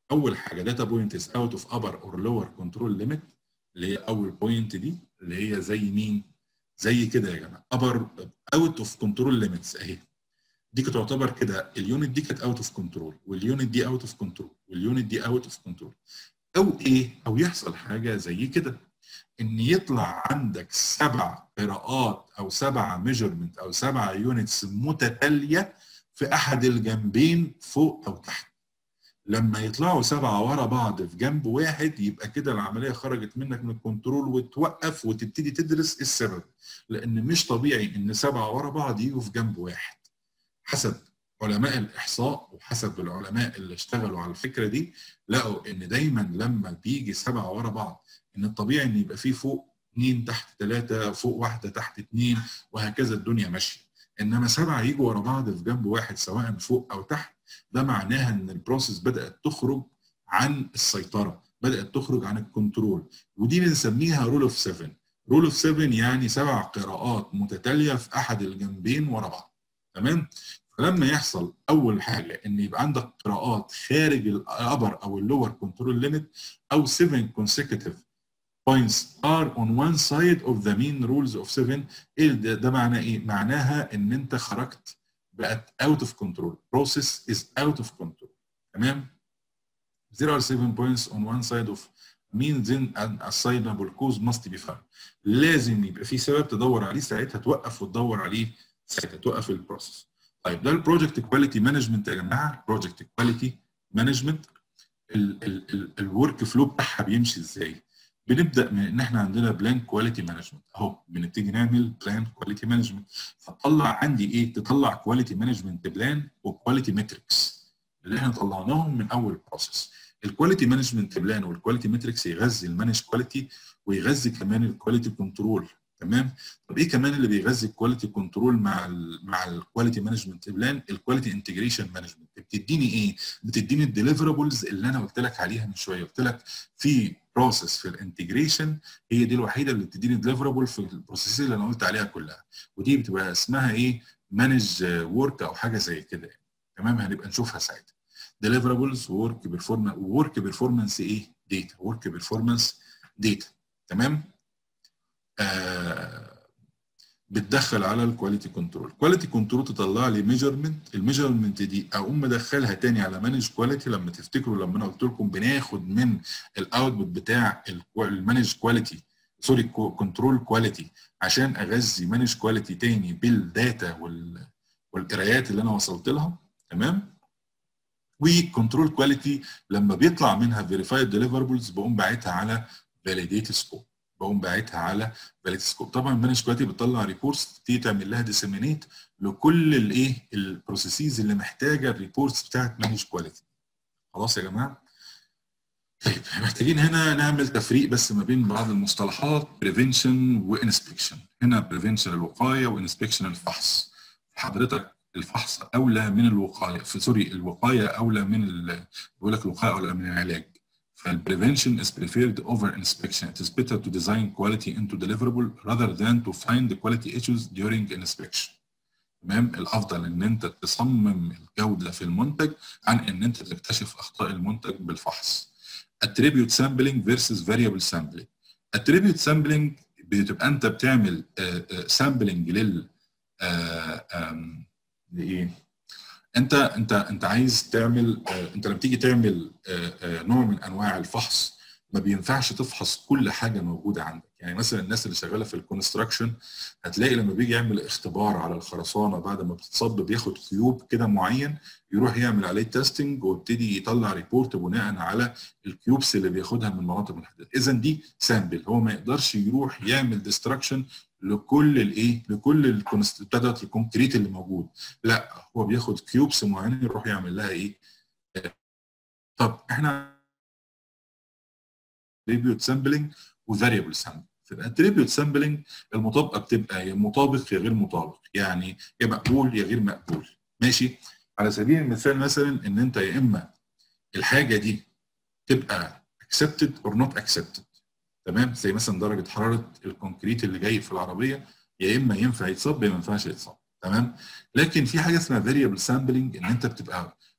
اول حاجه داتا بوينت از اوت اوف ابر اور لور كنترول ليميت اللي هي اول بوينت دي اللي هي زي مين؟ زي كده يا جماعه ابر اوت اوف كنترول ليميتس اهي دي كانت تعتبر كده اليونت دي كانت اوت اوف كنترول واليونت دي اوت اوف كنترول واليونت دي اوت اوف كنترول او ايه؟ او يحصل حاجه زي كده ان يطلع عندك سبع قراءات او سبع ميجرمنت او سبع يونتس متتاليه في احد الجنبين فوق او تحت لما يطلعوا سبعه ورا بعض في جنب واحد يبقى كده العمليه خرجت منك من الكنترول وتوقف وتبتدي تدرس السبب لان مش طبيعي ان سبعه ورا بعض يجوا في جنب واحد حسب علماء الاحصاء وحسب العلماء اللي اشتغلوا على الفكره دي لقوا ان دايما لما بيجي سبعه ورا بعض ان الطبيعي ان يبقى فيه فوق اثنين تحت ثلاثه فوق واحده تحت اثنين وهكذا الدنيا ماشيه انما سبعه يجوا ورا بعض في جنب واحد سواء فوق او تحت ده معناها ان البروسيس بدات تخرج عن السيطره بدات تخرج عن الكنترول ودي بنسميها رول اوف 7 رول اوف 7 يعني سبع قراءات متتاليه في احد الجنبين ورا بعض تمام فلما يحصل اول حاجه ان يبقى عندك قراءات خارج الابر او اللور كنترول ليميت او 7 consecutive points are on one side of the mean rules of 7 ايه ده, ده معناه ايه؟ معناها ان انت خرجت بقت out of control process is out of control تمام؟ There are seven points on one side of mean then an assignable cause must be found لازم يبقى في سبب تدور عليه ساعتها توقف وتدور عليه ساعتها توقف البروسيس طيب ده البروجكت كواليتي مانجمنت يا جماعه بروجكت كواليتي مانجمنت الورك فلو بتاعها بيمشي ازاي؟ بنبدا من ان احنا عندنا بلان كواليتي مانجمنت اهو بنبتدي نعمل بلان كواليتي مانجمنت فتطلع عندي ايه؟ تطلع كواليتي مانجمنت بلان وكواليتي متريكس اللي احنا طلعناهم من اول بروسيس الكواليتي مانجمنت بلان والكواليتي متريكس يغذي المانج كواليتي ويغذي كمان الكواليتي كنترول تمام طب ايه كمان اللي بيغذي الكواليتي كنترول مع ال مع الكواليتي مانجمنت بلان الكواليتي انتجريشن مانجمنت بتديني ايه بتديني الديليفرابلز اللي انا قلت لك عليها من شويه قلت لك في بروسيس في الانتجريشن هي دي الوحيده اللي بتديني ديليفرابل في البروسيس اللي انا قلت عليها كلها ودي بتبقى اسمها ايه مانج ورك او حاجه زي كده تمام هنبقى نشوفها ساعتها deliverables ورك performance ورك performance ايه داتا ورك performance داتا تمام آه بتدخل على الكواليتي كنترول كواليتي كنترول تطلع لي ميجرمنت الميجرمنت دي اقوم مدخلها تاني على مانج كواليتي لما تفتكروا لما انا قلت لكم بناخد من الاوتبوت بتاع المانج كواليتي سوري كنترول كواليتي عشان اغذي مانج كواليتي تاني بالداتا وال والقرايات اللي انا وصلت لها تمام وكنترول كواليتي لما بيطلع منها فيريفايد ديليفربلز بقوم باعتها على فاليديت سكوب بقوم باعتها على فاليديت سكوب طبعا مانج كواليتي بتطلع ريبورتس تبتدي تعمل لها ديسيمينيت لكل الايه البروسيسز اللي محتاجه الريبورتس بتاعت مانج كواليتي خلاص يا جماعه طيب محتاجين هنا نعمل تفريق بس ما بين بعض المصطلحات بريفنشن وانسبكشن هنا بريفنشن الوقايه وانسبكشن الفحص حضرتك الفحص اولى من الوقايه في سوري الوقايه اولى من بيقول لك الوقايه اولى من العلاج فالبريفنشن is preferred over inspection. It is better to design quality into deliverable rather than to find the quality issues during inspection. تمام الافضل ان انت تصمم الجوده في المنتج عن ان انت تكتشف اخطاء المنتج بالفحص. attribute sampling versus variable sampling. attribute sampling بتبقى انت بتعمل سامبلنج لل لايه؟ انت انت انت عايز تعمل انت لما تيجي تعمل نوع من انواع الفحص ما بينفعش تفحص كل حاجه موجوده عندك يعني مثلا الناس اللي شغاله في الكونستراكشن هتلاقي لما بيجي يعمل اختبار على الخرسانه بعد ما بتتصب بياخد كيوب كده معين يروح يعمل عليه تيستنج ويبتدي يطلع ريبورت بناء على الكيوبس اللي بياخدها من مناطق محدده اذا دي سامبل هو ما يقدرش يروح يعمل ديستراكشن لكل الايه لكل الكونستراكتات الكونكريت اللي موجود لا هو بياخد كيوبس معينه يروح يعمل لها ايه طب احنا اتريبيوت سامبلنج وفاريبل سامبلنج في الاتريبيوت سامبلنج المطابقه بتبقى يا مطابق يا غير مطابق يعني يا مقبول يا غير مقبول ماشي على سبيل المثال مثلا ان انت يا اما الحاجه دي تبقى accepted or not accepted تمام زي مثلا درجه حراره الكونكريت اللي جاي في العربيه يا اما ينفع يتصب يا ما ينفعش يتصب تمام لكن في حاجه اسمها فاريبل سامبلنج ان انت بتبقى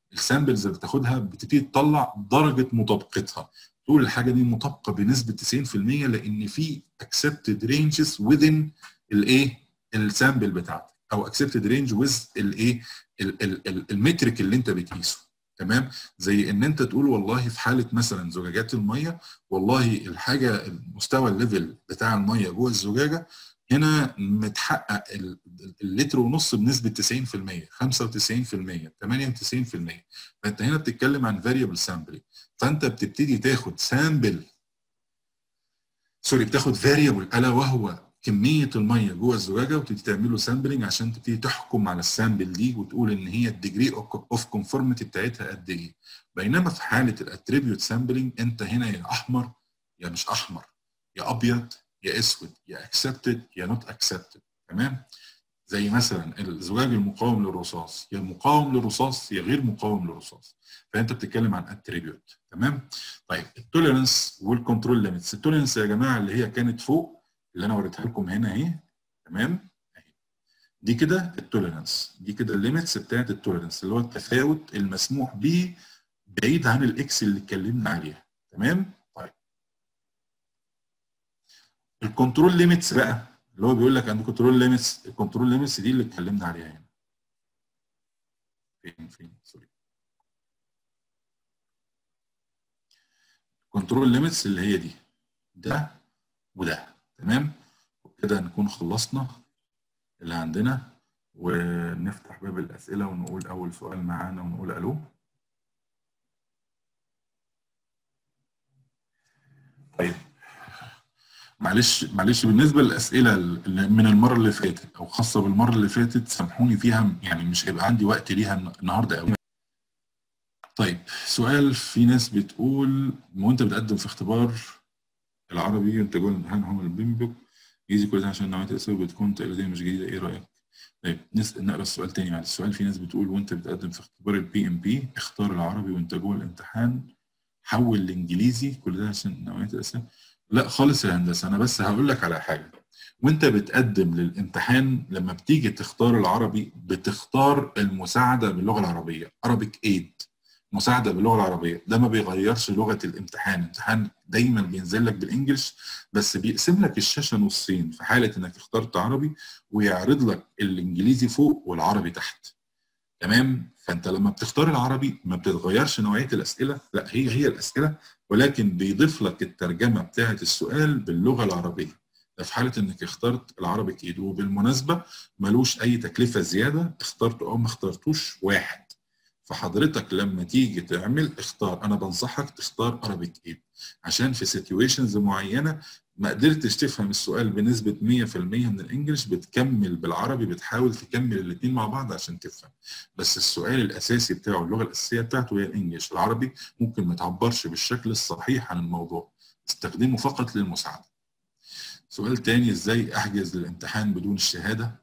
السامبلز اللي بتاخدها بتبتدي تطلع درجه مطابقتها تقول الحاجه دي مطابقه بنسبه 90% لان في accepted ranges within الايه السامبل بتاعتك او accepted range with الايه المترك اللي انت بتقيسه تمام زي ان انت تقول والله في حاله مثلا زجاجات الميه والله الحاجه المستوى الليفل بتاع الميه جوه الزجاجه هنا متحقق اللتر ونص بنسبه 90% 95% 98% فانت هنا بتتكلم عن فاريبل سامبلينج فانت بتبتدي تاخد سامبل سوري بتاخد فاريبل الا وهو كميه الميه جوه الزجاجه وتبتدي تعمل له سامبلنج عشان تبتدي تحكم على السامبل دي وتقول ان هي الديجري اوف كونفورميتي بتاعتها قد ايه بينما في حاله الاتريبيوت سامبلنج انت هنا يا احمر يا مش احمر يا ابيض يا اسود يا اكسبتد يا نوت اكسبتد تمام زي مثلا الزجاج المقاوم للرصاص يا مقاوم للرصاص يا غير مقاوم للرصاص فانت بتتكلم عن اتريبيوت تمام طيب التوليرنس والكنترول ليميتس التوليرنس يا جماعه اللي هي كانت فوق اللي انا وريتها لكم هنا اهي تمام اهي دي كده التوليرنس دي كده الليميتس بتاعت التوليرنس اللي هو التفاوت المسموح به بعيد عن الاكس اللي اتكلمنا عليها تمام طيب الكنترول ليميتس بقى اللي هو بيقول لك عند كنترول ليميتس الكنترول ليميتس دي اللي اتكلمنا عليها هنا فين فين سوري كنترول ليميتس اللي هي دي ده وده تمام وكده نكون خلصنا اللي عندنا ونفتح باب الأسئلة ونقول أول سؤال معانا ونقول ألو طيب معلش معلش بالنسبة للأسئلة اللي من المرة اللي فاتت أو خاصة بالمرة اللي فاتت سامحوني فيها يعني مش هيبقى عندي وقت ليها النهاردة قوي طيب سؤال في ناس بتقول وانت بتقدم في اختبار العربي انت جوه الامتحان هو البيمبوك يجي كل ده عشان نوعيه الاسئله بتكون تقليديه مش جديده ايه رايك؟ طيب نقرا السؤال تاني معلش السؤال في ناس بتقول وانت بتقدم في اختبار البي ام بي اختار العربي وانت جوه الامتحان حول لانجليزي كل ده عشان نوعيه الاسئله لا خالص يا هندسه انا بس هقول لك على حاجه وانت بتقدم للامتحان لما بتيجي تختار العربي بتختار المساعده باللغه العربيه Arabic ايد مساعده باللغه العربيه ده ما بيغيرش لغه الامتحان الامتحان دايما بينزل لك بالانجلش بس بيقسم لك الشاشه نصين في حاله انك اخترت عربي ويعرض لك الانجليزي فوق والعربي تحت تمام فانت لما بتختار العربي ما بتتغيرش نوعيه الاسئله لا هي هي الاسئله ولكن بيضيف لك الترجمه بتاعه السؤال باللغه العربيه ده في حاله انك اخترت العربي كيد وبالمناسبه ملوش اي تكلفه زياده اخترته او ما اخترتوش واحد فحضرتك لما تيجي تعمل اختار انا بنصحك تختار Arabic 8 عشان في سيتويشنز معينه ما قدرتش تفهم السؤال بنسبه 100% من الانجليش بتكمل بالعربي بتحاول تكمل الاثنين مع بعض عشان تفهم بس السؤال الاساسي بتاعه اللغه الاساسيه بتاعته هي الانجليش العربي ممكن ما تعبرش بالشكل الصحيح عن الموضوع استخدمه فقط للمساعده سؤال تاني ازاي احجز الامتحان بدون الشهاده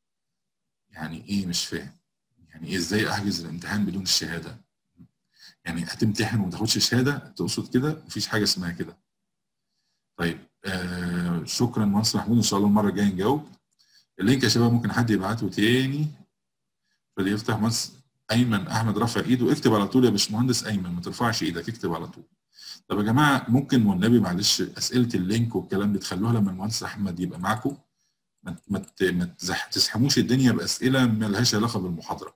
يعني ايه مش فاهم يعني ايه ازاي احجز الامتحان بدون الشهاده يعني هتمتحن وما تاخدش شهاده تقصد كده مفيش حاجه اسمها كده طيب آه شكرا مهندس محمود ان شاء الله المره الجايه نجاوب اللينك يا شباب ممكن حد يبعته تاني فاللي يفتح مهندس ايمن احمد رفع ايده اكتب على طول يا باشمهندس ايمن ما ترفعش ايدك اكتب على طول طب يا جماعه ممكن والنبي معلش اسئله اللينك والكلام بتخلوها لما المهندس احمد يبقى معاكم ما ما ما تزحموش الدنيا باسئله ما لهاش علاقه بالمحاضره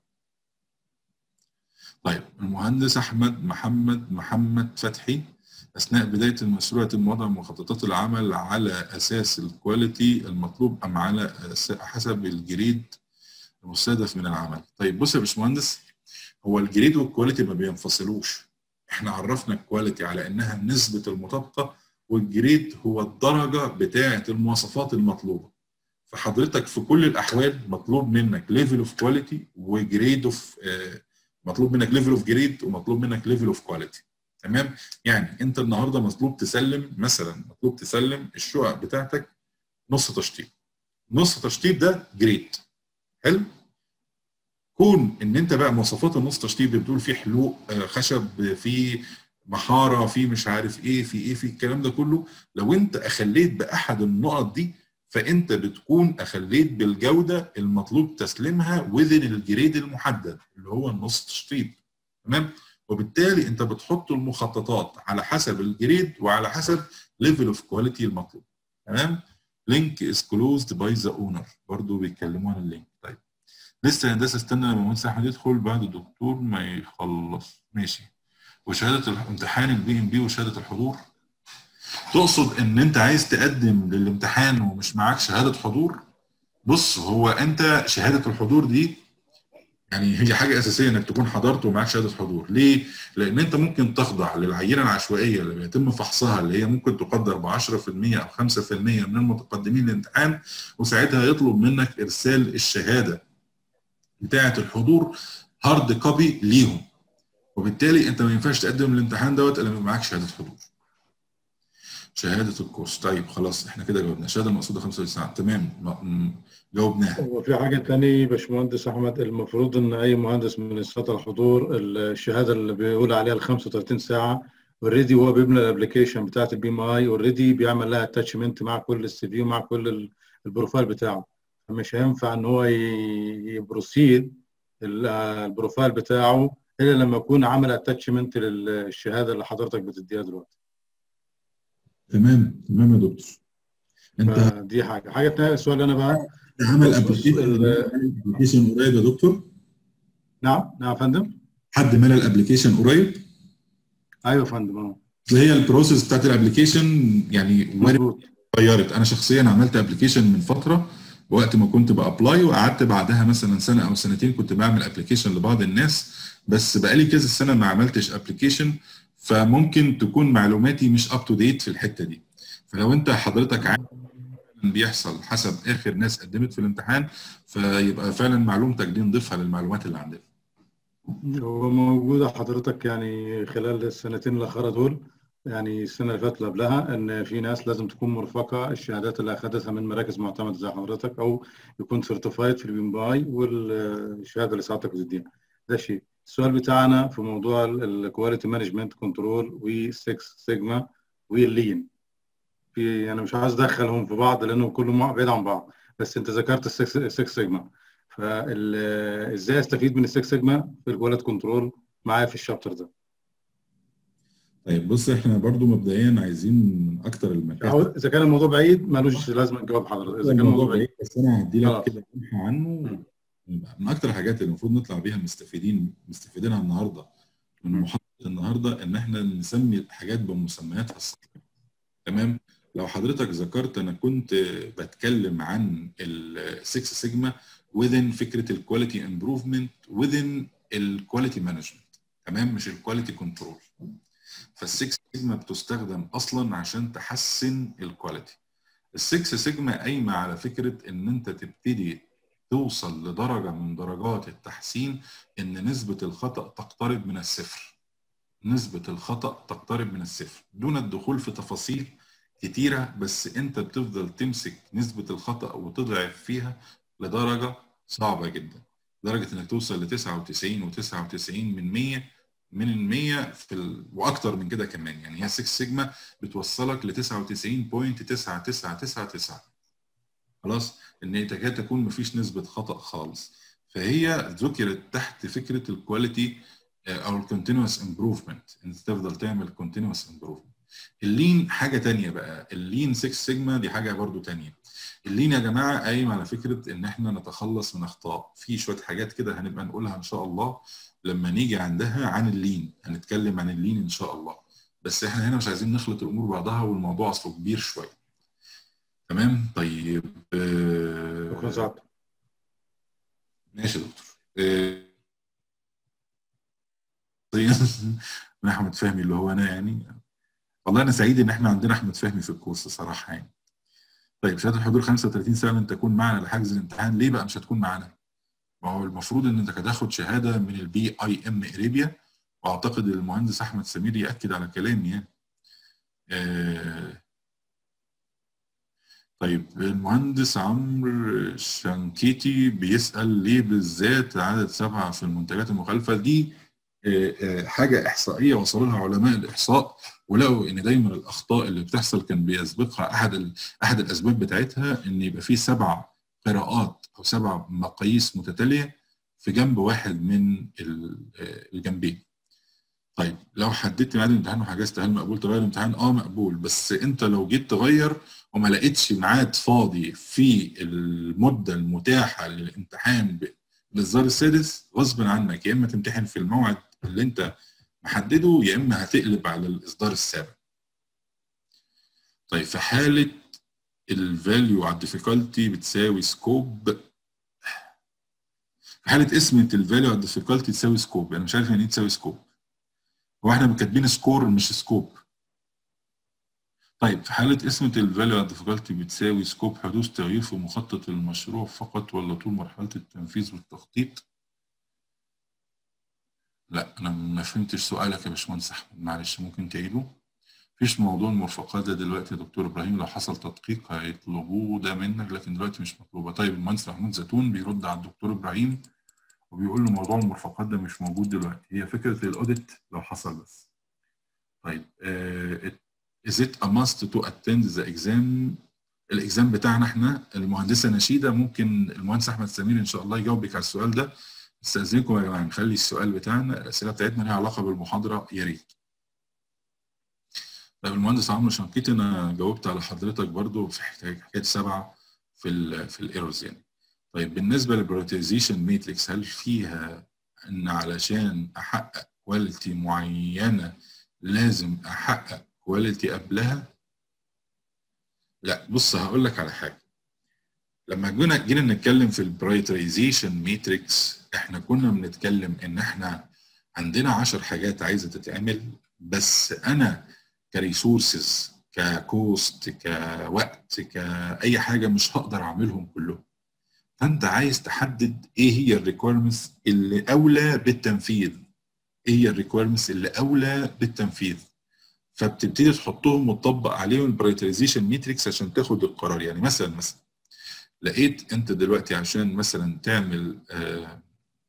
طيب المهندس احمد محمد محمد فتحي اثناء بدايه المشروع يتم وضع مخططات العمل على اساس الكواليتي المطلوب ام على حسب الجريد المستهدف من العمل طيب بص يا باشمهندس هو الجريد والكواليتي ما بينفصلوش احنا عرفنا الكواليتي على انها نسبه المطابقه والجريد هو الدرجه بتاعه المواصفات المطلوبه فحضرتك في كل الاحوال مطلوب منك ليفل اوف كواليتي وجريد اوف مطلوب منك ليفل اوف جريد ومطلوب منك ليفل اوف كواليتي تمام يعني انت النهارده مطلوب تسلم مثلا مطلوب تسلم الشقق بتاعتك نص تشطيب نص تشطيب ده جريد حلو كون ان انت بقى مواصفات النص تشطيب بتقول فيه حلوق خشب في محاره في مش عارف ايه في ايه في الكلام ده كله لو انت اخليت باحد النقط دي فانت بتكون اخليت بالجوده المطلوب تسليمها وذن الجريد المحدد اللي هو النص تشطيب تمام وبالتالي انت بتحط المخططات على حسب الجريد وعلى حسب ليفل اوف كواليتي المطلوب تمام لينك از كلوزد باي ذا اونر برضه بيتكلموا عن اللينك طيب لسه هندسه استنى لما المهندس احمد يدخل بعد الدكتور ما يخلص ماشي وشهاده الامتحان البي ام بي وشهاده الحضور تقصد ان انت عايز تقدم للامتحان ومش معاك شهاده حضور بص هو انت شهاده الحضور دي يعني هي حاجه اساسيه انك تكون حضرت ومعاك شهاده حضور ليه لان انت ممكن تخضع للعينه العشوائيه اللي بيتم فحصها اللي هي ممكن تقدر ب 10% او 5% من المتقدمين للامتحان وساعتها يطلب منك ارسال الشهاده بتاعه الحضور هارد كوبي ليهم وبالتالي انت ما ينفعش تقدم الامتحان دوت الا معاك شهاده حضور شهاده الكورس طيب خلاص احنا كده جاوبنا الشهاده المقصوده 95 ساعه تمام جاوبناها هو في حاجه ثانيه باشمهندس احمد المفروض ان اي مهندس من السطح الحضور الشهاده اللي بيقول عليها ال 35 ساعه اوريدي هو بيبني الابلكيشن بتاعت البي ام اي اوريدي بيعمل لها اتاتشمنت مع كل السي في ومع كل البروفايل بتاعه فمش هينفع ان هو يبروسيد البروفايل بتاعه الا لما يكون عمل اتاتشمنت للشهاده اللي حضرتك بتديها دلوقتي تمام تمام يا دكتور انت دي حاجه حاجه ثانيه السؤال انا بقى عمل ابلكيشن قريب يا دكتور نعم نعم يا فندم حد ملى الابلكيشن قريب ايوه يا فندم اه هي البروسيس بتاعت الابلكيشن يعني اتغيرت انا شخصيا عملت ابلكيشن من فتره وقت ما كنت بابلاي وقعدت بعدها مثلا سنه او سنتين كنت بعمل ابلكيشن لبعض الناس بس بقالي كذا سنه ما عملتش ابلكيشن فممكن تكون معلوماتي مش اب تو ديت في الحته دي فلو انت حضرتك عارف بيحصل حسب اخر ناس قدمت في الامتحان فيبقى فعلا معلومتك دي نضيفها للمعلومات اللي عندنا هو موجودة حضرتك يعني خلال السنتين الأخيرة دول يعني السنة اللي فاتت اللي قبلها إن في ناس لازم تكون مرفقة الشهادات اللي أخدتها من مراكز معتمدة زي حضرتك أو يكون سيرتيفايد في البي باي والشهادة اللي ساعتك بتديها ده شيء السؤال بتاعنا في موضوع الكواليتي مانجمنت كنترول و6 سيجما واللين في انا مش عايز ادخلهم في بعض لانهم كلهم بعيد عن بعض بس انت ذكرت السكس سيجما فازاي استفيد من السكس سيجما في الكواليتي كنترول معايا في الشابتر ده طيب بص احنا برضو مبدئيا عايزين من اكتر المكاتب اذا كان الموضوع بعيد مالوش لازم نجاوب حضرتك اذا كان الموضوع بعيد بس انا هدي لك كده لمحه عنه من اكتر الحاجات اللي المفروض نطلع بيها مستفيدين مستفيدينها النهارده من محاضره النهارده ان احنا نسمي الحاجات بمسمياتها الصحيحه تمام لو حضرتك ذكرت انا كنت بتكلم عن السكس سيجما within فكره الكواليتي امبروفمنت within الكواليتي مانجمنت تمام مش الكواليتي كنترول فالسكس سيجما بتستخدم اصلا عشان تحسن الكواليتي السكس سيجما قايمه على فكره ان انت تبتدي توصل لدرجه من درجات التحسين ان نسبه الخطا تقترب من الصفر نسبه الخطا تقترب من الصفر دون الدخول في تفاصيل كتيرة بس انت بتفضل تمسك نسبة الخطأ وتضعف فيها لدرجة صعبة جدا لدرجة انك توصل ل 99 و99 من 100 من ال 100 في ال... واكتر من كده كمان يعني هي 6 سيجما بتوصلك ل 99.9999 خلاص ان تكاد تكون مفيش نسبة خطأ خالص فهي ذكرت تحت فكرة الكواليتي او الكونتينوس امبروفمنت انت تفضل تعمل كونتينوس امبروفمنت اللين حاجه تانية بقى اللين 6 سيجما دي حاجه برضو تانية اللين يا جماعه قايم على فكره ان احنا نتخلص من اخطاء في شويه حاجات كده هنبقى نقولها ان شاء الله لما نيجي عندها عن اللين هنتكلم عن اللين ان شاء الله بس احنا هنا مش عايزين نخلط الامور بعضها والموضوع اصله كبير شويه تمام طيب شكرا سعد ماشي يا دكتور من احمد فهمي اللي هو انا يعني والله انا سعيد ان احنا عندنا احمد فهمي في الكورس صراحه يعني طيب شهاده الحضور 35 سنه لن تكون معنا لحجز الامتحان ليه بقى مش هتكون معانا ما هو المفروض ان انت هتاخد شهاده من البي اي ام اريبيا واعتقد المهندس احمد سمير ياكد على كلامي يعني آه طيب المهندس عمرو شنكيتي بيسال ليه بالذات عدد سبعه في المنتجات المخالفه دي حاجه احصائيه وصلوا لها علماء الاحصاء ولقوا ان دايما الاخطاء اللي بتحصل كان بيسبقها احد احد الاسباب بتاعتها ان يبقى في سبع قراءات او سبع مقاييس متتاليه في جنب واحد من الجنبين لو حددت ميعاد الامتحان وحجزت هل مقبول تغير الامتحان؟ اه مقبول بس انت لو جيت تغير وما لقيتش ميعاد فاضي في المده المتاحه للامتحان بالاصدار السادس غصب عنك يا اما تمتحن في الموعد اللي انت محدده يا اما هتقلب على الاصدار السابع. طيب في حاله الفاليو على الديفيكالتي بتساوي سكوب في حاله اسمة الفاليو على الديفيكالتي تساوي سكوب انا مش عارف يعني ايه تساوي سكوب هو احنا كاتبين سكور مش سكوب طيب في حالة اسمة الفاليو على الديفيكالتي بتساوي سكوب حدوث تغيير في مخطط المشروع فقط ولا طول مرحلة التنفيذ والتخطيط؟ لا أنا ما فهمتش سؤالك يا باشمهندس أحمد معلش ممكن تعيده؟ مفيش موضوع المرفقات ده دلوقتي يا دكتور إبراهيم لو حصل تدقيق هيطلبوه ده منك لكن دلوقتي مش مطلوبة طيب المهندس محمود زيتون بيرد على الدكتور إبراهيم وبيقول له موضوع المرفقات ده مش موجود دلوقتي هي فكرة الأوديت لو حصل بس طيب uh, is it a must to attend the exam الاكزام بتاعنا احنا المهندسه نشيده ممكن المهندس احمد سمير ان شاء الله يجاوبك على السؤال ده استاذنكم يا جماعه نخلي السؤال بتاعنا الاسئله بتاعتنا ليها علاقه بالمحاضره يا ريت طيب المهندس عمرو شنقيطي انا جاوبت على حضرتك برضو في حكايه سبعه في ال في الايرورز يعني طيب بالنسبه للبروتيزيشن ماتريكس هل فيها ان علشان احقق كواليتي معينه لازم احقق كواليتي قبلها لا بص هقول لك على حاجه لما جينا جينا نتكلم في البرايترايزيشن ماتريكس احنا كنا بنتكلم ان احنا عندنا 10 حاجات عايزه تتعمل بس انا كريسورسز ككوست كوقت كاي حاجه مش هقدر اعملهم كلهم فانت عايز تحدد ايه هي الريكويرمنتس اللي اولى بالتنفيذ ايه هي الريكويرمنتس اللي اولى بالتنفيذ فبتبتدي تحطهم وتطبق عليهم البرايترايزيشن ماتريكس عشان تاخد القرار يعني مثلا مثلا لقيت انت دلوقتي عشان مثلا تعمل آه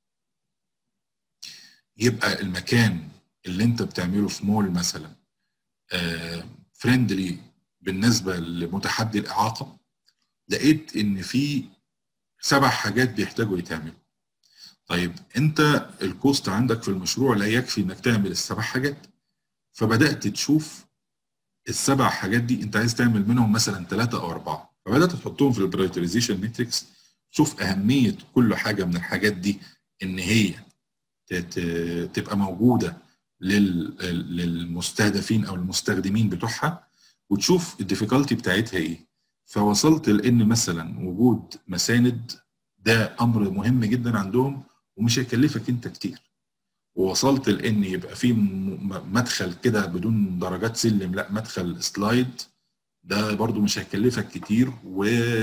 يبقى المكان اللي انت بتعمله في مول مثلا آه فريندلي بالنسبه لمتحدي الاعاقه لقيت ان في سبع حاجات بيحتاجوا يتعملوا طيب انت الكوست عندك في المشروع لا يكفي انك تعمل السبع حاجات فبدات تشوف السبع حاجات دي انت عايز تعمل منهم مثلا ثلاثه او اربعه فبدات تحطهم في البرايترايزيشن ماتريكس تشوف اهميه كل حاجه من الحاجات دي ان هي تبقى موجوده للمستهدفين او المستخدمين بتوعها وتشوف الديفيكالتي بتاعتها ايه فوصلت لان مثلا وجود مساند ده امر مهم جدا عندهم ومش هيكلفك انت كتير ووصلت لان يبقى في مدخل كده بدون درجات سلم لا مدخل سلايد ده برضو مش هيكلفك كتير و...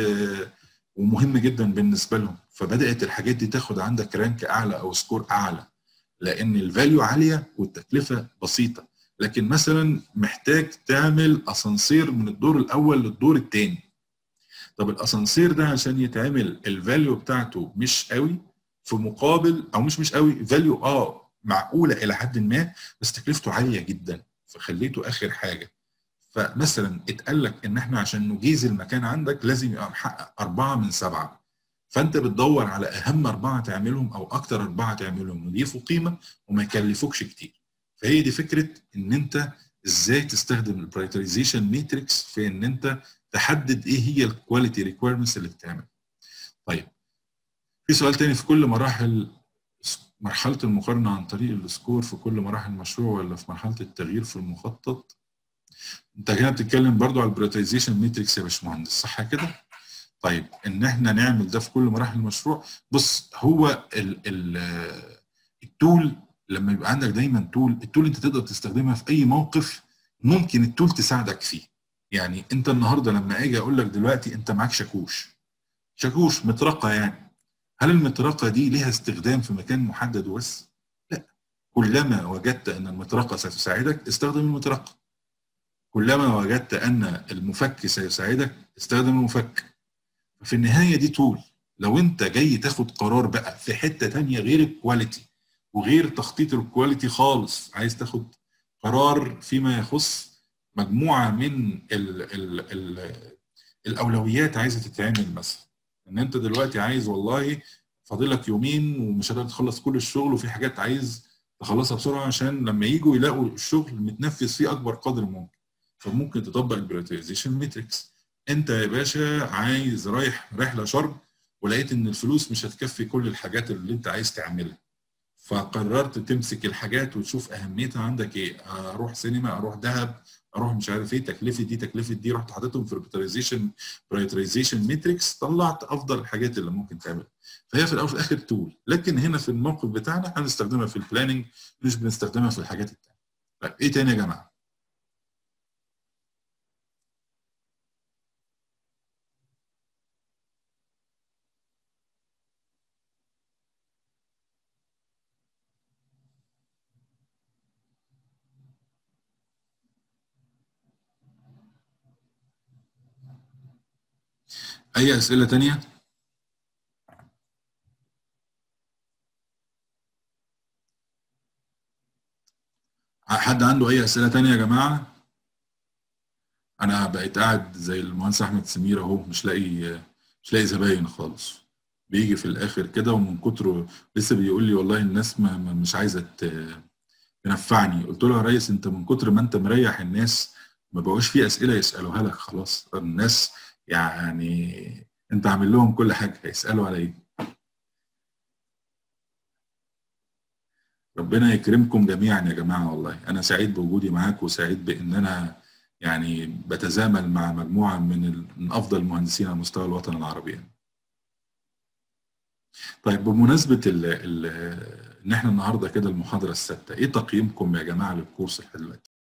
ومهم جدا بالنسبه لهم فبدات الحاجات دي تاخد عندك رانك اعلى او سكور اعلى لان الفاليو عاليه والتكلفه بسيطه لكن مثلا محتاج تعمل اسانسير من الدور الاول للدور الثاني طب الاسانسير ده عشان يتعمل الفاليو بتاعته مش قوي في مقابل او مش مش قوي فاليو اه معقوله الى حد ما بس تكلفته عاليه جدا فخليته اخر حاجه فمثلا اتقال لك ان احنا عشان نجيز المكان عندك لازم يبقى محقق اربعه من سبعه فانت بتدور على اهم اربعه تعملهم او اكتر اربعه تعملهم يضيفوا قيمه وما يكلفوكش كتير فهي دي فكره ان انت ازاي تستخدم البرايترايزيشن ماتريكس في ان انت تحدد ايه هي الكواليتي ريكويرمنتس اللي بتتعمل طيب في سؤال تاني في كل مراحل مرحله المقارنه عن طريق السكور في كل مراحل المشروع ولا في مرحله التغيير في المخطط انت هنا بتتكلم برضو على البرايترايزيشن ماتريكس يا باشمهندس صح كده طيب ان احنا نعمل ده في كل مراحل المشروع بص هو ال ال التول لما يبقى عندك دايما تول التول انت تقدر تستخدمها في اي موقف ممكن التول تساعدك فيه يعني انت النهارده لما اجي اقول لك دلوقتي انت معاك شاكوش شاكوش مطرقه يعني هل المطرقه دي ليها استخدام في مكان محدد وبس؟ لا كلما وجدت ان المطرقه ستساعدك استخدم المطرقه كلما وجدت ان المفك سيساعدك استخدم المفك في النهايه دي تول لو انت جاي تاخد قرار بقى في حته ثانيه غير الكواليتي وغير تخطيط الكواليتي خالص عايز تاخد قرار فيما يخص مجموعه من ال ال ال الاولويات عايزه تتعمل مثلا ان انت دلوقتي عايز والله فاضلك يومين ومش هتقدر تخلص كل الشغل وفي حاجات عايز تخلصها بسرعه عشان لما يجوا يلاقوا الشغل متنفذ فيه اكبر قدر ممكن فممكن تطبق البريورتيزيشن ماتريكس انت يا باشا عايز رايح رحله شرم ولقيت ان الفلوس مش هتكفي كل الحاجات اللي انت عايز تعملها فقررت تمسك الحاجات وتشوف اهميتها عندك ايه اروح سينما اروح دهب اروح مش عارف ايه تكلفه دي تكلفه دي رحت حاططهم في البريورتيزيشن برايورتيزيشن ماتريكس طلعت افضل الحاجات اللي ممكن تعملها فهي في الاول وفي الاخر تول لكن هنا في الموقف بتاعنا هنستخدمها في البلاننج مش بنستخدمها في الحاجات التانيه طيب ايه تاني يا جماعه اي اسئله تانيه حد عنده اي اسئله تانيه يا جماعه انا بقيت قاعد زي المهندس احمد سمير اهو مش لاقي مش لاقي زباين خالص بيجي في الاخر كده ومن كتره لسه بيقول لي والله الناس ما ما- مش عايزه ت- تنفعني قلت له يا ريس انت من كتر ما انت مريح الناس ما بقوش في اسئله يسالوها لك خلاص الناس يعني انت عامل لهم كل حاجه هيسالوا على ايه ربنا يكرمكم جميعا يا جماعه والله انا سعيد بوجودي معاكم وسعيد بان انا يعني بتزامل مع مجموعه من ال- من افضل المهندسين على مستوى الوطن العربي يعني. طيب بمناسبه ال ال ان احنا النهارده كده المحاضره السادسه ايه تقييمكم يا جماعه للكورس لحد دلوقتي